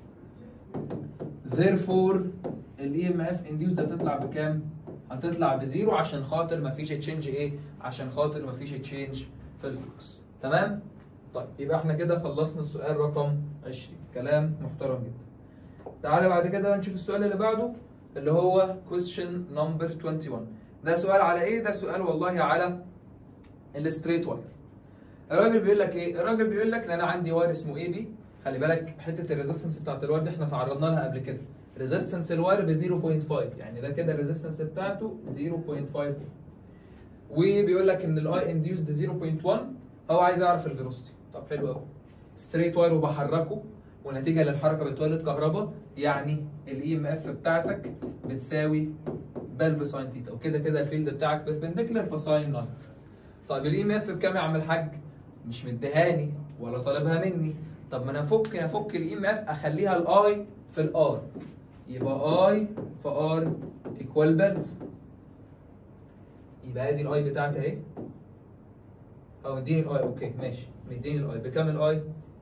therefore الاي ام اف induced هتطلع بكام؟ هتطلع بزيرو عشان خاطر مفيش تشينج ايه؟ عشان خاطر مفيش تشينج في الفلوكس تمام؟ طيب يبقى احنا كده خلصنا السؤال رقم 20 كلام محترم جدا تعالى بعد كده بقى نشوف السؤال اللي بعده اللي هو question number 21 ده سؤال على ايه؟ ده سؤال والله على الستريت واير الراجل بيقول لك ايه؟ الراجل بيقول لك ان انا عندي واير اسمه اي بي خلي بالك حته الريزستنس بتاعت الواير دي احنا تعرضنا لها قبل كده ريزستنس الواير ب 0.5 يعني ده كده الريزستنس بتاعته 0.5 وبيقول لك ان الاي انديوسد 0.1 هو عايز يعرف الفيلوسيتي طب حلو قوي ستريت واير وبحركه ونتيجه للحركه بتولد كهرباء يعني الاي ام اف بتاعتك بتساوي بلف ساين تيتا وكده كده الفيلد بتاعك بيربنديكولار فساين 9 طيب الاي ام اف بكام يا عم الحاج؟ مش مديهاني ولا طالبها مني طب ما انا افك افك الاي ام اف اخليها الاي في الار يبقى اي في ار ايكوال بلف يبقى ادي الاي بتاعتي اهي او مديني الاي اوكي ماشي مديني الاي بكام الاي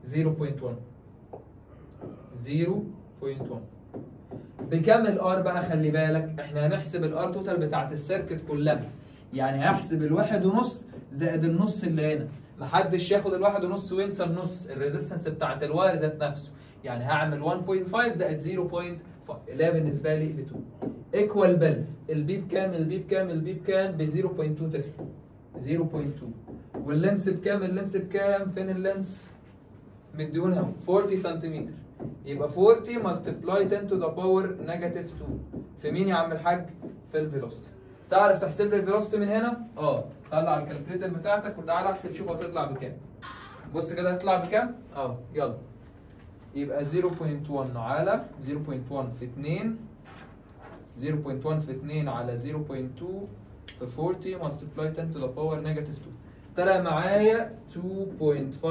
0.1 0.1 بكام الار بقى خلي بالك احنا هنحسب الار توتال بتاعت السيركت كلها يعني هحسب الواحد ونص زائد النص اللي هنا محدش ياخد الواحد ونص وينسى النص الريزستنس بتاعت الواير ذات نفسه يعني هعمل 1.5 زائد 0.5 اللي هي بالنسبه لي ب 2 ايكوال بلف البي بكام البي بكام البي بكام ب 0.2 تسلا 0.2 واللينس بكام اللينس بكام فين اللينس مديوني اهو 40 سنتيمتر يبقى 40 ملتبلاي 10 تو ذا باور نيجاتيف 2 في مين يا عم الحاج في الفيلوسيتي تعرف تحسب لي الفيلوسيتي من هنا اه طلع الكالكوليتر بتاعتك وتعالى احسب شوف هتطلع بكام بص كده هتطلع بكام اه يلا يبقى 0.1 على 0.1 في 2 0.1 في 2 على 0.2 في 40 multiply 10 to the power negative 2 طلع معايا 2.5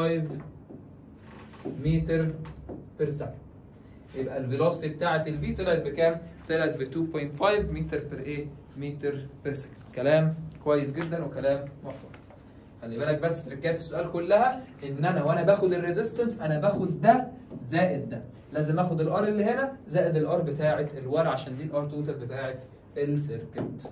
متر بير سكند يبقى الفيلوسيتي بتاعت الفي طلعت بكام؟ طلعت ب 2.5 متر بير ايه؟ متر بير سكند كلام كويس جدا وكلام محترم خلي بالك بس تركات السؤال كلها ان انا وانا باخد الريزيستنس انا باخد ده زائد ده لازم اخد الار اللي هنا زائد الار بتاعه الور عشان دي الار توتال بتاعه السيركت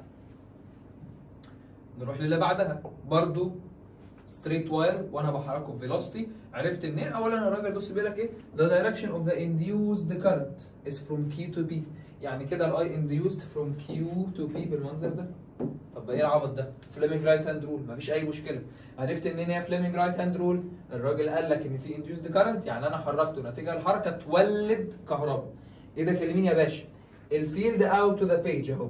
نروح للي بعدها برضو ستريت واير وانا بحركه فيلوسيتي عرفت منين اولا الراجل بص بيقول لك ايه the direction of the induced current is from Q to P يعني كده الاي induced from Q to P بالمنظر ده طب ايه العبط ده فليمنج رايت هاند رول مفيش اي مشكله عرفت منين هي فليمنج رايت هاند رول الراجل قال لك ان في induced current يعني انا حركته نتيجه الحركه تولد كهرباء ايه ده كلميني يا باشا الفيلد اوت تو ذا بيج اهو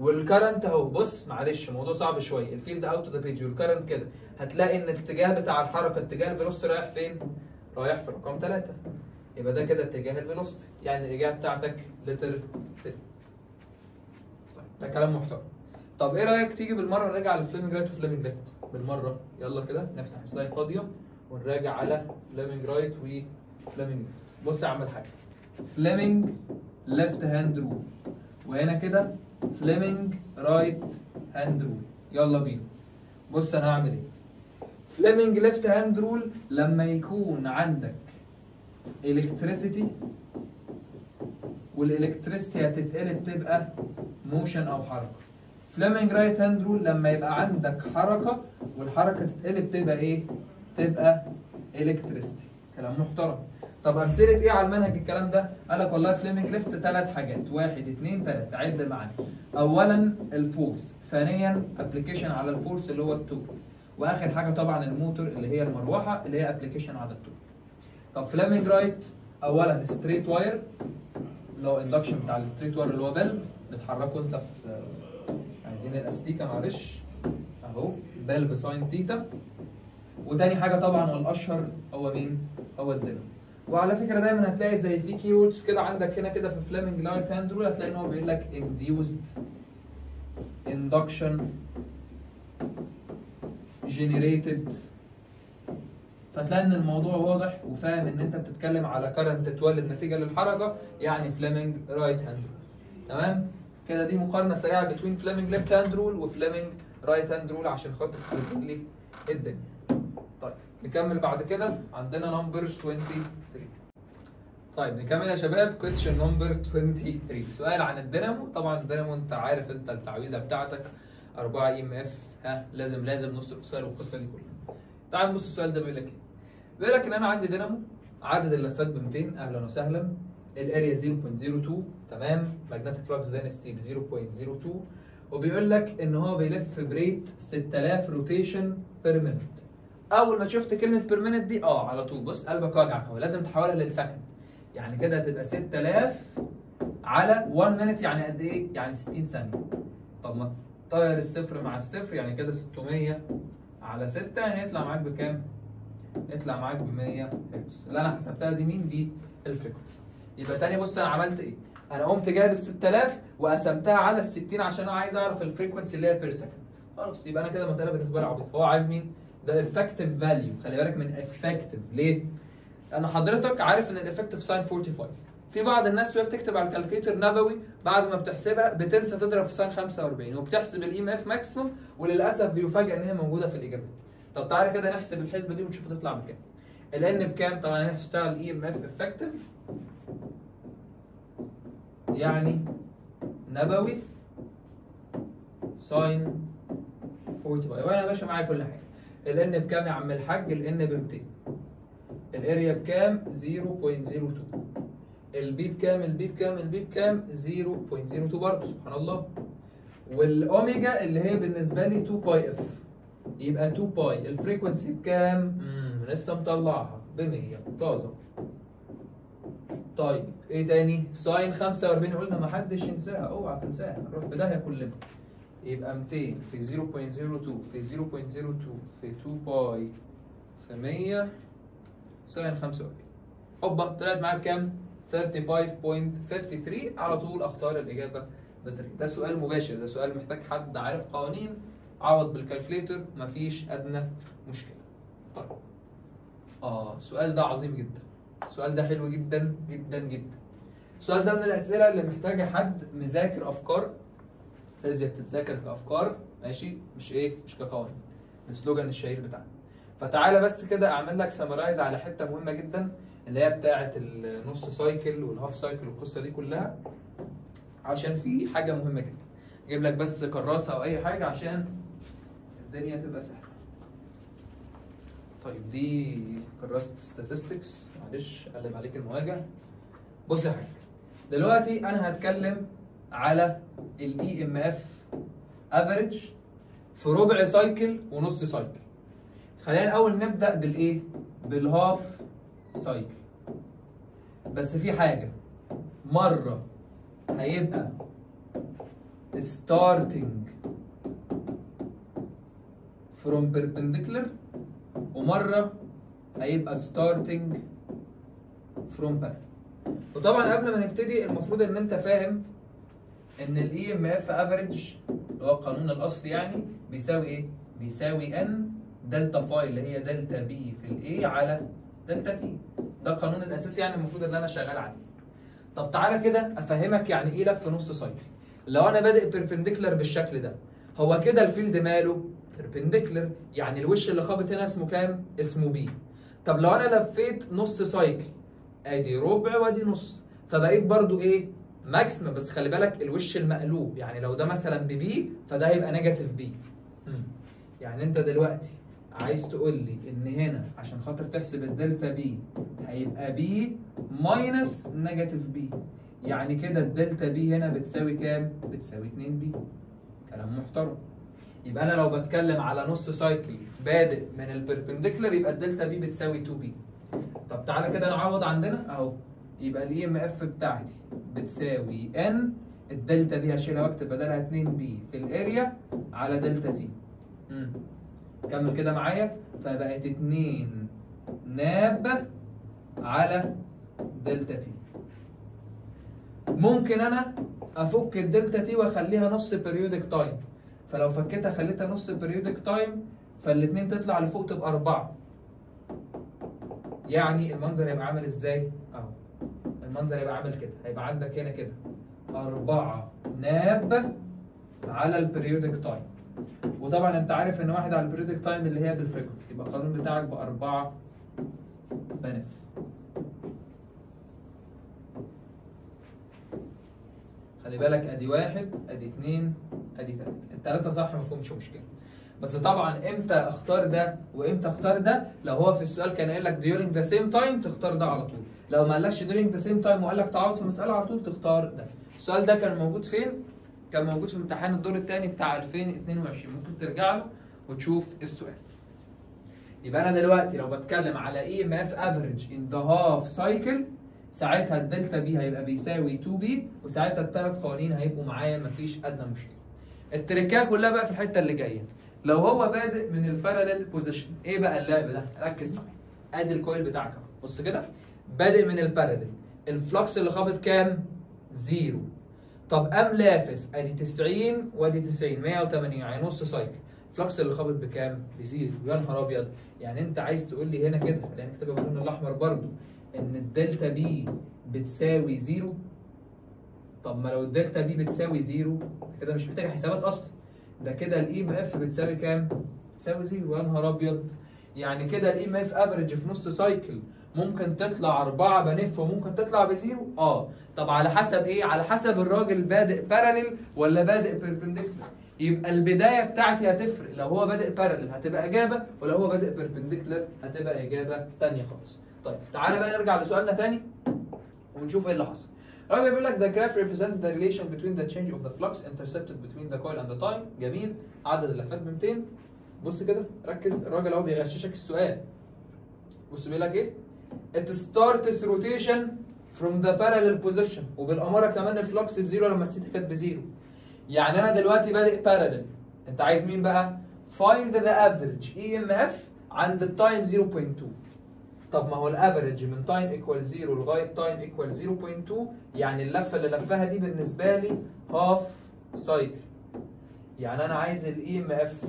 والكرنت اهو بص معلش الموضوع صعب شويه الفيلد اوت اوف ذا بيج والكرنت كده هتلاقي ان الاتجاه بتاع الحركه اتجاه الفيلوسيتي رايح فين؟ رايح في رقم 3 يبقى ده كده اتجاه الفيلوسيتي يعني الاجابه بتاعتك لتر 3 طيب ده كلام محترم طب ايه رايك تيجي بالمره نراجع على فليمنج رايت وفليمنج ليفت بالمره يلا كده نفتح سلايد فاضيه ونراجع على فليمنج رايت وفليمنج ليفت بص يا عم الحاج فليمنج ليفت هاند رول وهنا كده فليمنج رايت هاند رول يلا بينا بص انا هعمل ايه فليمنج ليفت هاند رول لما يكون عندك الكتريسيتي والالكتريسيتي هتتقلب تبقى موشن او حركه فليمنج رايت هاند رول لما يبقى عندك حركه والحركه تتقلب تبقى ايه تبقى الكتريسيتي كلام محترم طب امثله ايه على المنهج الكلام ده قال لك والله فليمنج ليفت ثلاث حاجات واحد اثنين ثلاثه عد معايا اولا الفورس ثانيا ابلكيشن على الفورس اللي هو التور واخر حاجه طبعا الموتور اللي هي المروحه اللي هي ابلكيشن على التور طب فليمنج رايت اولا ستريت واير اللي هو اندكشن بتاع الستريت واير اللي هو بلب بتحركه انت في عايزين الاستيكه معلش اهو بلب ساين تيتا وتاني حاجه طبعا والاشهر هو مين؟ هو الدينامو وعلى فكره دايما هتلاقي زي في كيوردز كده عندك هنا كده في فليمنج لايت هاند رول هتلاقي ان هو بيقول لك induced induction generated فتلاقي ان الموضوع واضح وفاهم ان انت بتتكلم على كرنت تولد نتيجه للحركه يعني فليمنج رايت هاند رول تمام كده دي مقارنه سريعه بين فليمنج ليفت هاند رول وفليمنج رايت هاند رول عشان خاطر تسهل لي الدنيا طيب نكمل بعد كده عندنا نمبر 23 طيب نكمل يا شباب كويستشن نمبر 23 سؤال عن الدينامو طبعا الدينامو انت عارف انت التعويذه بتاعتك 4 اي ام اف ها لازم لازم نص السؤال والقصه دي كلها تعال نبص السؤال ده بيقول لك ايه بيقول لك ان انا عندي دينامو عدد اللفات ب 200 اهلا وسهلا الاريا 0.02 تمام ماجنتيك فلكس دينستي ب 0.02 وبيقول لك ان هو بيلف بريت 6000 روتيشن بير مينت اول ما شفت كلمه بير مينت دي اه على طول بص قلبك وجعك هو لازم تحولها للسكند يعني كده هتبقى 6000 على 1 مينت يعني قد ايه؟ يعني 60 ثانيه طب ما طير الصفر مع الصفر يعني كده 600 على 6 يعني يطلع معاك بكام؟ يطلع معاك ب 100 هرتز اللي انا حسبتها دي مين؟ دي الفريكونسي يبقى تاني بص انا عملت ايه؟ انا قمت جايب ال 6000 وقسمتها على ال 60 عشان انا عايز اعرف الفريكونسي اللي هي بير سكند خلاص يبقى انا كده مساله بالنسبه لي عبيطه هو عايز مين؟ ده افكتيف فاليو خلي بالك من افكتيف ليه؟ لان حضرتك عارف ان الافكتيف ساين 45 في بعض الناس وهي بتكتب على الكالكوليتر نبوي بعد ما بتحسبها بتنسى تضرب في ساين 45 وبتحسب الاي ام اف ماكسيموم وللاسف بيفاجئ ان هي موجوده في الاجابات طب تعالى كده نحسب الحسبه دي ونشوف هتطلع بكام الان بكام طبعا هنشتغل اي ام اف افكتيف يعني نبوي ساين 45 وانا يا باشا معايا كل حاجه الان بكام يا عم الحاج الان ب 200 الاريا بكام 0.02 البي بكام البي بكام البي بكام 0.02 برضه سبحان الله والاوميجا اللي هي بالنسبه لي 2 باي اف يبقى 2 باي الفريكونسي بكام؟ امم لسه مطلعها ب 100 طازه طيب ايه تاني؟ ساين 45 قلنا ما حدش ينساها اوعى تنساها نروح في داهيه كلنا يبقى 200 في 0.02 في 0.02 في 2 باي في 100 ساين 45 هوبا طلعت معاك كام؟ 35.53 على طول اختار الاجابه ده ده سؤال مباشر ده سؤال محتاج حد عارف قوانين عوض بالكالكليتر مفيش ادنى مشكله طيب اه السؤال ده عظيم جدا السؤال ده حلو جدا جدا جدا السؤال ده من الاسئله اللي محتاجه حد مذاكر افكار فيزياء بتتذاكر كافكار ماشي مش ايه مش كقوانين السلوجان الشهير بتاعنا فتعالى بس كده اعمل لك سمرايز على حته مهمه جدا اللي هي بتاعه النص سايكل والهاف سايكل والقصه دي كلها عشان في حاجه مهمه جدا اجيب لك بس كراسه او اي حاجه عشان الدنيا تبقى سهله طيب دي كراسه statistics معلش قلب عليك المواجع بص يا حاج دلوقتي انا هتكلم على الاي ام اف افريج في ربع سايكل ونص سايكل خلينا الاول نبدا بالايه بالهاف سايكل بس في حاجه مره هيبقى starting from perpendicular ومره هيبقى starting from parallel وطبعا قبل ما نبتدي المفروض ان انت فاهم ان الاي ام اف افريج اللي هو القانون الاصلي يعني بيساوي ايه؟ بيساوي ان دلتا فاي اللي هي دلتا بي في الاي على دلتا تي ده القانون الاساسي يعني المفروض ان انا شغال عليه طب تعالى كده افهمك يعني ايه لف نص سايكل لو انا بادئ بيربنديكولار بالشكل ده هو كده الفيلد ماله بيربنديكولار يعني الوش اللي خابط هنا اسمه كام اسمه بي طب لو انا لفيت نص سايكل ادي ربع وادي نص فبقيت برضو ايه ماكسيمم بس خلي بالك الوش المقلوب يعني لو ده مثلا ببي فده هيبقى نيجاتيف بي يعني انت دلوقتي عايز تقول لي ان هنا عشان خاطر تحسب الدلتا بي هيبقى بي ماينس نيجاتيف بي يعني كده الدلتا بي هنا بتساوي كام؟ بتساوي 2 بي كلام محترم يبقى انا لو بتكلم على نص سايكل بادئ من البربنديكولار يبقى الدلتا بي بتساوي 2 بي طب تعالى كده نعوض عندنا اهو يبقى الاي ام اف بتاعتي بتساوي ان الدلتا بي هشيلها واكتب بدلها 2 بي في الاريا على دلتا تي مم. كمل كده معايا فبقت 2 ناب على دلتا تي ممكن انا افك الدلتا تي واخليها نص بريودك تايم فلو فكيتها خليتها نص بريودك تايم فالاثنين تطلع لفوق تبقى أربعة يعني المنظر هيبقى عامل ازاي؟ اهو المنظر هيبقى عامل كده هيبقى عندك هنا كده أربعة ناب على البريودك تايم وطبعا انت عارف ان واحد على البريودك تايم اللي هي بالفريكونسي يبقى القانون بتاعك بأربعة بنف خلي بالك ادي واحد ادي اتنين ادي تلاته التلاته صح ما فيهمش مشكله بس طبعا امتى اختار ده وامتى اختار ده لو هو في السؤال كان قايل لك during the same time تختار ده على طول لو ما قالكش during the same time وقال لك تعوض في المساله على طول تختار ده السؤال ده كان موجود فين كان موجود في امتحان الدور الثاني بتاع 2022 ممكن ترجع له وتشوف السؤال يبقى انا دلوقتي لو بتكلم على اي ام اف افريج ان ذا هاف سايكل ساعتها الدلتا بي هيبقى بيساوي 2 بي وساعتها الثلاث قوانين هيبقوا معايا مفيش ادنى مشكله التركات كلها بقى في الحته اللي جايه لو هو بادئ من الباراليل بوزيشن ايه بقى اللعب ده ركز معايا ادي الكويل بتاعك اهو بص كده بادئ من الباراليل الفلكس اللي خابط كام زيرو طب قام لافف ادي 90 وادي 90 180 يعني نص سايكل الفلكس اللي خابط بكام بزيرو يا نهار ابيض يعني انت عايز تقول لي هنا كده خلينا نكتبها باللون الاحمر برضو ان الدلتا بي بتساوي زيرو طب ما لو الدلتا بي بتساوي زيرو كده مش محتاج حسابات اصلا ده كده الاي ام اف بتساوي كام؟ بتساوي زيرو يا نهار ابيض يعني كده الاي ام اف افريج في نص سايكل ممكن تطلع أربعة بنف وممكن تطلع بزيرو اه طب على حسب ايه؟ على حسب الراجل بادئ باراليل ولا بادئ بيربنديكولار يبقى البداية بتاعتي هتفرق لو هو بادئ باراليل هتبقى إجابة ولو هو بادئ بيربنديكولار هتبقى إجابة تانية خالص طيب تعالى بقى نرجع لسؤالنا تاني ونشوف ايه اللي حصل الراجل بيقول لك the graph represents the relation between the change of the flux intercepted between the coil and the time جميل عدد اللفات ب 200 بص كده ركز الراجل اهو بيغششك السؤال بص بيقول لك ايه it starts rotation from the parallel position وبالاماره كمان الفلكس بزيرو لما السيتا كانت بزيرو يعني انا دلوقتي بادئ parallel انت عايز مين بقى find the average EMF عند التايم 0.2 طب ما هو الافريج من تايم ايكوال 0 لغايه تايم ايكوال 0.2 يعني اللفه اللي لفها دي بالنسبه لي هاف سايكل يعني انا عايز الاي ام اف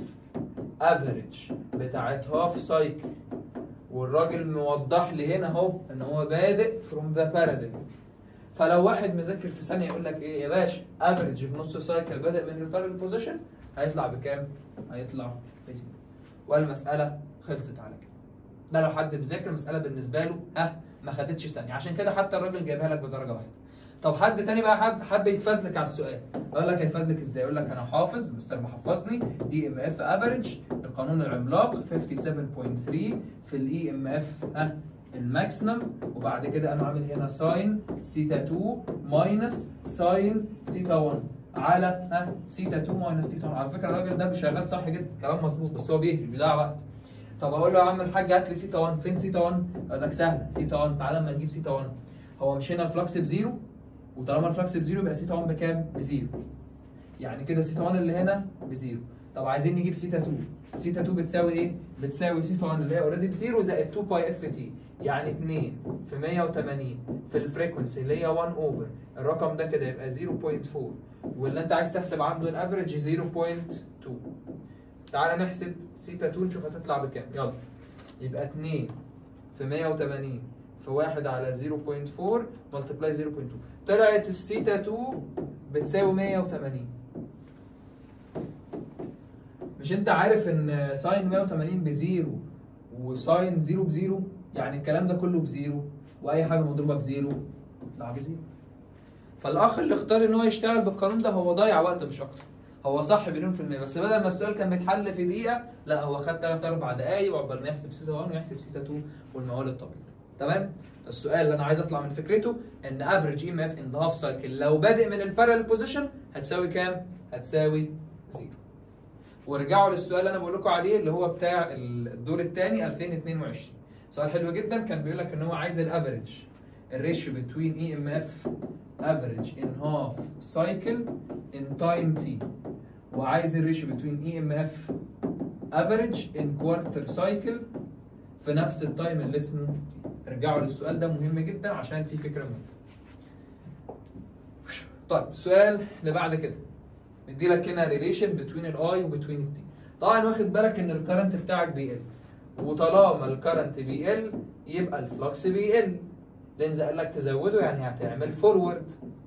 افريج بتاعت هاف سايكل والراجل موضح لي هنا اهو ان هو بادئ فروم ذا باراليل فلو واحد مذاكر في ثانيه يقول لك ايه يا باشا افريج في نص سايكل بادئ من الباراليل بوزيشن هيطلع بكام؟ هيطلع بزيرو والمساله خلصت على كده ده لو حد مذاكر المساله بالنسبه له ها ما خدتش ثانيه عشان كده حتى الراجل جايبها لك بدرجه واحده طب حد تاني بقى حد حب يتفزلك على السؤال يقول لك هيتفزلك ازاي يقول لك انا حافظ مستر محفظني اي ام اف افريج القانون العملاق 57.3 في الاي ام اف ها الماكسيمم وبعد كده انا عامل هنا ساين سيتا 2 ماينس ساين سيتا 1 على ها سيتا 2 ماينس سيتا 1 على فكره الراجل ده شغال صح جدا كلام مظبوط بس هو بيهري بيضيع وقت طب اقول له يا عم الحاج هات لي سيتا 1 فين سيتا 1 اقول لك سهله سيتا 1 تعالى اما نجيب سيتا 1 هو مش هنا الفلكس بزيرو وطالما الفلكس بزيرو يبقى سيتا 1 بكام بزيرو يعني كده سيتا 1 اللي هنا بزيرو طب عايزين نجيب سيتا 2 سيتا 2 بتساوي ايه؟ بتساوي سيتا 1 اللي هي اوريدي بزيرو زائد 2 باي اف تي يعني 2 في 180 في الفريكونسي اللي هي 1 اوفر الرقم ده كده يبقى 0.4 واللي انت عايز تحسب عنده الافريج 0.2 تعالى نحسب سيتا 2 نشوف هتطلع بكام يلا يبقى 2 في 180 في 1 على 0.4 ملتبلاي 0.2 طلعت السيتا 2 بتساوي 180 مش انت عارف ان ساين 180 بزيرو وساين زيرو بزيرو يعني الكلام ده كله بزيرو واي حاجه مضروبه بزيرو تطلع بزيرو فالاخ اللي اختار ان هو يشتغل بالقانون ده هو ضيع وقت مش اكتر هو صح مليون في المية بس بدل ما السؤال كان بيتحل في دقيقة لا هو خد 3 4 دقايق وعقبال ما يحسب سيتا 1 ويحسب سيتا 2 والموال الطويل ده تمام؟ السؤال اللي انا عايز اطلع من فكرته ان افريج ام اف ان ذا هاف سايكل لو بادئ من البارallel بوزيشن هتساوي كام؟ هتساوي زيرو ورجعوا للسؤال اللي انا بقول لكم عليه اللي هو بتاع الدور الثاني 2022 سؤال حلو جدا كان بيقول لك ان هو عايز الافريج الريشيو بتوين اي ام اف افريج ان هاف سايكل ان تايم تي وعايز الريشيو بتوين اي ام اف افريج ان كوارتر سايكل في نفس التايم اللي اسمه تي ارجعوا للسؤال ده مهم جدا عشان فيه فكره مهمه طيب السؤال اللي بعد كده مدي لك هنا ريليشن بتوين الاي وبتوين التي طبعا واخد بالك ان الكرنت بتاعك بيقل وطالما الكرنت بيقل يبقى الفلكس بيقل لينز قال لك تزوده يعني هتعمل فورورد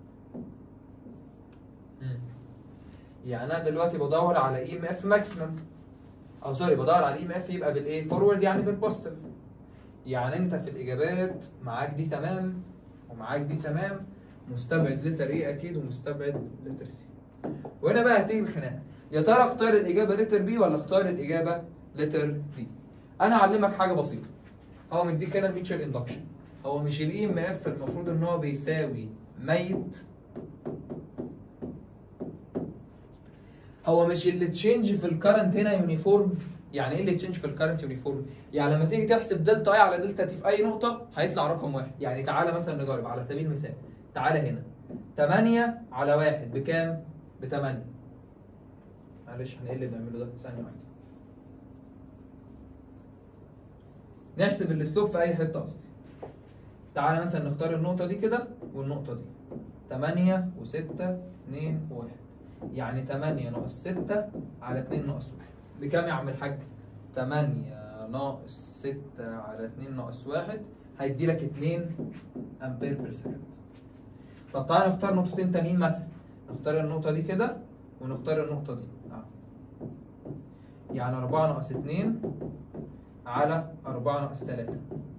يعني انا دلوقتي بدور على اي ام اف ماكسيمم او سوري بدور على اي ام اف يبقى بالايه فورورد يعني بالبوزيتيف يعني انت في الاجابات معاك دي تمام ومعاك دي تمام مستبعد لتر ايه اكيد ومستبعد لتر سي وهنا بقى هتيجي الخناقه يا ترى اختار الاجابه لتر بي ولا اختار الاجابه لتر دي انا اعلمك حاجه بسيطه هو مديك هنا الميتشر اندكشن هو مش الاي ام اف المفروض ان هو بيساوي ميت هو مش اللي تشينج في الكرنت هنا يونيفورم يعني ايه اللي تشينج في الكرنت يونيفورم يعني لما تيجي تحسب دلتا اي على دلتا تي في اي نقطه هيطلع رقم واحد يعني تعالى مثلا نجرب على سبيل المثال تعالى هنا 8 على واحد بكام ب 8 معلش احنا ايه اللي بنعمله ده ثانيه واحده نحسب السلوب في اي حته قصدي تعالى مثلا نختار النقطه دي كده والنقطه دي 8 و6 2 و1 يعني 8 ناقص 6 على 2 ناقص 1 بكام يا عم الحاج 8 ناقص 6 على 2 ناقص 1 هيدي لك 2 امبير بير سكند طب تعالى نختار نقطتين تانيين مثلا نختار النقطة دي كده ونختار النقطة دي اه يعني 4 ناقص 2 على 4 ناقص 3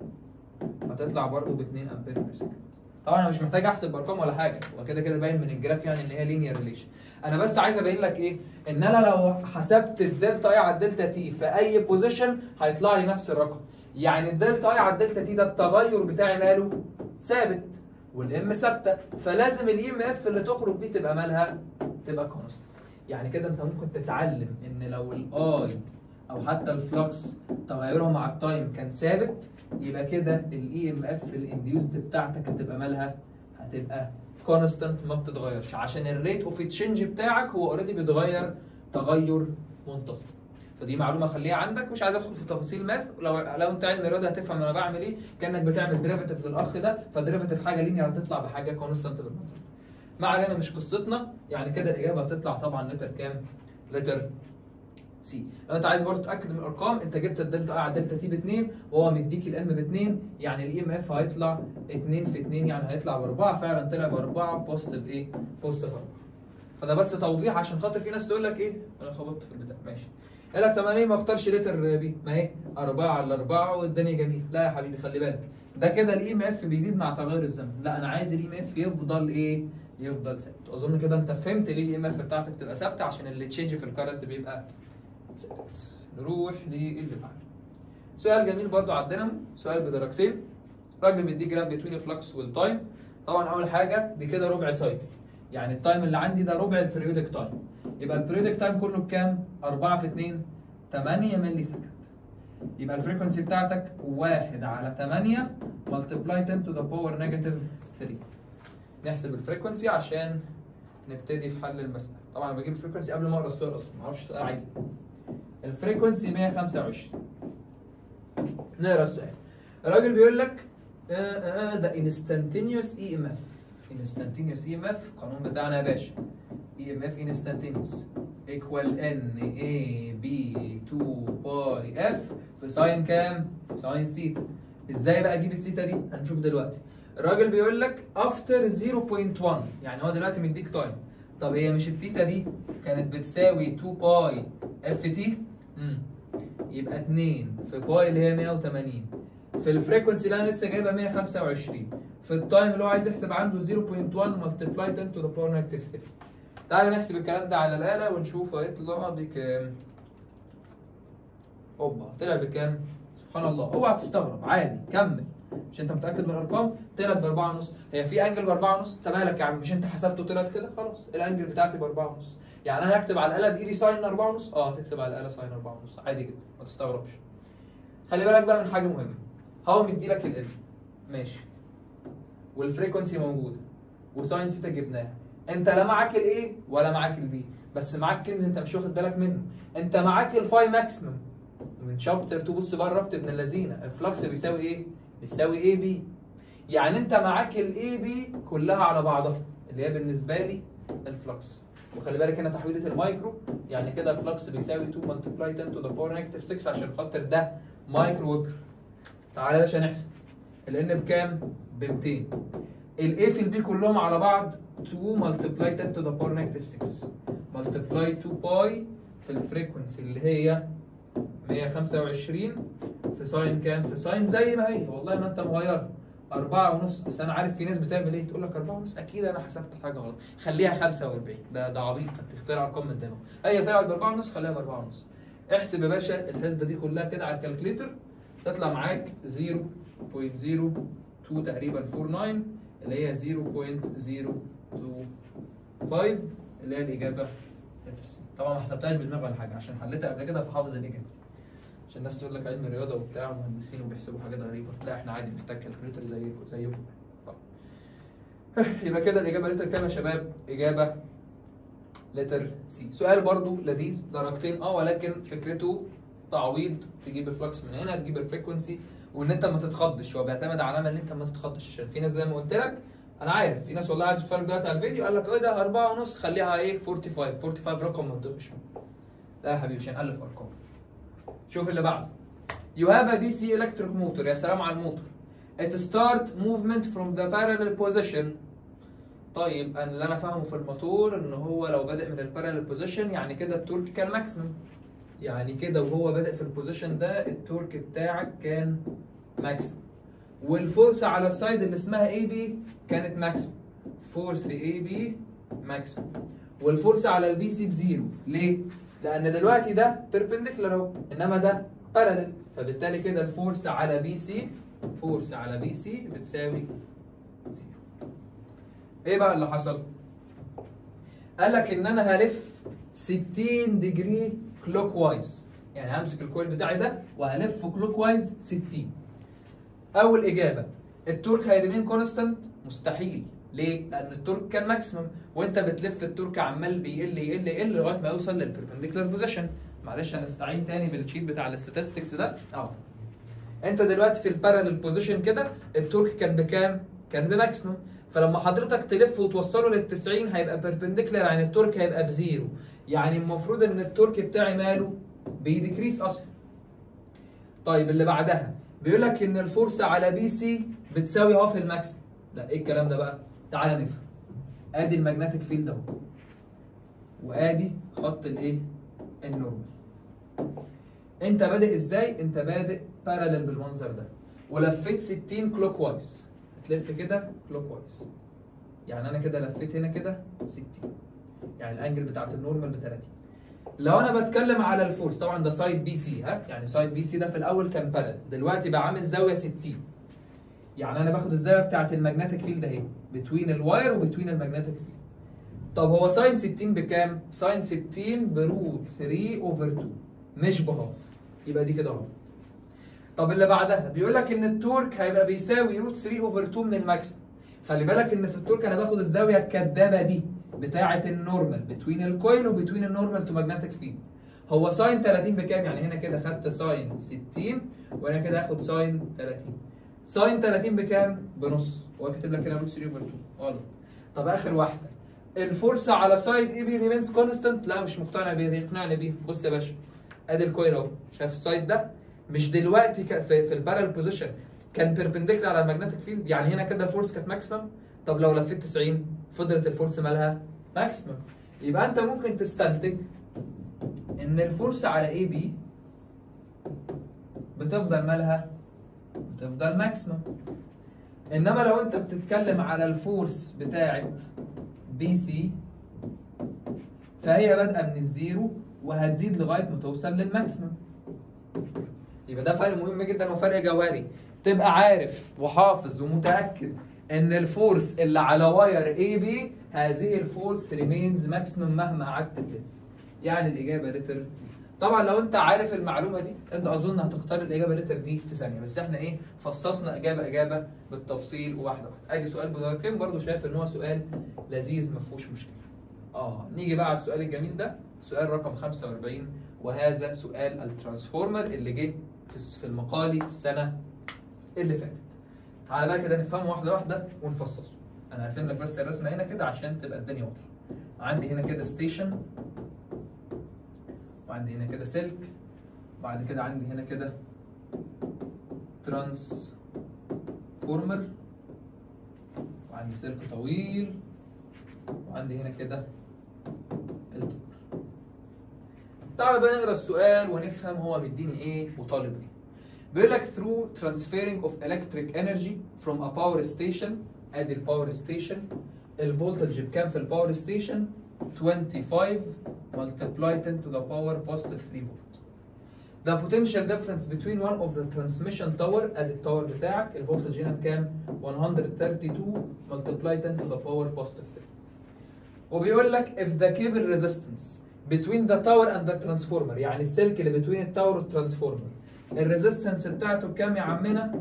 هتطلع برضه ب 2 امبير بير سكند طبعا انا مش محتاج احسب ارقام ولا حاجه هو كده كده باين من الجراف يعني ان هي لينير ريليشن انا بس عايز ابين لك ايه ان انا لو حسبت الدلتا اي على الدلتا تي في اي بوزيشن هيطلع لي نفس الرقم يعني الدلتا اي على الدلتا تي ده التغير بتاعي ماله ثابت والام ثابته فلازم الاي ام اف اللي تخرج دي تبقى مالها تبقى كونستنت يعني كده انت ممكن تتعلم ان لو الاي او حتى الفلكس تغيرها مع التايم كان ثابت يبقى كده الاي ام اف الانديوست بتاعتك هتبقى مالها هتبقى كونستنت ما بتتغيرش عشان الريت اوف تشينج بتاعك هو اوريدي بيتغير تغير منتظم فدي معلومه خليها عندك مش عايز ادخل في تفاصيل ماث لو لو انت علم رياضه هتفهم انا بعمل ايه كانك بتعمل ديريفاتيف للاخ ده فديريفاتيف حاجه لينير هتطلع بحاجه كونستنت بالمنظر ما علينا مش قصتنا يعني كده الاجابه هتطلع طبعا لتر كام؟ لتر سي لو انت عايز برضه تاكد من الارقام انت جبت الدلتا اي على الدلتا تي ب 2 وهو مديك الام ب 2 يعني الاي ام اف هيطلع 2 في 2 يعني هيطلع ب 4 فعلا طلع ب 4 بوزيتيف ايه؟ بوزيتيف 4 فده بس توضيح عشان خاطر في ناس تقول لك ايه؟ انا خبطت في البتاع ماشي قال لك طب انا ليه ما اختارش لتر بي؟ ما هي 4 على 4 والدنيا جميل لا يا حبيبي خلي بالك ده كده الاي ام اف بيزيد مع تغير الزمن لا انا عايز الاي ام اف يفضل ايه؟ يفضل ثابت اظن كده انت فهمت ليه الاي ام اف بتاعتك تبقى ثابته عشان اللي تشينج في الكارنت بيبقى ثابت نروح للي بعده سؤال جميل برضو على الدينامو سؤال بدرجتين راجل مديك جراف بتوين الفلكس والتايم طبعا اول حاجه دي كده ربع سايكل يعني التايم اللي عندي ده ربع البريودك تايم يبقى البريودك تايم كله بكام 4 في 2 8 ملي سكند يبقى الفريكونسي بتاعتك 1 على 8 ملتبلاي 10 تو ذا باور نيجاتيف 3 نحسب الفريكونسي عشان نبتدي في حل المساله طبعا أنا بجيب الفريكونسي قبل ما اقرا السؤال اصلا ما اعرفش السؤال عايز ايه الفريكونسي 125 نقرا السؤال الراجل بيقول لك ذا انستنتينيوس اي ام اف انستنتينيوس اي ام اف القانون بتاعنا يا باشا اي ام اف انستنتينيوس ايكوال ان اي بي 2 باي اف في ساين كام؟ ساين سيتا ازاي بقى اجيب السيتا دي؟ هنشوف دلوقتي الراجل بيقول لك افتر 0.1 يعني هو دلوقتي مديك تايم طب هي مش الثيتا دي كانت بتساوي 2 باي اف تي امم يبقى 2 في باي اللي هي 180 في الفريكونسي اللي انا لسه جايبها 125 في التايم اللي هو عايز يحسب عنده 0.1 ملتبلاي 10 تو ذا باور نيجاتيف 3 تعالى نحسب الكلام ده على الآلة ونشوف هيطلع بكام اوبا طلع بكام سبحان الله اوعى تستغرب عادي كمل مش انت متاكد من الارقام طلعت باربعة ونص هي في انجل باربعة ونص انت مالك يا عم مش انت حسبته طلعت كده خلاص الانجل بتاعتي باربعة ونص يعني انا هكتب على الاله بايدي ساين أربعة ونص اه تكتب على الاله ساين أربعة ونص عادي جدا ما تستغربش خلي بالك بقى من حاجه مهمه هو مدي لك ال ماشي والفريكونسي موجوده وساين سيتا جبناها انت لا معاك الايه ولا معاك البي بس معاك كنز انت مش واخد بالك منه انت معاك الفاي ماكسيمم من شابتر 2 بص بقى الربط ابن اللذينه الفلكس بيساوي ايه؟ بيساوي اي بي يعني انت معاك الاي بي كلها على بعضها اللي هي بالنسبه لي الفلكس وخلي بالك هنا تحويله المايكرو يعني كده الفلكس بيساوي 2 ملتبلاي 10 تو ذا باور نيجاتيف 6 عشان خاطر ده مايكرو ويبر تعالى يا باشا نحسب الان بكام؟ ب 200 الاي في البي كلهم على بعض 2 ملتبلاي 10 تو ذا باور نيجاتيف 6 ملتبلاي 2 باي في الفريكونسي اللي هي 125 في ساين كام؟ في ساين زي ما هي والله ما انت مغيرها أربعة ونص بس أنا عارف في ناس بتعمل إيه تقول لك أربعة ونص أكيد أنا حسبت حاجة غلط خليها 45 ده ده عبيط أنت بتختار أرقام من دماغك هي طلعت بأربعة ونص خليها بأربعة ونص احسب يا باشا الحسبة دي كلها كده على الكالكليتر تطلع معاك 0.02 تقريبا 49 اللي هي 0.025 اللي هي الإجابة طبعا ما حسبتهاش بدماغي ولا حاجة عشان حليتها قبل كده فحافظ الإجابة عشان الناس تقول لك علم رياضه وبتاع ومهندسين وبيحسبوا حاجات غريبه لا احنا عادي محتاج كالكوليتر زيكم زيكم طيب يبقى كده الاجابه لتر كام يا شباب اجابه لتر سي سؤال برضو لذيذ درجتين اه ولكن فكرته تعويض تجيب الفلكس من هنا تجيب الفريكونسي وان انت ما تتخضش هو بيعتمد على ان انت ما تتخضش عشان في ناس زي ما قلت لك انا عارف في ناس والله قاعد تتفرج دلوقتي على الفيديو قال لك ايه ده 4 ونص خليها ايه 45 45 رقم منطقي شويه لا يا حبيبي مش هنألف ارقام شوف اللي بعده You have a DC electric motor يا سلام على الموتور It start movement from the parallel position طيب انا اللي انا فاهمه في الموتور ان هو لو بادئ من البارallel بوزيشن يعني كده التورك كان ماكسيمم يعني كده وهو بادئ في البوزيشن ده التورك بتاعك كان ماكسيمم والفورس على السايد اللي اسمها اي بي كانت ماكسيمم فورس اي بي ماكسيمم والفورس على البي سي بزيرو ليه؟ لان دلوقتي ده بيربنديكولار اهو انما ده بارالل فبالتالي كده الفورس على بي سي فورس على بي سي بتساوي زيرو ايه بقى اللي حصل؟ قال لك ان انا هلف 60 ديجري كلوك وايز يعني همسك الكويل بتاعي ده وهلفه كلوك وايز 60 اول اجابه التورك هيريمين كونستانت مستحيل ليه؟ لان التورك كان ماكسيمم وانت بتلف التورك عمال بيقل يقل يقل لغايه ما يوصل للبربنديكولار بوزيشن معلش هنستعين تاني بالشيت بتاع الاستاتستكس ده اهو انت دلوقتي في البارالل بوزيشن كده التورك كان بكام؟ كان بماكسيمم فلما حضرتك تلف وتوصله لل 90 هيبقى بيربنديكولار يعني التورك هيبقى بزيرو يعني المفروض ان التورك بتاعي ماله؟ بيديكريس اصلا طيب اللي بعدها بيقول لك ان الفورس على بي سي بتساوي اه في الماكسيمم لا ايه الكلام ده بقى؟ تعالى نفهم ادي الماجنتيك فيلد اهو وادي خط الايه؟ النورمال انت بادئ ازاي؟ انت بادئ بارالل بالمنظر ده ولفيت 60 كلوك وايز هتلف كده كلوك وايز يعني انا كده لفيت هنا كده 60 يعني الانجل بتاعت النورمال ب 30 لو انا بتكلم على الفورس طبعا ده سايد بي سي ها يعني سايد بي سي ده في الاول كان بارالل دلوقتي بقى عامل زاويه 60 يعني انا باخد الزاويه بتاعت الماجنتيك فيلد اهي بتوين الواير وبتوين الماجنتيك فيلد طب هو ساين 60 بكام؟ ساين 60 بروت 3 اوفر 2 مش بهاف يبقى دي كده اهو طب اللي بعدها بيقول لك ان التورك هيبقى بيساوي روت 3 اوفر 2 من الماكسيمم خلي بالك ان في التورك انا باخد الزاويه الكدابه دي بتاعه النورمال بتوين الكويل وبتوين النورمال تو ماجنتيك فيلد هو ساين 30 بكام يعني هنا كده خدت ساين 60 وانا كده هاخد ساين 30 ساين 30 بكام بنص هو كاتب لك هنا روت 3 اوفر 2 غلط طب اخر واحده الفرصه على سايد اي بي ريمينز كونستنت لا مش مقتنع بيها دي اقنعني بيها بص يا باشا ادي الكويل اهو شايف السايد ده مش دلوقتي ك- في, في البارل بوزيشن كان بيربنديكولار على الماجنتيك فيلد يعني هنا كده الفورس كانت ماكسيمم طب لو لفيت 90 فضلت الفورس مالها ماكسيمم يبقى انت ممكن تستنتج ان الفورس على اي بي بتفضل مالها بتفضل ماكسيمم انما لو انت بتتكلم على الفورس بتاعت بي سي فهي بادئه من الزيرو وهتزيد لغايه ما توصل للماكسيمم يبقى ده فرق مهم جدا وفرق جوهري تبقى عارف وحافظ ومتاكد ان الفورس اللي على واير اي بي هذه الفورس ريمينز ماكسيمم مهما قعدت تلف يعني الاجابه لتر طبعا لو انت عارف المعلومه دي انت اظن هتختار الاجابه لتر دي في ثانيه بس احنا ايه فصصنا اجابه اجابه بالتفصيل وواحده واحده ادي سؤال بدرجتين برضو شايف ان هو سؤال لذيذ ما فيهوش مشكله اه نيجي بقى على السؤال الجميل ده سؤال رقم 45 وهذا سؤال الترانسفورمر اللي جه في في المقالي السنه اللي فاتت تعالى بقى كده نفهمه واحده واحده ونفصصه انا هرسم لك بس الرسمه هنا كده عشان تبقى الدنيا واضحه عندي هنا كده ستيشن وعندي هنا كده سلك بعد كده عندي هنا كده ترانس فورمر وعندي سلك طويل وعندي هنا كده التور تعال بقى نقرا السؤال ونفهم هو مديني ايه وطالب ايه بيقول لك through transferring of electric energy from a power station ادي الباور ستيشن الفولتج بكام في الباور ستيشن 25 multiplied into the power positive 3 volt the potential difference between one of the transmission tower ادي التاور بتاعك الفولتج هنا بكام 132 multiplied into the power positive 3 وبيقول لك if the cable resistance between the tower and the transformer يعني السلك اللي between التاور والترانسفورمر الريزيستنس بتاعته بكام يا عمنا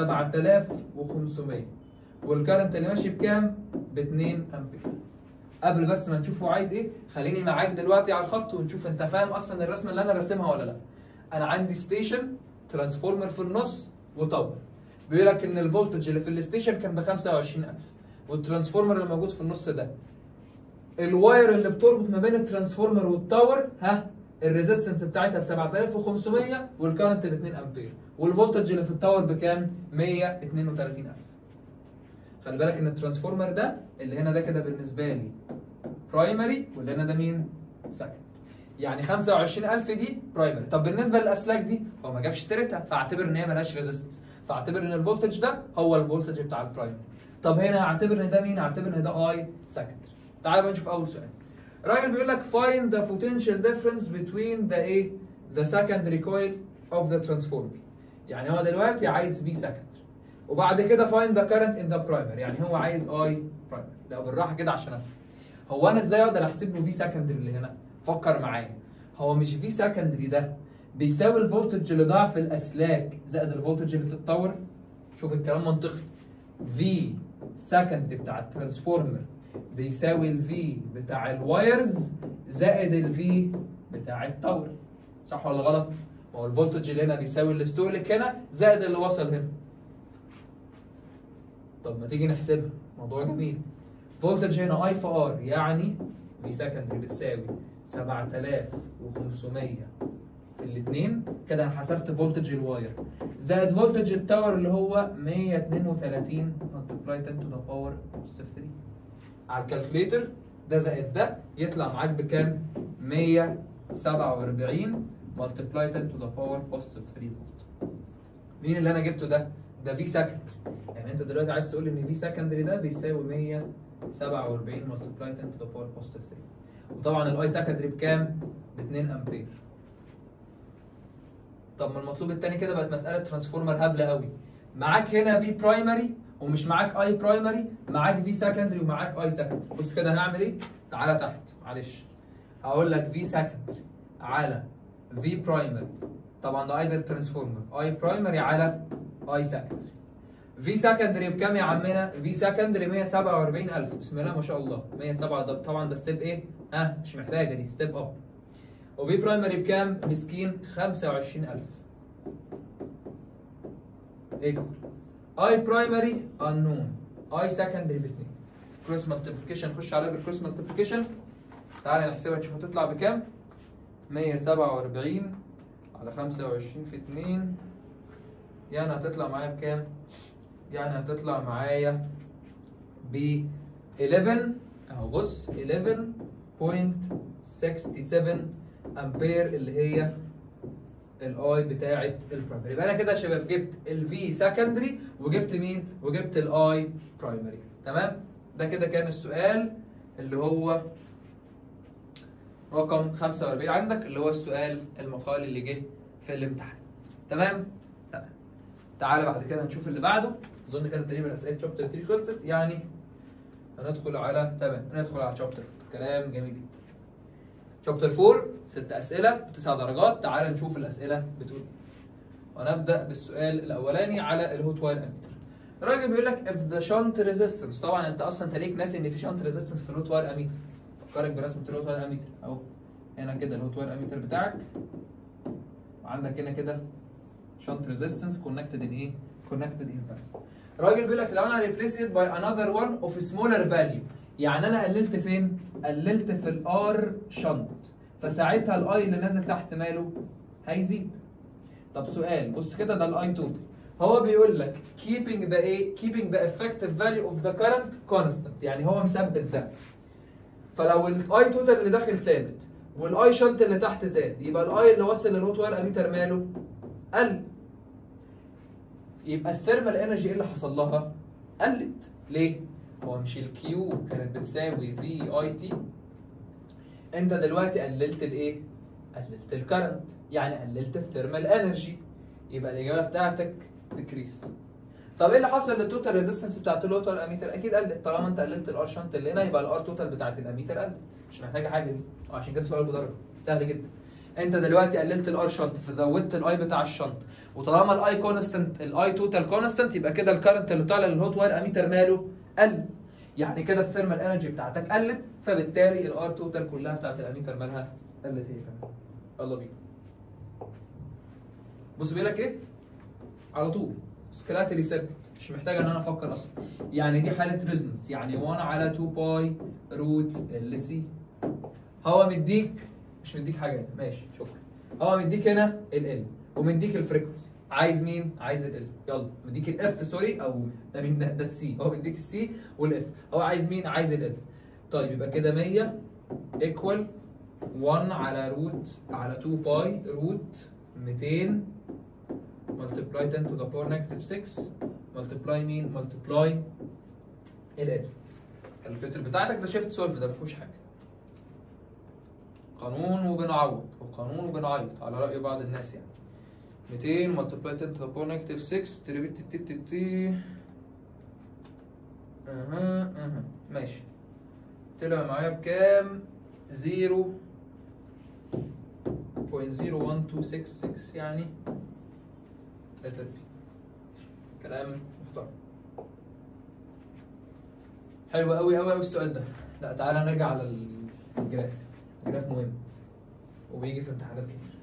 7500 والكرنت اللي ماشي بكام ب 2 امبير قبل بس ما نشوف هو عايز ايه خليني معاك دلوقتي على الخط ونشوف انت فاهم اصلا الرسمه اللي انا راسمها ولا لا انا عندي ستيشن ترانسفورمر في النص وتاور بيقول لك ان الفولتج اللي في الستيشن كان ب 25000 والترانسفورمر اللي موجود في النص ده الواير اللي بتربط ما بين الترانسفورمر والتاور ها الريزيستنس بتاعتها ب 7500 والكارنت ب 2 امبير والفولتج اللي في التاور بكام 132000 خلي بالك ان الترانسفورمر ده اللي هنا ده كده بالنسبه لي برايمري واللي هنا ده مين سكند يعني 25000 دي برايمري طب بالنسبه للاسلاك دي هو ما جابش سيرتها فاعتبر ان هي مالهاش ريزيستنس فاعتبر ان الفولتج ده هو الفولتج بتاع البرايمري طب هنا هعتبر ان ده مين هعتبر ان ده اي سكندري تعال بقى نشوف اول سؤال الراجل بيقول لك find the potential difference between the ايه the secondary coil of the transformer يعني هو دلوقتي عايز V secondary وبعد كده find the current in the primary يعني هو عايز I primary لا بالراحه كده عشان افهم هو انا ازاي اقدر احسب له V secondary اللي هنا فكر معايا هو مش V secondary ده بيساوي الفولتج اللي ضاع في الاسلاك زائد الفولتج اللي في التاور شوف الكلام منطقي V secondary بتاع الترانسفورمر بيساوي الفي بتاع الوايرز زائد الفي بتاع التاور صح ولا غلط؟ ما هو الفولتج اللي هنا بيساوي الاستوليك هنا زائد اللي وصل هنا طب ما تيجي نحسبها موضوع جميل فولتج هنا اي في ار يعني في سكندري بتساوي 7500 في الاثنين كده انا حسبت فولتج الواير زائد فولتج التاور اللي هو 132 multiplied into the power positive 3 على الكالكوليتر ده زائد ده يطلع معاك بكام 147 multiplied into the power positive 3 فولت مين اللي انا جبته ده ده في سكندري يعني انت دلوقتي عايز تقول ان في سكندري ده بيساوي 147 multiplied into the power positive 3 وطبعا الاي سكندري بكام ب 2 امبير طب ما المطلوب التاني كده بقت مساله ترانسفورمر هبله قوي معاك هنا في برايمري ومش معاك اي برايمري معاك في سكندري ومعاك اي سكندري بص كده هنعمل ايه تعالى تحت معلش هقول لك في سكندري على في برايمري طبعا ده ايدر ترانسفورمر اي برايمري على اي سكندري في سكندري بكام يا عمنا؟ في سكندري 147000 بسم الله ما شاء الله 107 ده طبعا ده ستيب ايه؟ ها مش محتاجه دي ستيب اب وفي برايمري بكام؟ مسكين 25000 ايكوال اي برايمري انون اي سكندري ب 2 كروس مالتيبليكيشن نخش عليها بالكروس مالتيبليكيشن تعالى نحسبها نشوف هتطلع بكام 147 على 25 في 2 يعني هتطلع معايا بكام؟ يعني هتطلع معايا ب 11 اهو بص 11.67 امبير اللي هي الاي بتاعه البرايمري يبقى انا كده يا شباب جبت الفي سكندري وجبت مين وجبت الاي برايمري تمام ده كده كان السؤال اللي هو رقم 45 عندك اللي هو السؤال المقالي اللي جه في الامتحان تمام تمام تعالى بعد كده نشوف اللي بعده اظن كده تقريبا اسئله شابتر 3 خلصت يعني هندخل على تمام ندخل على شابتر 4 كلام جميل جدا شابتر 4 ست اسئله بتسع درجات تعالى نشوف الاسئله بتقول ايه ونبدا بالسؤال الاولاني على الهوت واير اميتر الراجل بيقول لك if the shunt resistance طبعا انت اصلا انت ليك ناسي ان في shunt resistance في الهوت واير اميتر فكرك برسمه الهوت واير اميتر اهو هنا كده الهوت واير اميتر بتاعك وعندك هنا كده shunt resistance connected in ايه connected in parallel الراجل بيقول لك لو انا replace it by another one of smaller value يعني انا قللت فين قللت في الار شنت فساعتها الاي اللي نازل تحت ماله هيزيد طب سؤال بص كده ده الاي توتال هو بيقول لك keeping the ايه keeping the effective value of the current constant يعني هو مثبت ده فلو الاي توتال اللي داخل ثابت والاي شنت اللي تحت زاد يبقى الاي اللي وصل للهوت واير اميتر ماله قل يبقى الثيرمال انرجي ايه اللي حصل لها قلت ليه هو مش الكيو كانت بتساوي في اي تي انت دلوقتي قللت الايه قللت الكرنت يعني قللت الثيرمال انرجي يبقى الاجابه بتاعتك ديكريس طب ايه اللي حصل للتوتال ريزيستنس بتاعت اللوتال اميتر اكيد قلت طالما انت قللت الار شنت اللي هنا يبقى الار توتال بتاعت الاميتر قلت مش محتاجه حاجه دي عشان كده سؤال بدرجه سهل جدا انت دلوقتي قللت الار شنت فزودت الاي بتاع الشنت وطالما الاي كونستنت الاي توتال كونستنت يبقى كده الكرنت اللي طالع للهوت واير اميتر ماله قل يعني كده الثيرمال انرجي بتاعتك قلت فبالتالي الار توتال كلها بتاعت الاميتر مالها قلت هي كمان يلا بينا بص بيقول لك ايه على طول سكلاتري سيركت مش محتاج ان انا افكر اصلا يعني دي حاله ريزونانس يعني 1 على 2 باي روت ال سي هو مديك مش مديك حاجه هنا ماشي شكرا هو مديك هنا ال ال ومديك الفريكونسي عايز مين؟ عايز ال يلا مديك الاف سوري او ده مين ده؟ ده السي هو مديك السي والاف هو عايز مين؟ عايز ال طيب يبقى كده 100 ايكوال 1 على روت على 2 باي روت 200 multiply 10 to the power negative 6 multiply مين؟ multiply ال ال الكالكوليتر بتاعتك ده شيفت سولف ده ما فيهوش حاجه قانون وبنعوض وقانون وبنعيط على رأي بعض الناس يعني 200 multiply 10 to the power negative 6 تربيت تي تي تي اها اها ماشي طلع معايا بكام 0.01266 يعني لتر بي كلام محترم حلو قوي قوي قوي السؤال ده لا تعالى نرجع على الجراف الجراف مهم وبيجي في امتحانات كتير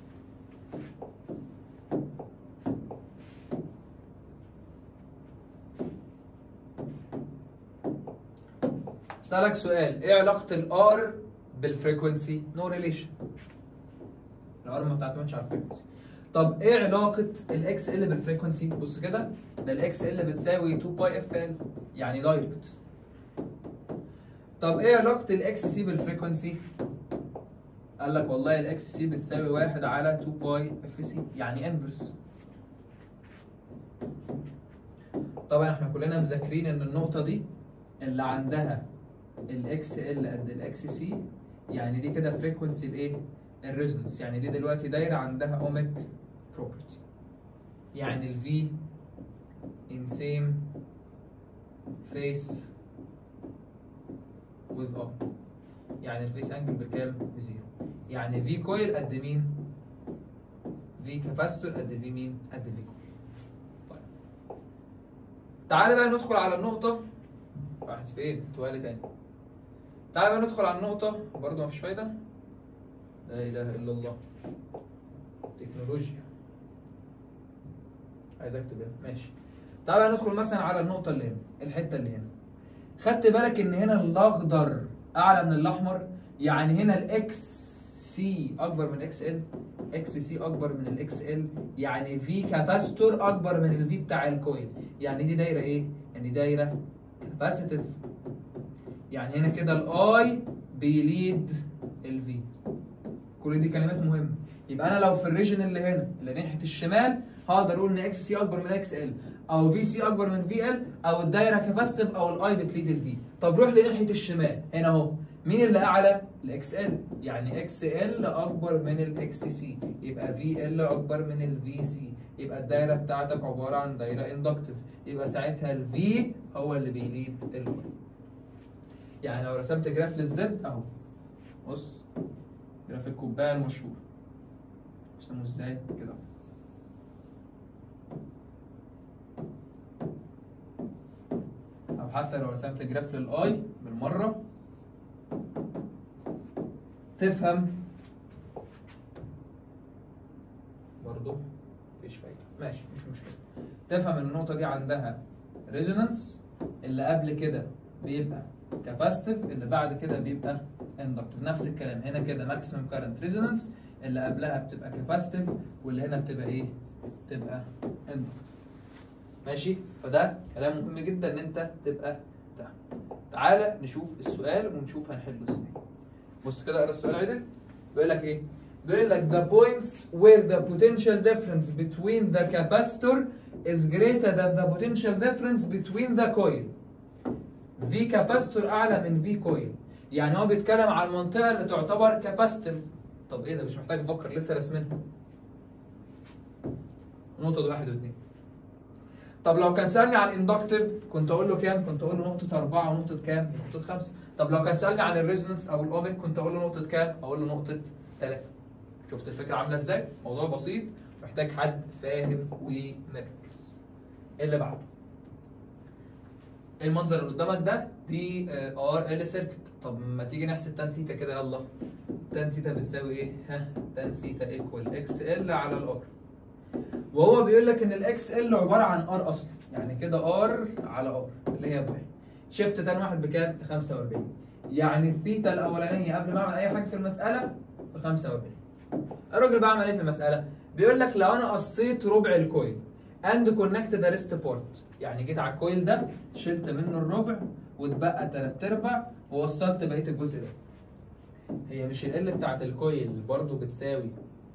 اسالك سؤال ايه علاقه الار بالفريكونسي نو ريليشن الار ما بتعتمدش على الفريكونسي طب ايه علاقه الاكس ال بالفريكونسي بص كده ده الاكس ال بتساوي 2 باي اف ال يعني دايركت طب ايه علاقه الاكس سي بالفريكونسي قال لك والله الاكس سي بتساوي 1 على 2 باي اف سي يعني انفرس طبعا احنا كلنا مذاكرين ان النقطه دي اللي عندها الاكس ال قد الاكس سي يعني دي كده فريكونسي الايه الريزونانس يعني دي دلوقتي دايره عندها اوميك بروبرتي يعني الفي in same face with R يعني الفيس انجل بكام؟ بزيرو يعني في كويل قد مين؟ في كاباستور قد في مين؟ قد في كويل طيب تعالى بقى ندخل على النقطة راحت فين؟ توالي تاني تعالى بقى ندخل على النقطة برضه مفيش فايدة لا إله إلا الله تكنولوجيا عايز اكتب هنا ماشي تعالى بقى ندخل مثلا على النقطة اللي هنا الحتة اللي هنا خدت بالك ان هنا الاخضر اعلى من الاحمر يعني هنا الاكس سي اكبر من اكس ال اكس سي اكبر من الاكس ال يعني في كاباستور اكبر من الفي بتاع الكويل يعني دي دايره ايه يعني دايره كاباسيتيف يعني هنا كده الاي بيليد الفي كل دي كلمات مهمه يبقى انا لو في الريجن اللي هنا اللي ناحيه الشمال هقدر اقول ان اكس سي اكبر من اكس ال او في سي اكبر من في ال او الدايره كاباسيتيف او الاي بتليد الفي طب روح لناحيه الشمال هنا اهو مين اللي اعلى الاكس ال يعني اكس ال اكبر من الاكس سي يبقى في ال اكبر من الفي سي يبقى الدايره بتاعتك عباره عن دايره اندكتيف يبقى ساعتها الفي هو اللي بيليد الواي يعني لو رسمت جراف للزد اهو بص جراف الكوبايه المشهور رسمه ازاي كده او حتى لو رسمت جراف للاي بالمره تفهم برضو مفيش فايده ماشي مش مشكله تفهم ان النقطه دي عندها ريزونانس اللي قبل كده بيبقى كاباستيف اللي بعد كده بيبقى اندكتيف نفس الكلام هنا كده ماكسيمم كارنت ريزونانس اللي قبلها بتبقى كاباستيف واللي هنا بتبقى ايه تبقى اندكتيف ماشي فده كلام مهم جدا ان انت تبقى فاهم تعالى نشوف السؤال ونشوف هنحله ازاي بص كده اقرا السؤال عدل بيقول لك ايه بيقول لك the points where the potential difference between the capacitor is greater than the potential difference between the coil في كاباستور اعلى من في كويل يعني هو بيتكلم على المنطقه اللي تعتبر كاباستيف طب ايه ده مش محتاج افكر لسه راسمينها نقطه واحد واثنين طب لو كان سالني عن الاندكتيف كنت اقول له كام؟ كنت اقول له نقطة أربعة ونقطة كام؟ نقطة خمسة. طب لو كان سالني عن الريزونانس أو الأوميك كنت أقول له نقطة كام؟ أقول له نقطة ثلاثة. شفت الفكرة عاملة إزاي؟ موضوع بسيط محتاج حد فاهم ومركز. إيه اللي بعده؟ المنظر اللي قدامك ده دي ار ال سيركت طب ما تيجي نحسب تان سيتا كده يلا تان سيتا بتساوي ايه ها تان سيتا ايكوال اكس ال على الار وهو بيقول لك ان الاكس ال عباره عن ار اصلا يعني كده ار على ار اللي هي بواحد شيفت تان واحد بكام ب 45 يعني الثيتا الاولانيه قبل ما اعمل اي حاجه في المساله ب 45 الراجل بعمل ايه في المساله بيقول لك لو انا قصيت ربع الكويل اند كونكت ذا ريست بورت يعني جيت على الكويل ده شلت منه الربع واتبقى تلات ارباع ووصلت بقيه الجزء ده هي مش ال بتاعت الكويل برضو بتساوي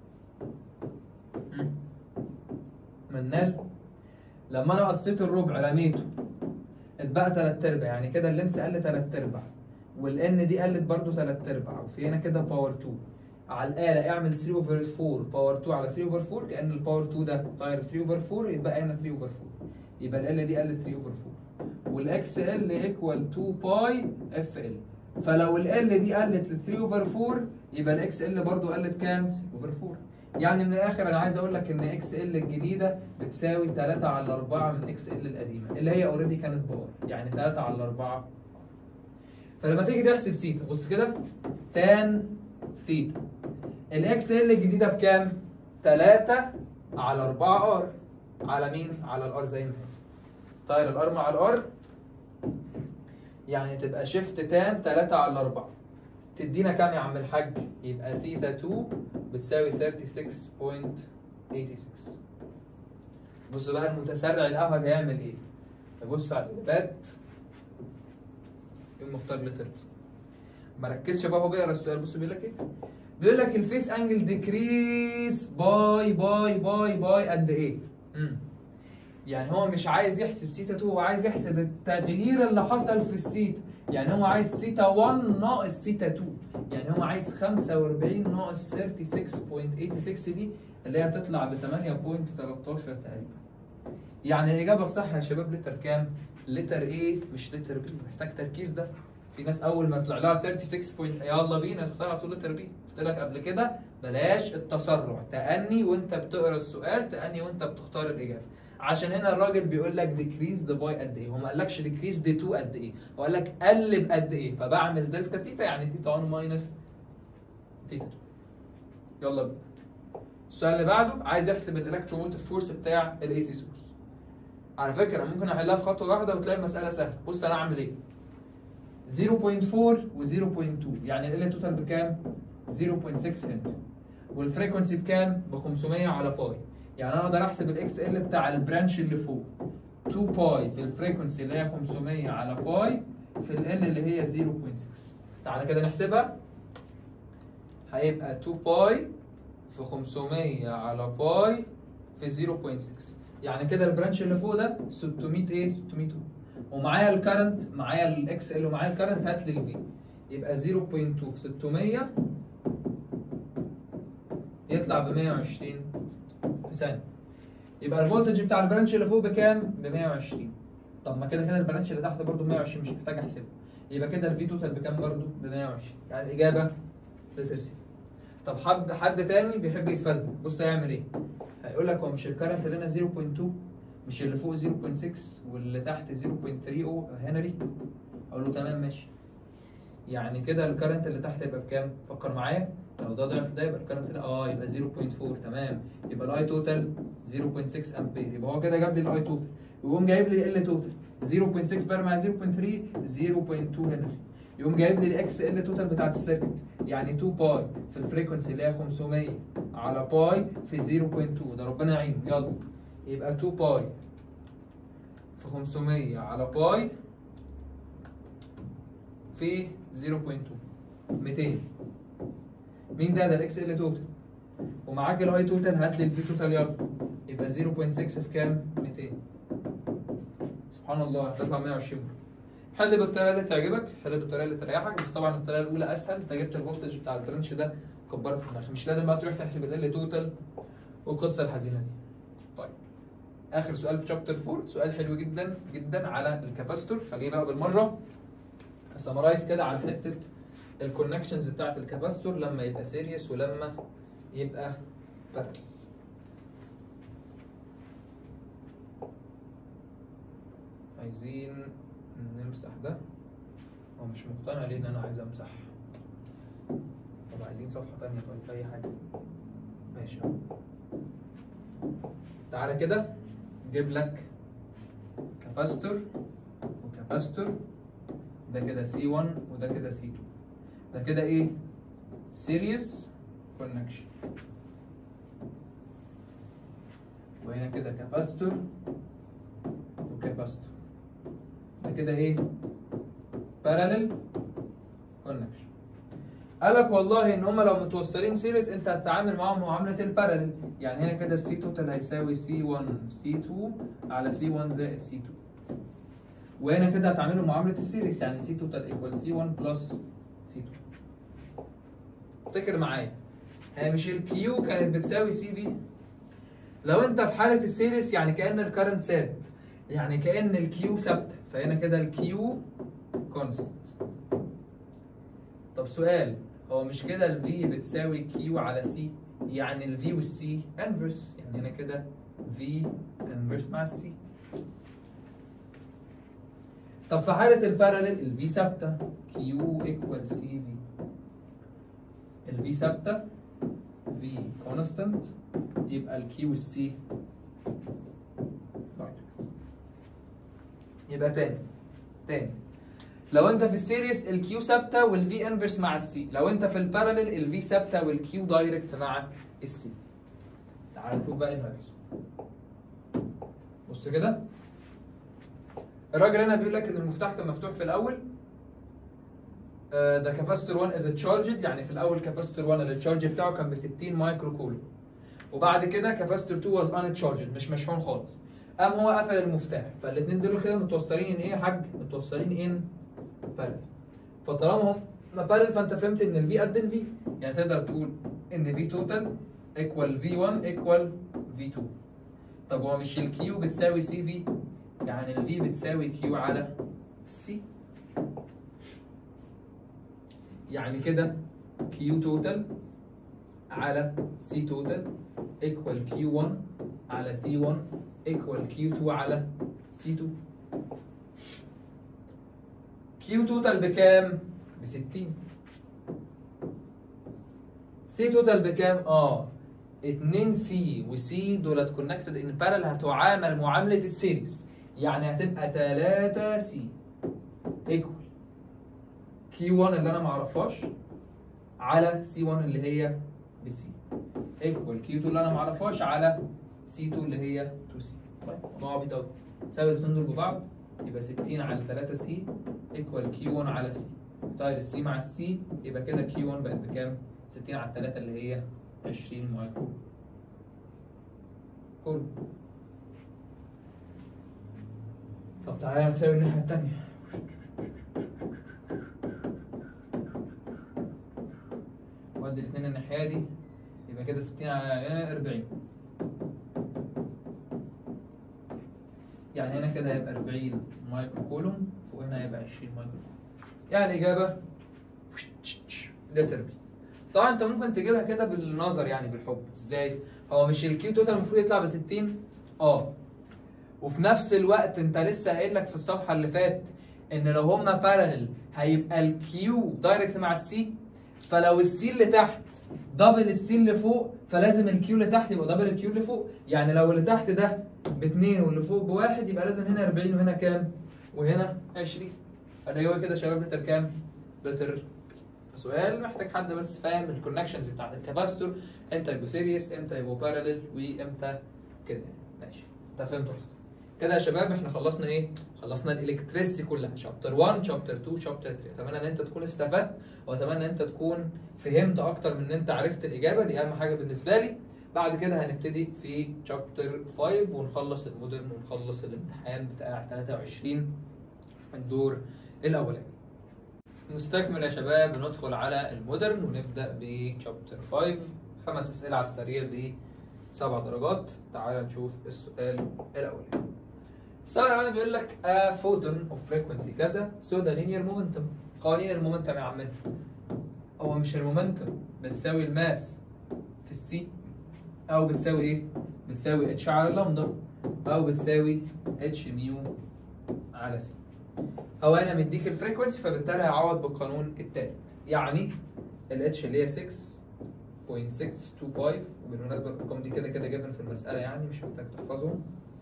مم. منال لما انا قصيت الربع رميته اتبقى تلات ارباع يعني كده اللينس قل تلات ارباع والان دي قلت برضو تلات ارباع وفي هنا كده باور 2 على الآلة اعمل 3 اوفر 4 باور 2 على 3 اوفر 4 كأن الباور 2 ده طاير 3 اوفر 4 يتبقى هنا 3 اوفر 4 يبقى ال دي قلت 3 اوفر 4 والاكس ال ايكوال 2 باي اف ال فلو ال دي قلت ل 3 اوفر 4 يبقى الاكس ال برضو قلت كام؟ 6 اوفر 4 يعني من الاخر انا عايز اقول لك ان اكس ال الجديده بتساوي 3 على 4 من اكس ال القديمه اللي هي اوريدي كانت باور يعني 3 على 4 فلما تيجي تحسب سيتا بص كده تان ثيتا الاكس ال الجديده بكام؟ 3 على 4 ار على مين؟ على الار زي ما هي طاير الار مع الار يعني تبقى شيفت تان 3 على 4 تدينا كام يا عم الحاج؟ يبقى ثيتا 2 بتساوي 36.86 بص بقى المتسرع الاول هيعمل ايه؟ يبص على الاجابات يقوم مختار لتر بي ما ركزش بقى هو بيقرا السؤال بص بيقول لك ايه؟ بيقول لك الفيس انجل ديكريس باي باي باي باي قد ايه؟ امم يعني هو مش عايز يحسب سيتا 2 هو عايز يحسب التغيير اللي حصل في السيتا يعني هو عايز سيتا 1 ناقص سيتا 2 يعني هو عايز 45 ناقص 36.86 دي اللي هي تطلع ب 8.13 تقريبا يعني الإجابة الصح يا شباب لتر كام؟ لتر A مش لتر B محتاج تركيز ده في ناس أول ما طلع لها 36 بوينت يلا بينا تختار على طول لتر B قلت لك قبل كده بلاش التسرع تأني وأنت بتقرا السؤال تأني وأنت بتختار الإجابة عشان هنا الراجل بيقول لك decrease the by قد ايه هو ما قالكش decrease the 2 قد ايه هو قال لك قلب قد ايه فبعمل دلتا تيتا يعني تيتا 1 ماينس تيتا 2 يلا بينا السؤال اللي بعده عايز يحسب الالكتروموتيف فورس بتاع الاي سي سورس على فكره ممكن احلها في خطوه واحده وتلاقي المساله سهله بص انا اعمل ايه 0.4 و 0.2 يعني ال توتال بكام 0.6 هنري والفريكونسي بكام ب 500 على باي يعني انا اقدر احسب الاكس ال بتاع البرانش اللي فوق 2 باي في الفريكونسي اللي هي 500 على باي في ال اللي هي 0.6 تعالى كده نحسبها هيبقى 2 باي في 500 على باي في 0.6 يعني كده البرانش اللي فوق ده 600 ايه 600 اوم ومعايا الكرنت معايا الاكس ال ومعايا الكرنت هات لي الفي يبقى 0.2 في 600 يطلع ب 120 في ثانيه يبقى الفولتج بتاع البرانش اللي فوق بكام؟ ب 120 طب ما كده كده البرانش اللي تحت برضه 120 مش محتاج احسبه يبقى كده الفي توتال بكام برضه؟ ب 120 يعني الاجابه لترسي طب حد حد تاني بيحب يتفزن بص هيعمل ايه؟ هيقول لك هو مش الكرنت اللي هنا 0.2 مش اللي فوق 0.6 واللي تحت 0.30 هنري اقول له تمام ماشي يعني كده الكرنت اللي تحت يبقى بكام؟ فكر معايا لو ده ضعف ده يبقى الكرنت ده اه يبقى 0.4 تمام يبقى الاي توتال 0.6 امبير يبقى هو كده جاب لي الاي توتال ويقوم جايب لي ال توتال 0.6 بقى مع 0.3 0.2 هنري يقوم جايب لي الاكس ال توتال بتاعت السيركت يعني 2 باي في الفريكونسي اللي هي 500 على باي في 0.2 ده ربنا يعينه يلا يبقى 2 باي في 500 على باي في 0.2 200 مين ده ده الاكس ال توتال ومعاك الاي توتال هات لي الفي توتال يلا يبقى 0.6 في كام 200 سبحان الله هتطلع 120 حل بالطريقه اللي تعجبك حل بالطريقه اللي تريحك بس طبعا الطريقه الاولى اسهل انت جبت الفولتج بتاع البرانش ده كبرت دماغك مش لازم بقى تروح تحسب ال توتال والقصه الحزينه دي طيب اخر سؤال في شابتر 4 سؤال حلو جدا جدا على الكاباستور خليه بقى بالمره اسمرايز كده على حته الكونكشنز بتاعت الكاباستور لما يبقى سيريس ولما يبقى بارل عايزين نمسح ده هو مش مقتنع ليه ان انا عايز امسح طب عايزين صفحة تانية طيب اي حاجة ماشي اهو تعالى كده جيب لك كاباستور وكاباستور ده كده سي 1 وده كده سي 2 ده كده ايه سيريس كونكشن وهنا كده كاباستور وكاباستور ده كده ايه بارالل كونكشن قالك والله ان هم لو متوصلين سيريس انت هتتعامل معاهم معامله البارالل يعني هنا كده السي توتال هيساوي سي 1 سي 2 على سي 1 زائد سي 2 وهنا كده هتعاملوا معامله السيريس يعني سي توتال ايكوال سي 1 بلس سي 2 افتكر معايا هي مش الكيو كانت بتساوي سي في لو انت في حاله السيريس يعني كان الكرنت ثابت يعني كان الكيو ثابته فهنا كده الكيو كونستنت طب سؤال هو مش كده الفي بتساوي كيو على سي يعني الفي والسي انفرس يعني هنا كده في انفرس مع السي طب في حالة الباراليل الفي ثابتة كيو ايكوال سي في الفي ثابتة في كونستنت يبقى الكيو والسي يبقى تاني تاني لو انت في السيريس الكيو ثابته والفي انفرس مع السي لو انت في الباراليل الفي ثابته والكيو دايركت مع السي تعال نشوف بقى ايه اللي هيحصل بص كده الراجل هنا بيقول لك ان المفتاح كان مفتوح في الاول ده كاباستور 1 از تشارجد يعني في الاول كاباستور 1 التشارج بتاعه كان ب 60 مايكرو كولوم وبعد كده كاباستور 2 واز ان تشارجد مش مشحون خالص قام هو قفل المفتاح فالاثنين دول كده متوصلين ان ايه يا حاج متوصلين ان بارل فطالما هم بارل فانت فهمت ان الفي قد الفي يعني تقدر تقول ان في توتال ايكوال في 1 ايكوال في 2 طب هو مش الكيو بتساوي سي في يعني الفي بتساوي كيو على سي يعني كده كيو توتال على سي توتال ايكوال كيو 1 على سي 1 ايكوال كيو 2 على سي 2 كيو توتال بكام؟ ب 60 سي توتال بكام؟ اه 2 سي وسي دولت كونكتد ان بارل هتعامل معامله السيريز يعني هتبقى 3 سي ايكوال كيو 1 اللي انا ما اعرفهاش على سي 1 اللي هي بسي ايكوال كيو 2 اللي انا ما اعرفهاش على سي 2 اللي هي 2 سي طيب موضوع عبيط قوي ساوي الاثنين دول ببعض يبقى 60 على 3 سي ايكوال كيو 1 على سي طيب السي مع السي يبقى كده كيو 1 بقت بكام؟ 60 على 3 اللي هي 20 مايكرو كله طب تعالى نساوي الناحية التانية ودي الاتنين الناحية دي يبقى كده 60 على 40 يعني هنا كده هيبقى 40 مايكرو كولوم فوق هنا هيبقى 20 مايكرو كولوم يعني الإجابة لتر بي طبعا انت ممكن تجيبها كده بالنظر يعني بالحب ازاي هو مش الكيو توتال المفروض يطلع ب 60 اه وفي نفس الوقت انت لسه قايل لك في الصفحه اللي فات ان لو هما بارلل هيبقى الكيو دايركت مع السي فلو السي اللي تحت دبل السي اللي فوق فلازم الكيو اللي تحت يبقى دبل الكيو اللي فوق يعني لو اللي تحت ده باتنين واللي فوق بواحد يبقى لازم هنا 40 وهنا كام وهنا 20 ادي هو كده يا شباب لتر كام لتر سؤال محتاج حد بس فاهم الكونكشنز بتاعت الكاباستور امتى يبقوا سيريس امتى يبقوا بارالل وامتى كده ماشي انت فهمت قصدي كده يا شباب احنا خلصنا ايه خلصنا الالكتريستي كلها شابتر 1 شابتر 2 شابتر 3 اتمنى ان انت تكون استفدت واتمنى ان انت تكون فهمت اكتر من ان انت عرفت الاجابه دي اهم حاجه بالنسبه لي بعد كده هنبتدي في شابتر 5 ونخلص المودرن ونخلص الامتحان بتاع 23 الدور الاولاني نستكمل يا شباب ندخل على المودرن ونبدا بشابتر 5 خمس اسئله على السريع ب سبع درجات تعال نشوف السؤال الاولاني السؤال الاولاني بيقول لك a photon of frequency كذا so the linear momentum قوانين المومنتم يا عمنا هو مش المومنتم بتساوي الماس في السي او بتساوي ايه بتساوي اتش على لامدا او بتساوي اتش ميو على سي هو انا مديك الفريكونسي فبالتالي هعوض بالقانون التالت يعني الاتش اللي هي 6.625 وبالمناسبه الارقام دي كده كده جيفن في المساله يعني مش محتاج تحفظهم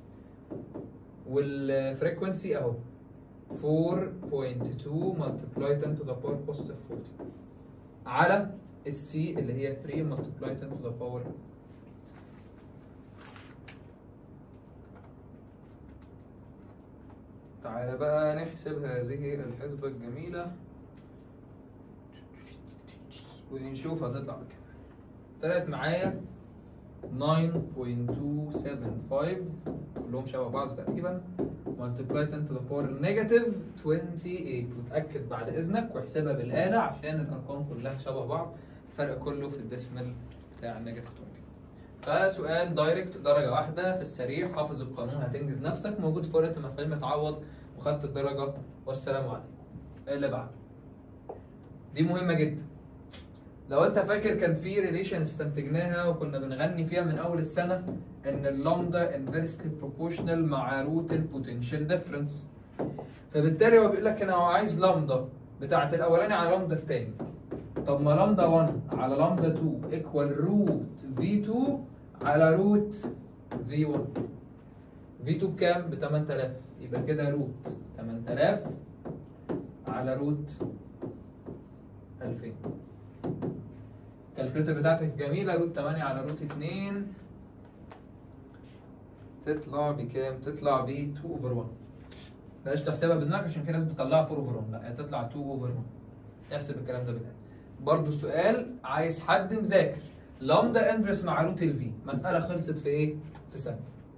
والفريكونسي اهو 4.2 multiplied 10 to the power positive 40 على السي اللي هي 3 multiplied 10 to the power تعالى بقى نحسب هذه الحسبة الجميلة ونشوف هتطلع بكام طلعت معايا 9.275 كلهم شبه بعض تقريبا multiply 10 to the power negative 28 وتأكد بعد إذنك واحسبها بالآلة عشان الأرقام كلها شبه بعض الفرق كله في الديسمال بتاع النيجاتيف 20 فسؤال دايركت درجة واحدة في السريع حافظ القانون هتنجز نفسك موجود في ورقة المفاهيم اتعوض وخدت الدرجة والسلام عليكم اللي بعده دي مهمة جدا لو انت فاكر كان في ريليشن استنتجناها وكنا بنغني فيها من اول السنة ان اللامدا انفرسلي بروبوشنال مع روت البوتنشال ديفرنس فبالتالي هو بيقول لك انا هو عايز لامدا بتاعت الاولاني على لامدا التاني طب ما لامدا 1 على لامدا 2 ايكوال روت في 2 على روت في 1 في 2 بكام؟ ب 8000 يبقى كده روت 8000 على روت 2000 الكالكوليتر بتاعتك جميلة روت 8 على روت 2 تطلع بكام؟ تطلع ب 2 اوفر 1 بلاش تحسبها بدماغك عشان في ناس بتطلعها 4 اوفر 1 لا هي تطلع 2 اوفر 1 احسب الكلام ده بالآلة برضو السؤال عايز حد مذاكر لامدا انفرس مع روت الفي مسألة خلصت في ايه؟ في ثانية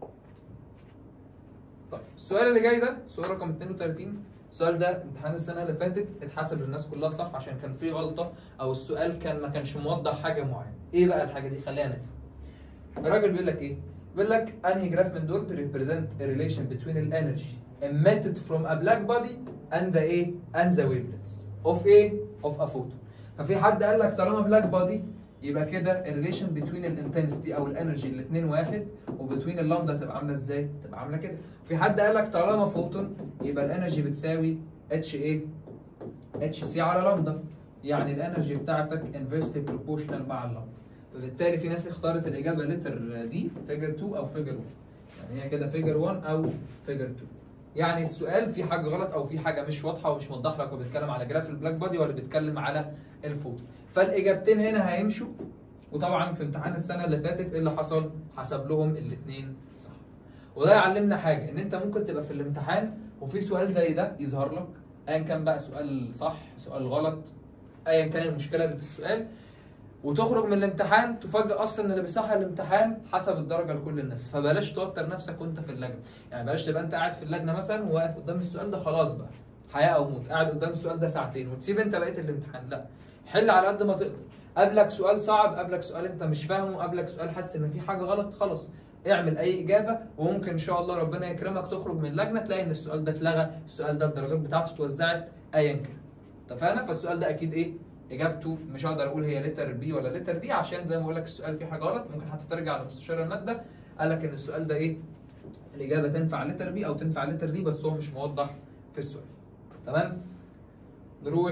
طيب السؤال اللي جاي ده سؤال رقم 32 السؤال ده امتحان السنة اللي فاتت اتحسب للناس كلها صح عشان كان فيه غلطة أو السؤال كان ما كانش موضح حاجة معينة. إيه بقى الحاجة دي؟ خلينا نفهم. الراجل بيقول لك إيه؟ بيقول لك أنهي جراف من دول بيريبريزنت a relation between the energy emitted from a black body and the إيه؟ and the wavelengths of إيه؟ of a photon. ففي حد قال لك طالما black body يبقى كده الريليشن بين الانتنستي او الانرجي الاثنين واحد وبتوين اللامدا تبقى عامله ازاي؟ تبقى عامله كده. في حد قال لك طالما فوتون يبقى الانرجي بتساوي اتش ايه؟ اتش سي على لامدا. يعني الانرجي بتاعتك انفرسلي بروبورشنال مع اللامدا. فبالتالي في ناس اختارت الاجابه لتر دي فيجر 2 او فيجر 1. يعني هي كده فيجر 1 او فيجر 2. يعني السؤال في حاجه غلط او في حاجه مش واضحه ومش موضح لك هو بيتكلم على جراف البلاك بودي ولا بيتكلم على الفوتون. فالاجابتين هنا هيمشوا وطبعا في امتحان السنه اللي فاتت ايه اللي حصل؟ حسب لهم الاثنين صح. وده يعلمنا حاجه ان انت ممكن تبقى في الامتحان وفي سؤال زي ده يظهر لك ايا كان بقى سؤال صح سؤال غلط ايا كان المشكله اللي في السؤال وتخرج من الامتحان تفاجئ اصلا ان اللي بيصحح الامتحان حسب الدرجه لكل الناس فبلاش توتر نفسك وانت في اللجنه يعني بلاش تبقى انت قاعد في اللجنه مثلا وواقف قدام السؤال ده خلاص بقى حياه او موت قاعد قدام السؤال ده ساعتين وتسيب انت بقيه الامتحان لا حل على قد ما تقدر قابلك سؤال صعب قابلك سؤال انت مش فاهمه قابلك سؤال حاسس ان في حاجه غلط خلاص اعمل اي اجابه وممكن ان شاء الله ربنا يكرمك تخرج من اللجنه تلاقي ان السؤال ده اتلغى السؤال ده الدرجات بتاعته اتوزعت ايا كان اتفقنا فالسؤال ده اكيد ايه اجابته مش هقدر اقول هي لتر بي ولا لتر دي عشان زي ما بقول لك السؤال فيه حاجه غلط ممكن حتى ترجع لمستشار الماده قال لك ان السؤال ده ايه الاجابه تنفع لتر بي او تنفع لتر دي بس هو مش موضح في السؤال تمام نروح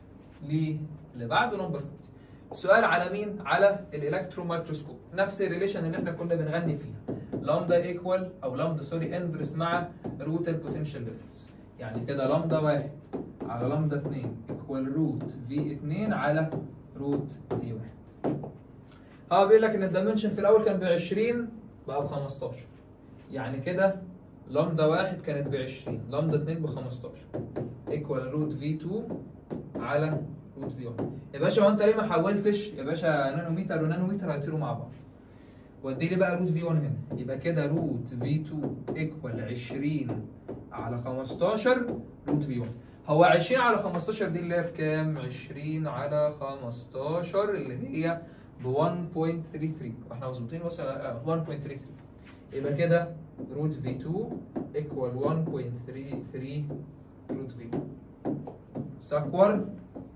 للي بعده نمبر 40 سؤال على مين؟ على الالكترو مايكروسكوب نفس الريليشن اللي احنا كنا بنغني فيها لامدا ايكوال او لامدا سوري انفرس مع روت البوتنشال ديفرنس يعني كده لامدا واحد على لامدا 2 ايكوال روت في 2 على روت في 1 هو بيقول لك ان الدايمنشن في الاول كان ب 20 بقى ب 15 يعني كده لامدا واحد كانت ب 20 لامدا 2 ب 15 ايكوال روت في 2 على روت في 1 يا باشا هو انت ليه ما حولتش يا باشا نانومتر ونانومتر هيطيروا مع بعض ودي لي بقى روت في 1 هنا يبقى كده روت في 2 ايكوال 20 على 15 روت في 1 هو 20 على 15 دي اللي هي بكام 20 على 15 اللي هي ب 1.33 احنا مظبوطين بس لا 1.33 يبقى كده روت في 2 ايكوال 1.33 روت في سكور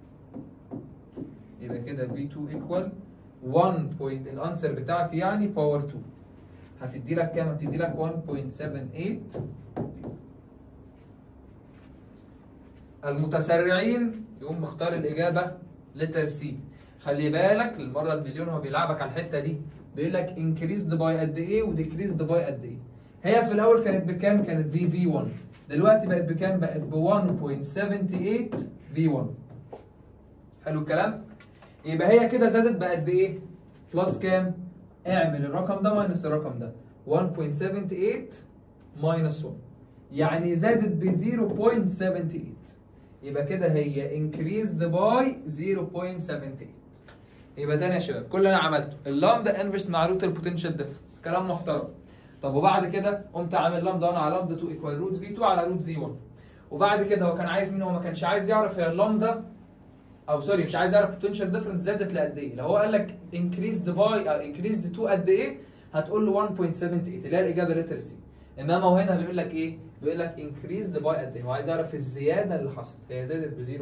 يبقى كده في 2 ايكوال 1 بوينت الانسر بتاعتي يعني باور 2 هتدي لك كام؟ هتدي لك 1.78 المتسرعين يقوم مختار الاجابه لتر سي خلي بالك للمره المليون هو بيلعبك على الحته دي بيقول لك انكريزد باي قد ايه وديكريزد باي قد ايه هي في الاول كانت بكام كانت بي في 1 دلوقتي بقت بكام بقت ب 1.78 في 1 حلو الكلام يبقى هي كده زادت بقد ايه بلس كام اعمل الرقم ده ماينس الرقم ده 1.78 ماينس 1 يعني زادت ب 0.78 يبقى كده هي increased by 0.78 يبقى تاني يا شباب كل اللي انا عملته اللامدا انفرس مع روت البوتنشال ديفرنس كلام محترم طب وبعد كده قمت عامل لامدا 1 على لامدا 2 ايكوال روت في 2 على روت في 1 وبعد كده هو كان عايز مين هو ما كانش عايز يعرف هي اللامدا او سوري مش عايز يعرف البوتنشال ديفرنس زادت لقد ايه لو هو قال لك increased باي او increased 2 قد ايه هتقول له 1.78 اللي هي الاجابه لتر سي انما هو هنا بيقول لك ايه بيقول لك increased باي قد ايه هو عايز يعرف الزياده اللي حصلت هي زادت ب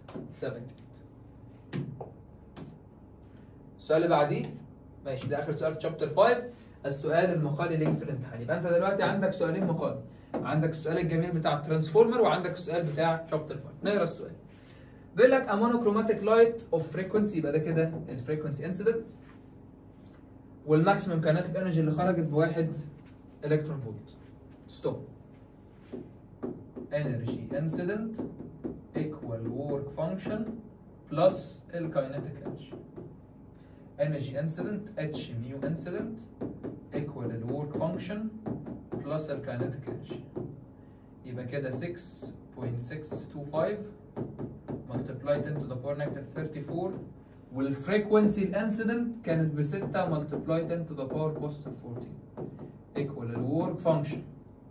0.78 السؤال اللي بعديه ماشي ده اخر سؤال في شابتر 5 السؤال المقالي اللي يجي في الامتحان يبقى انت دلوقتي عندك سؤالين مقالي عندك السؤال الجميل بتاع الترانسفورمر وعندك السؤال بتاع شابتر 5 نقرا السؤال بيقول لك a monochromatic light of frequency يبقى ده كده الفريكونسي انسيدنت والماكسيمم كاينتيك انرجي اللي خرجت بواحد الكترون فولت ستوب energy incident equal work function plus الكاينتيك energy energy incident h mu incident equal the work function plus الكاينتيك energy يبقى كده 6.625 multiplied 10 to the power negative 34 والفريكونسي الانسيدنت كانت ب 6 multiplied 10 to the power positive 14 equal الورك فانكشن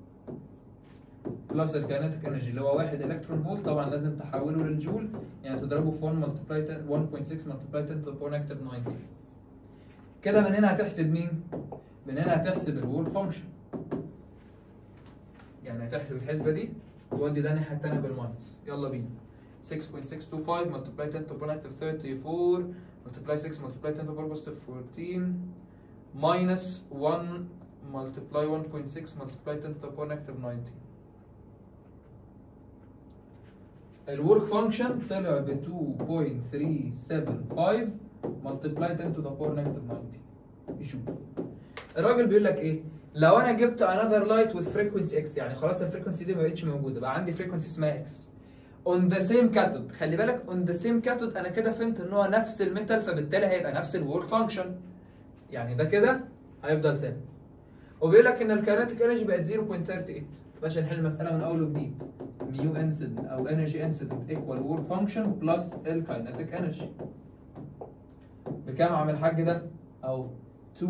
بلس الكاينتيك انرجي اللي هو 1 الكترون فولت طبعا لازم تحوله للجول يعني تضربه في 1 ملتبلاي 1.6 ملتبلاي 10 تو باور نيجاتيف 90 كده من هنا هتحسب مين؟ من هنا هتحسب الورك فانكشن يعني هتحسب الحسبه دي تودي ده الناحيه الثانيه بالماينس يلا بينا 6.625 ملتبلاي 10 تو باور نيجاتيف 34 multiply 6 multiply 10 to the power positive 14 minus 1 multiply 1.6 multiply 10 to the power negative 19 الورك فانكشن طلع ب 2.375 multiply 10 to the power negative 90 يشوف الراجل بيقول لك ايه لو انا جبت another light with frequency x يعني خلاص الفريكونسي دي ما بقتش موجوده بقى عندي فريكونسي اسمها x on the same cathode خلي بالك on the same cathode انا كده فهمت ان هو نفس الميتال فبالتالي هيبقى نفس الورك فانكشن يعني ده كده هيفضل ثابت وبيقول لك ان الكاينتيك انرجي بقت 0.38 باشا نحل المساله من اول وجديد ميو انسيدنت او انرجي انسيدنت ايكوال ورك فانكشن بلس الكاينتيك انرجي بكام عامل الحاج ده او 2.375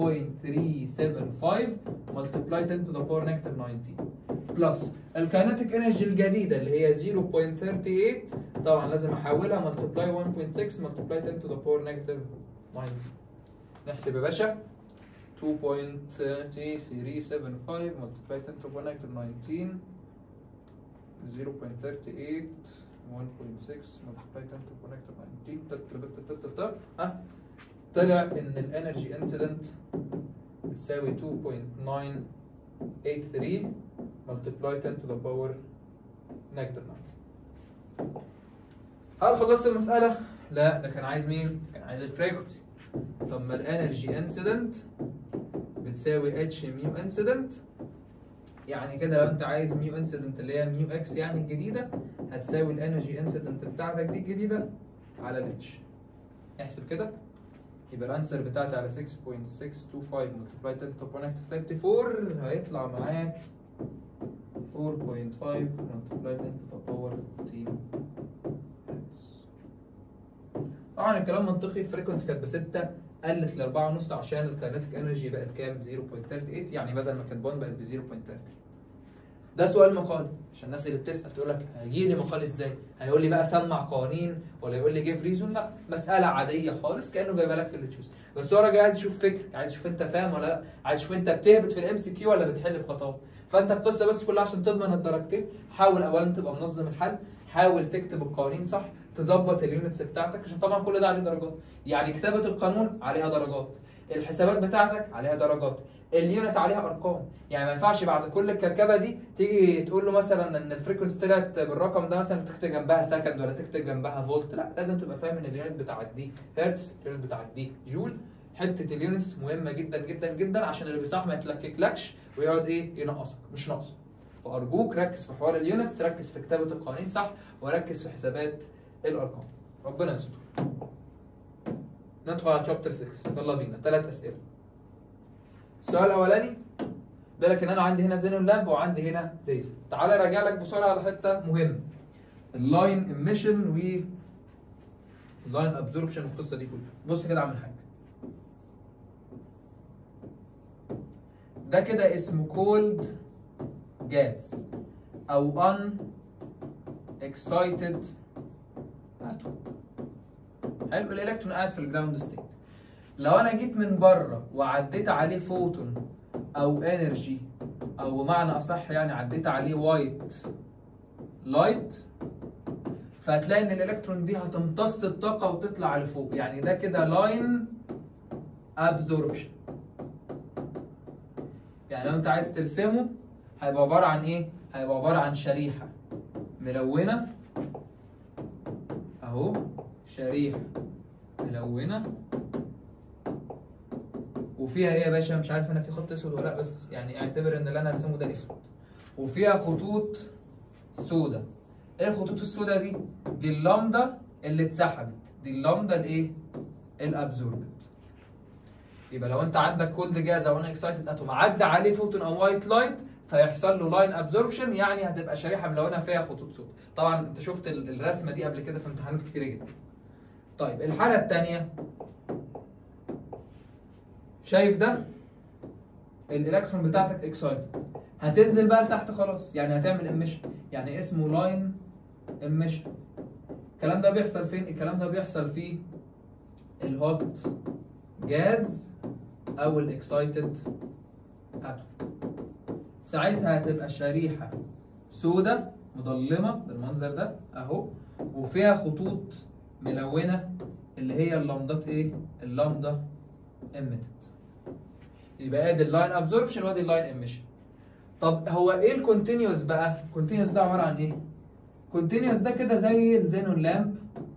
multiply 10 to the power negative 90 بلس الكاينتيك انرجي الجديده اللي هي 0.38 طبعا لازم احولها multiply 1.6 multiply 10 to the power negative 90 نحسب يا باشا 2.3375 multiply 10 to the power negative 19 0.38 1.6 multiply 10 to the power negative 19 تت- تت- تت- تت- تت- ها طلع ان الانرجي انسيدنت بتساوي 2.983 multiply 10 to the power negative 90 هل خلصت المسألة؟ لا ده كان عايز مين؟ كان عايز الفريكونسي طب ما الانرجي انسيدنت بتساوي اتش ميو انسيدنت يعني كده لو انت عايز ميو انسيدنت اللي هي ميو اكس يعني الجديدة هتساوي الانرجي انسيدنت بتاعتك دي الجديدة على الاتش احسب كده يبقى الانسر بتاعتي على 6.625 multiply 10 to the power negative 34 هيطلع معاك 4.5 multiply 10 to the power 14 طبعا الكلام منطقي الفريكونسي كانت ب 6 قلت ل 4.5 عشان الكاينتيك انرجي بقت كام 0.38 يعني بدل ما كانت 1 بقت ب 0.30 ده سؤال مقالي عشان الناس اللي بتسال تقول لك هيجي لي مقال ازاي؟ هيقول لي بقى سمع قوانين ولا يقول لي جيف ريزون لا مساله عاديه خالص كانه جايبها لك في التشوز بس هو راجل عايز يشوف فكر عايز يشوف انت فاهم ولا لا عايز يشوف انت بتهبط في الام سي كيو ولا بتحل بخطوات فانت القصه بس كلها عشان تضمن الدرجتين حاول اولا تبقى منظم الحل حاول تكتب القوانين صح تظبط اليونتس بتاعتك عشان طبعا كل ده عليه درجات يعني كتابه القانون عليها درجات الحسابات بتاعتك عليها درجات اليونت عليها ارقام يعني ما ينفعش بعد كل الكركبه دي تيجي تقول له مثلا ان الفريكونسي طلعت بالرقم ده مثلا تكتب جنبها سكند ولا تكتب جنبها فولت لا لازم تبقى فاهم ان اليونت بتاعت دي هرتز اليونت بتاعت دي جول حته اليونتس مهمه جدا جدا جدا عشان اللي بيصح ما يتلككلكش ويقعد ايه ينقصك مش ناقصك فارجوك ركز في حوار اليونتس ركز في كتابه القوانين صح وركز في حسابات الارقام ربنا يستر ندخل على شابتر 6 يلا بينا ثلاث اسئله السؤال الاولاني بيقول لك ان انا عندي هنا زينون لامب وعندي هنا ليزر تعالى راجع لك بسرعه على حته مهمه اللاين ايميشن و اللاين ابزوربشن والقصه دي كلها بص كده اعمل حاجه ده كده اسمه كولد جاز او ان اكسايتد اتوم حلو الالكترون قاعد في الجراوند ستيت لو انا جيت من بره وعديت عليه فوتون او انرجي او بمعنى اصح يعني عديت عليه وايت لايت فهتلاقي ان الالكترون دي هتمتص الطاقه وتطلع لفوق يعني ده كده لاين ابزوربشن يعني لو انت عايز ترسمه هيبقى عباره عن ايه هيبقى عباره عن شريحه ملونه اهو شريحه ملونه وفيها ايه يا باشا مش عارف انا في خط اسود ولا لا بس يعني اعتبر ان اللي انا رسمه ده اسود وفيها خطوط سودة ايه الخطوط السودة دي دي اللامدا اللي اتسحبت دي اللامدا الايه الابزوربت يبقى لو انت عندك كولد جاز او ان اكسايتد اتوم عدى عليه فوتون او وايت لايت فيحصل له لاين ابزوربشن يعني هتبقى شريحه ملونه فيها خطوط سودة طبعا انت شفت ال- الرسمه دي قبل كده في امتحانات كتير جدا طيب الحاله الثانيه شايف ده الالكترون بتاعتك اكسايتد هتنزل بقى لتحت خلاص يعني هتعمل اميشن يعني اسمه لاين اميشن الكلام ده بيحصل فين الكلام ده بيحصل في الهوت جاز او الاكسايتد اتوم ساعتها هتبقى شريحه سودة مظلمه بالمنظر ده اهو وفيها خطوط ملونه اللي هي اللمضات ايه اللمضه emitted يبقى ادي اللاين ابزوربشن وادي اللاين ايميشن طب هو ايه الكونتينيوس بقى كونتينيوس ده عباره عن ايه كونتينيوس ده كده زي الزينون لامب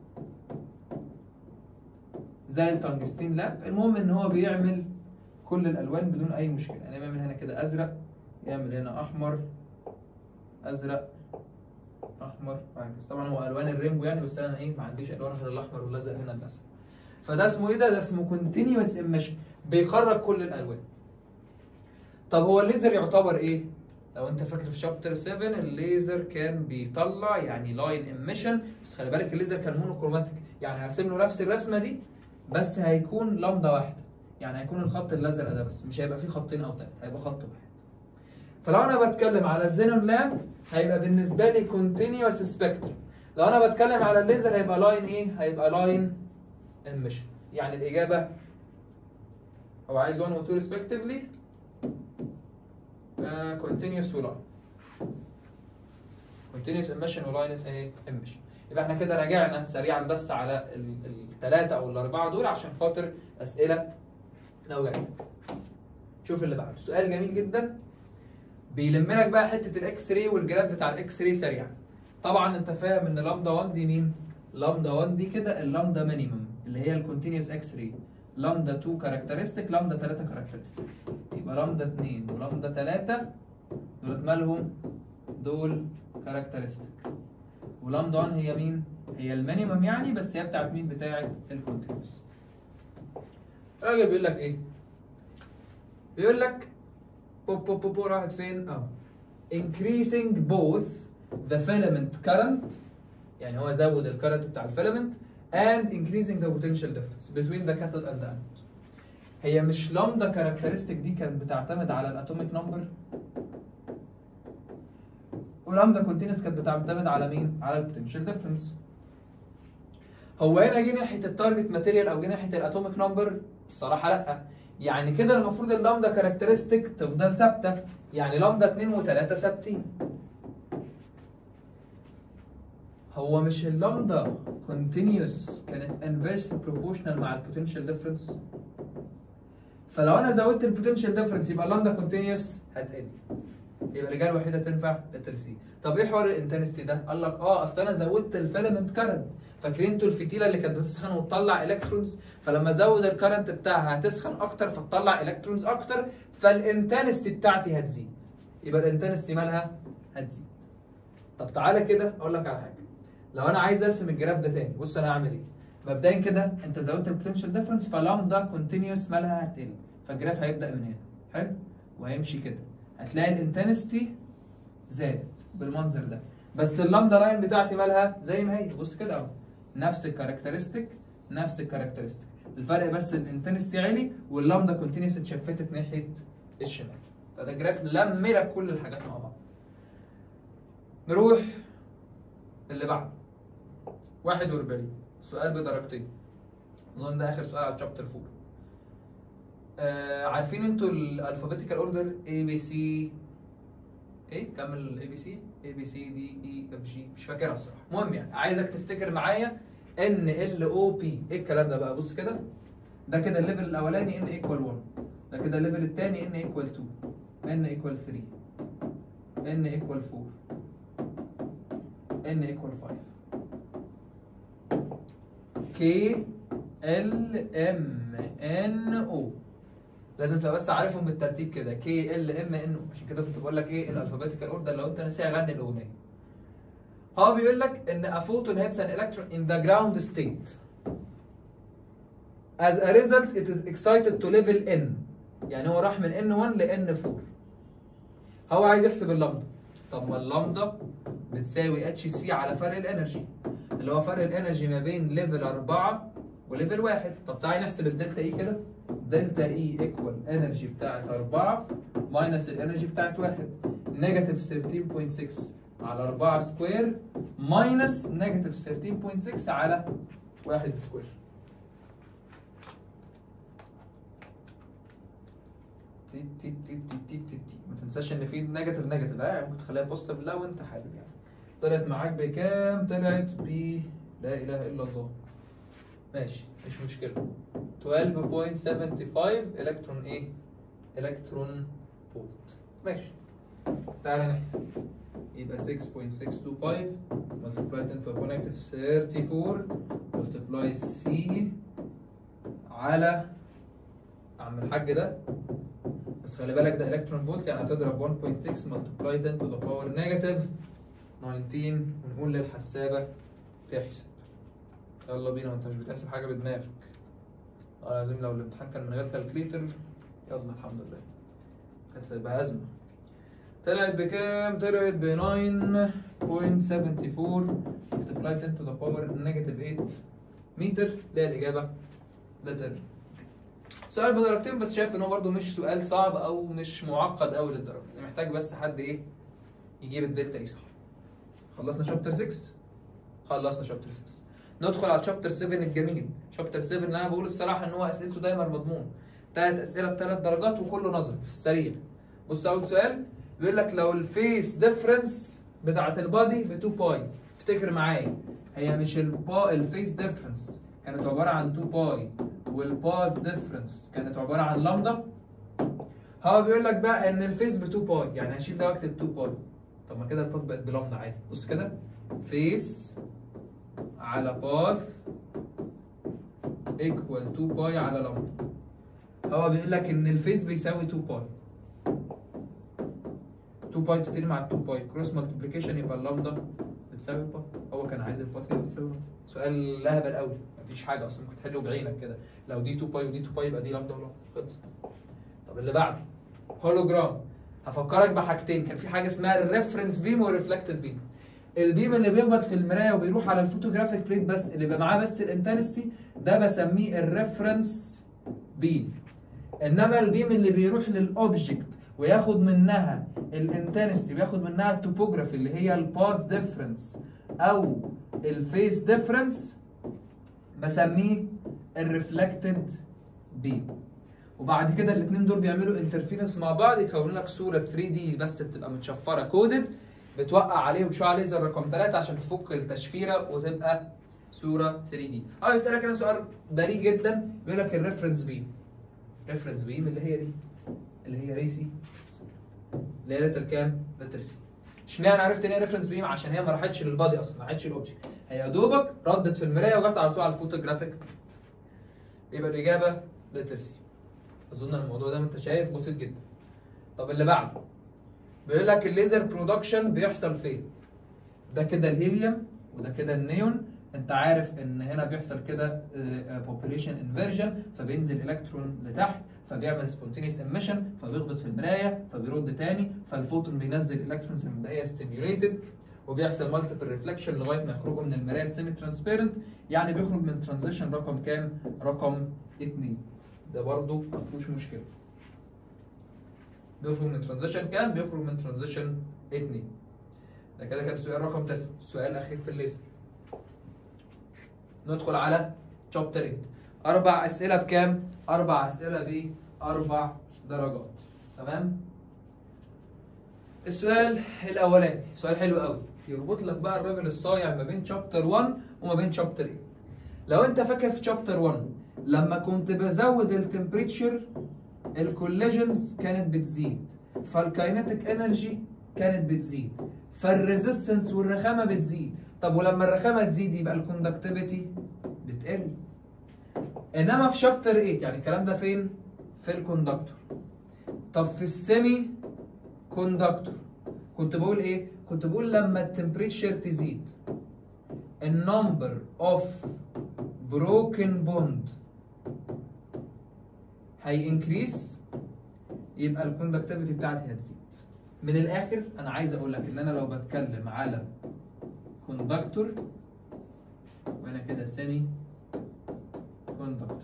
زي التنجستين لامب المهم ان هو بيعمل كل الالوان بدون اي مشكله يعني بيعمل هنا كده ازرق يعمل هنا احمر ازرق احمر وهكذا طبعا هو الوان الرينبو يعني بس انا ايه ما عنديش الوان غير الاحمر والازرق هنا للاسف فده اسمه ايه ده ده اسمه كونتينيوس ايميشن بيخرج كل الالوان طب هو الليزر يعتبر ايه لو انت فاكر في شابتر 7 الليزر كان بيطلع يعني لاين ايميشن بس خلي بالك الليزر كان مونوكروماتيك يعني هرسم له نفس الرسمه دي بس هيكون لمضه واحده يعني هيكون الخط الازرق ده بس مش هيبقى فيه خطين او ثلاثه هيبقى خط واحد فلو انا بتكلم على الزينون لامب هيبقى بالنسبه لي كونتينيوس سبيكترم لو انا بتكلم على الليزر هيبقى لاين ايه هيبقى لاين ايميشن يعني الاجابه هو عايز 1 و 2 respectively uh, continuous ولاين continuous emission ولاين ايه emission يبقى احنا كده راجعنا سريعا بس على الثلاثه او الاربعه دول عشان خاطر اسئله لو جت شوف اللي بعده سؤال جميل جدا بيلم لك بقى حته الاكس راي والجراف بتاع الاكس راي سريعا طبعا انت فاهم ان لامدا 1 دي مين لامدا 1 دي كده اللامدا مينيمم اللي هي الكونتينيوس اكس راي لامدا 2 كاركترستيك لامدا 3 كاركترستيك يبقى لامدا 2 ولامدا 3 دول مالهم دول كاركترستيك ولامدا 1 هي مين هي المينيمم يعني بس هي بتاعت مين بتاعت الكونتينيوس الراجل بيقول لك ايه بيقول لك بوب بوب بوب راحت فين اه increasing both the filament current يعني هو زود الكرنت بتاع الفيلامنت and increasing the potential difference between the cathode and the anode هي مش لامدا كاركترستيك دي كانت بتعتمد على الاتوميك نمبر ولامدا كونتينوس كانت بتعتمد على مين؟ على البوتنشال ديفرنس هو هنا جه ناحيه التارجت ماتيريال او جه ناحيه الاتوميك نمبر الصراحه لا يعني كده المفروض اللامدا كاركترستيك تفضل ثابته يعني لامدا 2 و3 ثابتين هو مش اللامدا كونتينيوس كانت انفيرس بروبورشنال مع البوتنشال ديفرنس فلو انا زودت البوتنشال ديفرنس يبقى اللامدا كونتينيوس هتقل يبقى الاجابه الوحيده تنفع لتر سي طب ايه حوار الانتنستي ده قال لك اه اصل انا زودت الفيلامنت كارنت فاكرين انتوا الفتيله اللي كانت بتسخن وتطلع الكترونز فلما ازود الكرنت بتاعها هتسخن اكتر فتطلع الكترونز اكتر فالانتنستي بتاعتي هتزيد يبقى الانتنستي مالها هتزيد طب تعالى كده اقول لك على حاجه لو انا عايز ارسم الجراف ده تاني بص انا هعمل ايه مبدئيا كده انت زودت البوتنشال ديفرنس فلامدا كونتينيوس مالها هتقل فالجراف هيبدا من هنا حلو وهيمشي كده هتلاقي الانتنستي زادت بالمنظر ده بس اللامدا لاين بتاعتي مالها زي ما هي بص كده اهو نفس الكاركترستيك نفس الكاركترستيك الفرق بس الانتنستي عالي واللامدا كونتينيوس اتشفتت ناحيه الشمال فده جراف لم لك كل الحاجات مع بعض نروح اللي بعده 41 سؤال بدرجتين اظن ده اخر سؤال على الشابتر 4 آه عارفين انتوا الالفابيتيكال اوردر اي بي سي ايه كمل الاي بي سي اي بي سي دي اي اف جي مش فاكرها الصراحه المهم يعني عايزك تفتكر معايا ان ال او بي ايه الكلام ده بقى بص كده ده كده الليفل الاولاني ان ايكوال 1 ده كده الليفل الثاني ان ايكوال 2 ان ايكوال 3 ان ايكوال 4 ان ايكوال 5 كي ال ام ان او لازم تبقى بس عارفهم بالترتيب كده كي ال ام ان او عشان كده كنت بقول لك ايه الالفابيتيكال اوردر لو انت ناسي اغني الاغنيه هو بيقول لك ان a photon hits an electron in the ground state as a result it is excited to level n يعني هو راح من n1 ل n4 هو عايز يحسب اللامدا طب ما اللامدا بتساوي اتش سي على فرق الانرجي اللي هو فرق الانرجي ما بين ليفل 4 وليفل 1 طب تعالى نحسب الدلتا اي كده دلتا اي ايكوال انرجي بتاعت 4 ماينس الانرجي بتاعت 1 نيجاتيف 13.6 على 4 سكوير ماينس نيجاتيف 13.6 على 1 سكوير تي تي تي تي تي تي تي ما تنساش ان في نيجاتيف نيجاتيف اه ممكن تخليها بوزيتيف لو انت حابب يعني طلعت معاك بكام؟ طلعت ب لا اله الا الله ماشي مش مشكله 12.75 الكترون ايه الكترون فولت ماشي تعالى نحسب يبقى 6.625 multiplied 10 to the power negative 34 multiply C على عم الحاج ده بس خلي بالك ده الكترون فولت يعني هتضرب 1.6 multiply 10 to the power negative 19 ونقول للحسابة تحسب يلا بينا ما انت مش بتحسب حاجة بدماغك اه لازم لو الامتحان كان من غير كالكليتر يلا الحمد لله كانت هتبقى أزمة طلعت بكام؟ طلعت ب 9.74 multiplied 10 to the power negative 8 متر اللي هي الإجابة لتر سؤال بدرجتين بس شايف ان هو برضه مش سؤال صعب او مش معقد قوي للدرجه يعني محتاج بس حد ايه يجيب الدلتا ايه صح خلصنا شابتر 6 خلصنا شابتر 6 ندخل على شابتر 7 الجميل شابتر 7 اللي انا بقول الصراحه ان هو اسئلته دايما مضمون ثلاث اسئله بثلاث درجات وكله نظري في السريع بص اول سؤال بيقول لك لو الفيس ديفرنس بتاعت البادي ب 2 باي افتكر معايا هي مش البا الفيس ديفرنس كانت عباره عن 2 باي والباث ديفرنس كانت عباره عن لامدا هو بيقول لك بقى ان الفيس ب 2 باي يعني هشيل ده واكتب 2 باي طب ما كده الباث بقت بلامدا عادي بص كده فيس على باث ايكوال 2 باي على لامدا هو بيقول لك ان الفيس بيساوي 2 باي 2 باي تتري مع 2 باي كروس مالتيبليكيشن يبقى اللامدا بتساوي باي هو كان عايز الباث يبقى بتساوي لامدا سؤال لهبل قوي مفيش حاجه اصلا ممكن تحله بعينك كده لو دي 2 باي ودي 2 باي يبقى دي لامدا ولامدا خلص طب اللي بعده هولوجرام هفكرك بحاجتين كان في حاجه اسمها الريفرنس بيم والريفلكتد بيم البيم اللي بيخبط في المرايه وبيروح على الفوتوجرافيك بليت بس اللي بيبقى معاه بس الانتنستي ده بسميه الريفرنس بيم انما البيم اللي بيروح للاوبجكت وياخد منها الانتنستي وياخد منها التوبوجرافي اللي هي الباث ديفرنس او الفيس ديفرنس بسميه الريفلكتد بيم وبعد كده الاثنين دول بيعملوا انترفيرنس مع بعض يكونوا لك صوره 3 دي بس بتبقى متشفره كودد بتوقع عليه بشعاع ليزر رقم 3 عشان تفك التشفيره وتبقى صوره 3 دي اه يسالك هنا سؤال بريء جدا بيقول لك الريفرنس بيم ريفرنس بيم اللي هي دي اللي هي ريسي اللي هي لتر كام؟ لتر سي اشمعنى عرفت ان هي ريفرنس بيم عشان هي ما راحتش للبادي اصلا ما راحتش للاوبجكت هي يا دوبك ردت في المرايه وجت على طول على الفوتوجرافيك يبقى الاجابه لتر سي اظن الموضوع ده انت شايف بسيط جدا طب اللي بعده بيقول لك الليزر برودكشن بيحصل فين ده كده الهيليوم وده كده النيون انت عارف ان هنا بيحصل كده بوبوليشن انفيرجن فبينزل الكترون لتحت فبيعمل سبونتينيوس ايميشن فبيخبط في المرايه فبيرد تاني فالفوتون بينزل الكترونز المبدئيه ستيميوليتد وبيحصل مالتيبل ريفلكشن لغايه ما يخرجوا من المرايه السيمي ترانسبيرنت يعني بيخرج من ترانزيشن رقم كام؟ رقم 2 ده برضه ما فيهوش مشكله بيخرج من ترانزيشن كام؟ بيخرج من ترانزيشن 2 ده كده كان سؤال رقم 9 السؤال الاخير في الليسن ندخل على شابتر 8 اربع اسئله بكام؟ اربع اسئله باربع درجات تمام؟ السؤال الاولاني سؤال حلو قوي يربط لك بقى الراجل الصايع ما بين شابتر 1 وما بين شابتر 8 لو انت فاكر في شابتر 1 لما كنت بزود التمبريتشر الكوليجنز كانت بتزيد فالكاينتيك انرجي كانت بتزيد فالريزيستنس والرخامه بتزيد طب ولما الرخامه تزيد يبقى الكوندكتيفيتي بتقل انما في شابتر 8 يعني الكلام ده فين في الكوندكتور طب في السيمي كوندكتور كنت بقول ايه كنت بقول لما التمبريتشر تزيد النمبر اوف بروكن بوند هي انكريس يبقى الكوندكتيفيتي بتاعتي هتزيد من الاخر انا عايز اقول لك ان انا لو بتكلم على كوندكتور وانا كده سيمي كوندكتور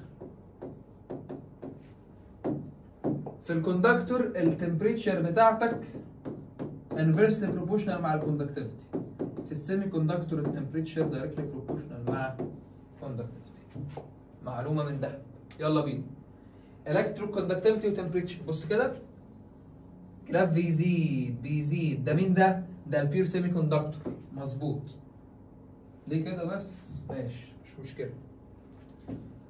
في الكوندكتور التمبريتشر بتاعتك انفرسلي بروبوشنال مع الكوندكتيفيتي في السيمي كوندكتور التمبريتشر دايركتلي بروبوشنال مع كوندكتيفيتي معلومه من ده يلا بينا الكترو كوندكتيفيتي وتمبريتشر بص كده جراف بيزيد بيزيد ده مين ده؟ ده البير سيمي كوندكتور مظبوط ليه كده بس؟ ماشي مش مشكله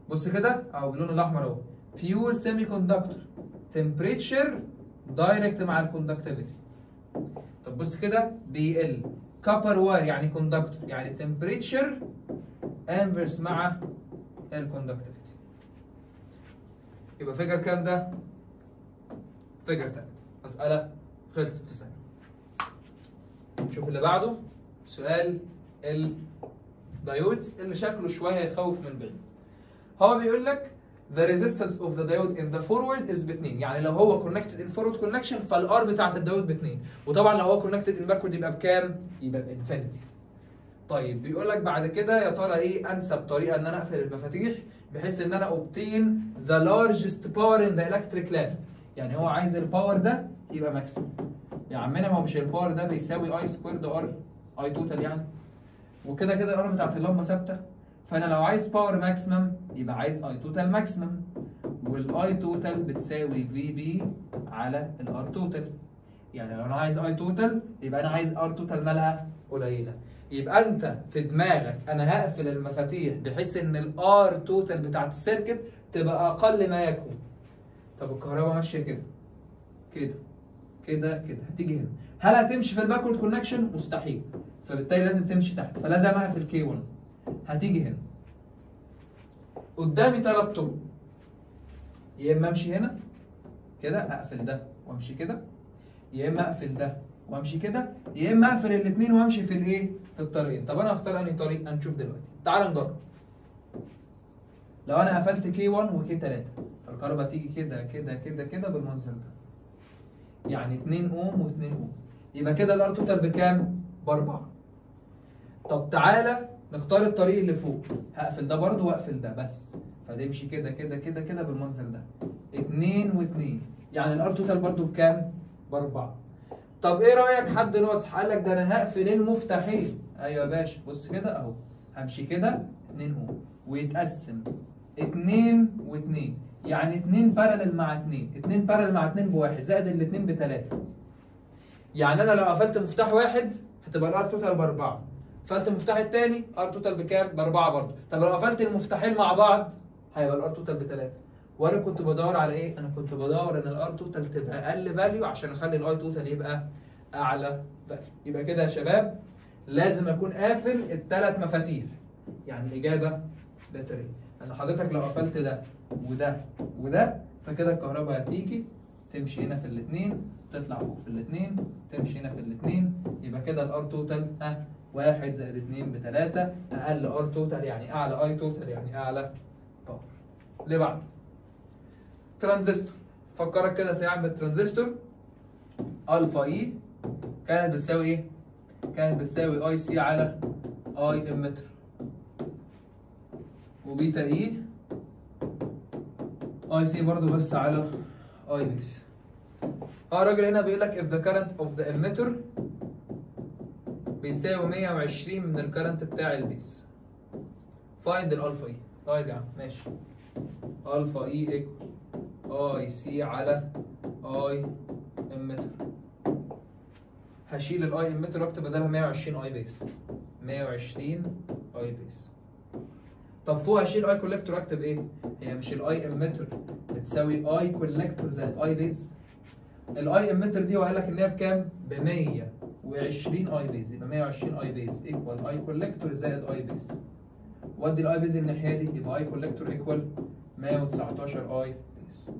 بص كده اهو باللون الاحمر اهو بيور سيمي كوندكتور تمبريتشر دايركت مع الكوندكتيفيتي طب بص كده بي ال كابر واير يعني كوندكتور يعني تمبريتشر انفرس مع الكوندكتيفيتي يبقى فيجر كام ده؟ فيجر تاني مسألة خلصت في ثانية شوف اللي بعده سؤال الدايودز اللي شكله شوية يخوف من بعيد هو بيقول لك the resistance of the diode in the forward is باتنين يعني لو هو connected in forward connection فالار بتاعت الدايود باتنين وطبعا لو هو connected in backward يبقى بكام؟ يبقى بانفينيتي طيب بيقول لك بعد كده يا ترى ايه انسب طريقه ان انا اقفل المفاتيح بحيث ان انا اوبتين ذا largest power in the electric lamp يعني هو عايز الباور ده يبقى ماكسيموم يا عمنا ما هو مش الباور ده بيساوي اي سكويرد ار اي توتال يعني وكده كده الار بتاعت اللمبه ثابته فانا لو عايز باور ماكسيمم يبقى عايز اي توتال ماكسيمم والاي توتال بتساوي في بي على الار توتال يعني لو انا عايز اي توتال يبقى انا عايز ار توتال مالها قليله يبقى انت في دماغك انا هقفل المفاتيح بحيث ان الار توتال بتاعت السيركت تبقى اقل ما يكون طب الكهرباء ماشيه كده كده كده كده هتيجي هنا هل هتمشي في الباكورد كونكشن مستحيل فبالتالي لازم تمشي تحت فلازم اقفل كي 1 هتيجي هنا قدامي ثلاث طرق يا اما امشي هنا كده اقفل ده وامشي كده يا اما اقفل ده وامشي كده يا اما اقفل الاثنين وامشي في الايه في الطريقين طب انا هختار انهي طريق هنشوف دلوقتي تعال نجرب لو انا قفلت كي 1 وكي 3 فالكهرباء تيجي كده كده كده كده بالمنظر ده يعني 2 اوم و2 اوم يبقى كده الار توتال بكام؟ باربعه طب تعالى نختار الطريق اللي فوق هقفل ده برضو واقفل ده بس فتمشي كده كده كده كده بالمنظر ده 2 و2 يعني الار توتال برضو بكام؟ باربعه طب ايه رايك حد ناصح قال لك ده انا هقفل المفتاحين ايوه يا باشا بص كده اهو همشي كده 2 اوم ويتقسم 2 و2 يعني 2 بارلل مع 2 2 بارلل مع 2 بواحد زائد الاثنين بثلاثه يعني انا لو قفلت مفتاح واحد هتبقى الار توتال باربعه قفلت المفتاح الثاني ار توتال بكام؟ باربعه برضه طب لو قفلت المفتاحين مع بعض هيبقى الار توتال بثلاثه وانا كنت بدور على ايه؟ انا كنت بدور ان الار توتال تبقى اقل فاليو عشان اخلي الاي توتال يبقى اعلى فاليو يبقى كده يا شباب لازم اكون قافل الثلاث مفاتيح يعني الاجابه باتري لان حضرتك لو قفلت ده وده وده فكده الكهرباء هتيجي تمشي هنا في الاثنين تطلع فوق في الاثنين تمشي هنا في الاثنين يبقى كده الار توتال ها واحد زائد اتنين بتلاتة أقل ار توتال يعني أعلى اي توتال يعني أعلى باور اللي بعده ترانزستور فكرك كده سريعا بالترانزستور الفا اي كانت بتساوي ايه؟ كانت بتساوي اي سي على اي امتر وبيتا اي اي سي برضو بس على اي بيس اه الراجل هنا بيقول لك if the current of the emitter بيساوي 120 من الكرنت بتاع البيس فايند الالفا اي طيب يا عم ماشي الفا اي ايكوال اي سي على اي امتر هشيل الاي امتر واكتب بدلها 120 اي بيس 120 اي بيس طب فوق هشيل اي كولكتور اكتب ايه؟ هي مش الاي امتر بتساوي اي كولكتور زائد اي بيز الاي امتر دي هو قال لك ان هي بكام؟ ب 120 اي بيز يبقى 120 اي بيز ايكوال اي كولكتور زائد اي بيز ودي الاي بيز الناحيه دي يبقى اي كولكتور ايكوال 119 اي بيز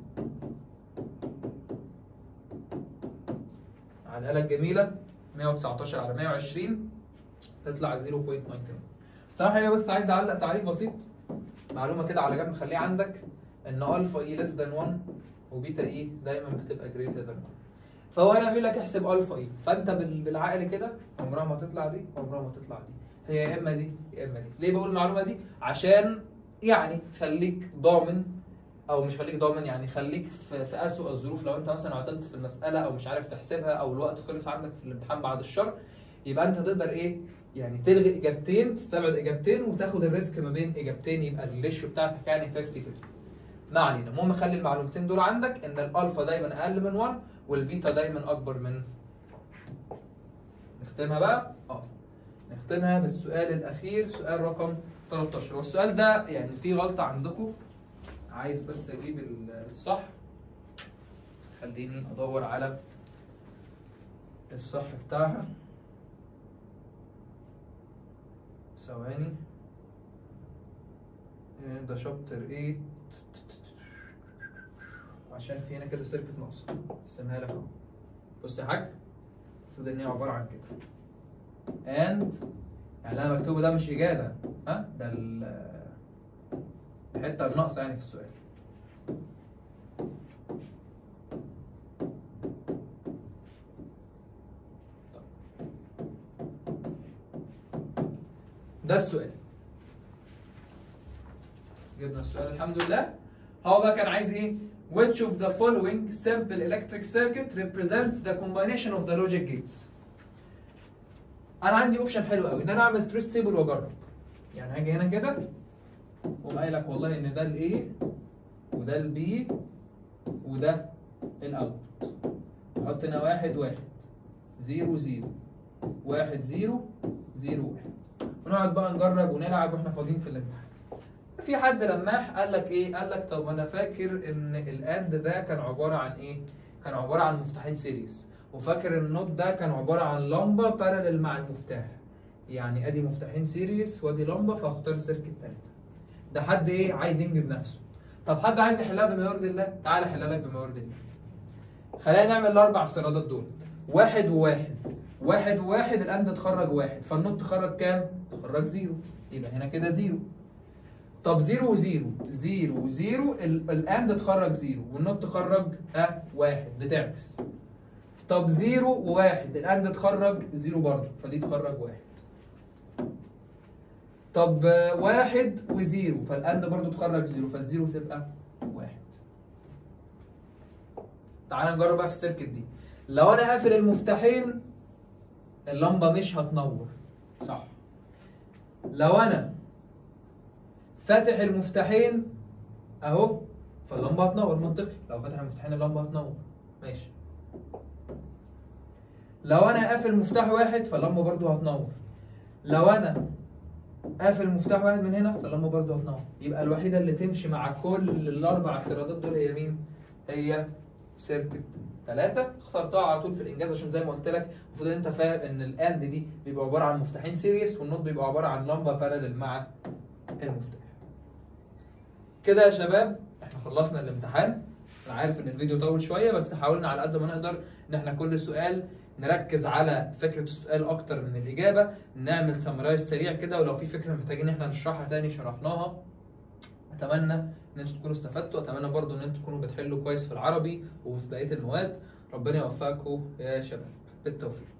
على الآلة الجميلة 119 على 120 تطلع 0.99 صراحة هنا بس عايز أعلق تعليق بسيط معلومة كده على جنب خليها عندك إن ألفا إي ليس ذان 1 وبيتا إي دايما بتبقى جريتر ذان 1 فهو هنا بيقول لك احسب ألفا إي فأنت بال- بالعقل كده عمرها ما تطلع دي عمرها ما تطلع دي هي يا إما دي يا إما دي ليه بقول المعلومة دي؟ عشان يعني خليك ضامن او مش خليك ضامن يعني خليك في, في اسوء الظروف لو انت مثلا عطلت في المساله او مش عارف تحسبها او الوقت خلص عندك في الامتحان بعد الشر يبقى انت تقدر ايه يعني تلغي اجابتين تستبعد اجابتين وتاخد الريسك ما بين اجابتين يبقى الريشيو بتاعتك يعني 50 50 ما علينا المهم خلي المعلومتين دول عندك ان الالفا دايما اقل من 1 والبيتا دايما اكبر من نختمها بقى اه نختمها بالسؤال الاخير سؤال رقم 13 هو السؤال ده يعني فيه غلطة عندكم عايز بس اجيب ال- الصح خليني ادور على الصح بتاعها ثواني إيه ده شابتر 8 عشان في هنا كده سيركت ناقصه ارسمها لك اهو بص يا حاج المفروض ان هي عباره عن كده and يعني اللي انا مكتوبه ده مش اجابه ها ده ال- الحته الناقصه يعني في السؤال ده السؤال جبنا السؤال الحمد لله هو بقى كان عايز ايه which of the following simple electric circuit represents the combination of the logic gates انا عندي اوبشن حلو قوي ان انا اعمل تريس تيبل واجرب يعني هاجي هنا كده واقوم قايل لك والله ان ده الاي وده البي وده الاوت احط هنا واحد واحد زيرو زيرو واحد زيرو زيرو واحد ونقعد بقى نجرب ونلعب واحنا فاضيين في الامتحان في حد لماح قال لك ايه قال لك طب انا فاكر ان الاند ده كان عباره عن ايه كان عباره عن مفتاحين سيريز وفاكر النوت ده كان عباره عن لمبه بارلل مع المفتاح يعني ادي مفتاحين سيريز وادي لمبه فاختار سيركت ثالثه ده حد ايه عايز ينجز نفسه طب حد عايز يحلها بما يرضي الله تعالى احلها لك بما يرضي الله خلينا نعمل الاربع افتراضات دول واحد وواحد واحد وواحد الاند تخرج واحد فالنوت تخرج كام؟ تخرج زيرو يبقى هنا كده زيرو طب زيرو وزيرو زيرو وزيرو ال- الاند تخرج زيرو والنوت تخرج ها واحد بتعكس طب زيرو وواحد الاند تخرج زيرو برضه فدي تخرج واحد طب آه، واحد وزيرو فالاند برضه تخرج زيرو فالزيرو تبقى واحد تعال نجرب بقى في السيركت دي لو انا قافل المفتاحين اللمبه مش هتنور صح لو انا فاتح المفتاحين اهو فاللمبه هتنور منطقي لو فاتح المفتاحين اللمبه هتنور ماشي لو انا قافل مفتاح واحد فاللمبه برضو هتنور لو انا قافل مفتاح واحد من هنا فاللمبه برضو هتنور يبقى الوحيده اللي تمشي مع كل الاربع افتراضات دول هي مين هي سيركت ثلاثة اخترتها على طول في الانجاز عشان زي ما قلت لك المفروض ان انت فاهم ان الاند دي بيبقى عباره عن مفتاحين سيريس والنوت بيبقى عباره عن لمبه بارلل مع المفتاح كده يا شباب احنا خلصنا الامتحان انا عارف ان الفيديو طول شويه بس حاولنا على قد ما نقدر ان احنا كل سؤال نركز على فكره السؤال اكتر من الاجابه نعمل سمرايز سريع كده ولو في فكره محتاجين احنا نشرحها تاني شرحناها اتمنى ان انتوا تكونوا استفدتوا اتمنى برضو ان انتوا تكونوا بتحلوا كويس في العربي وفي بقيه المواد ربنا يوفقكم يا شباب بالتوفيق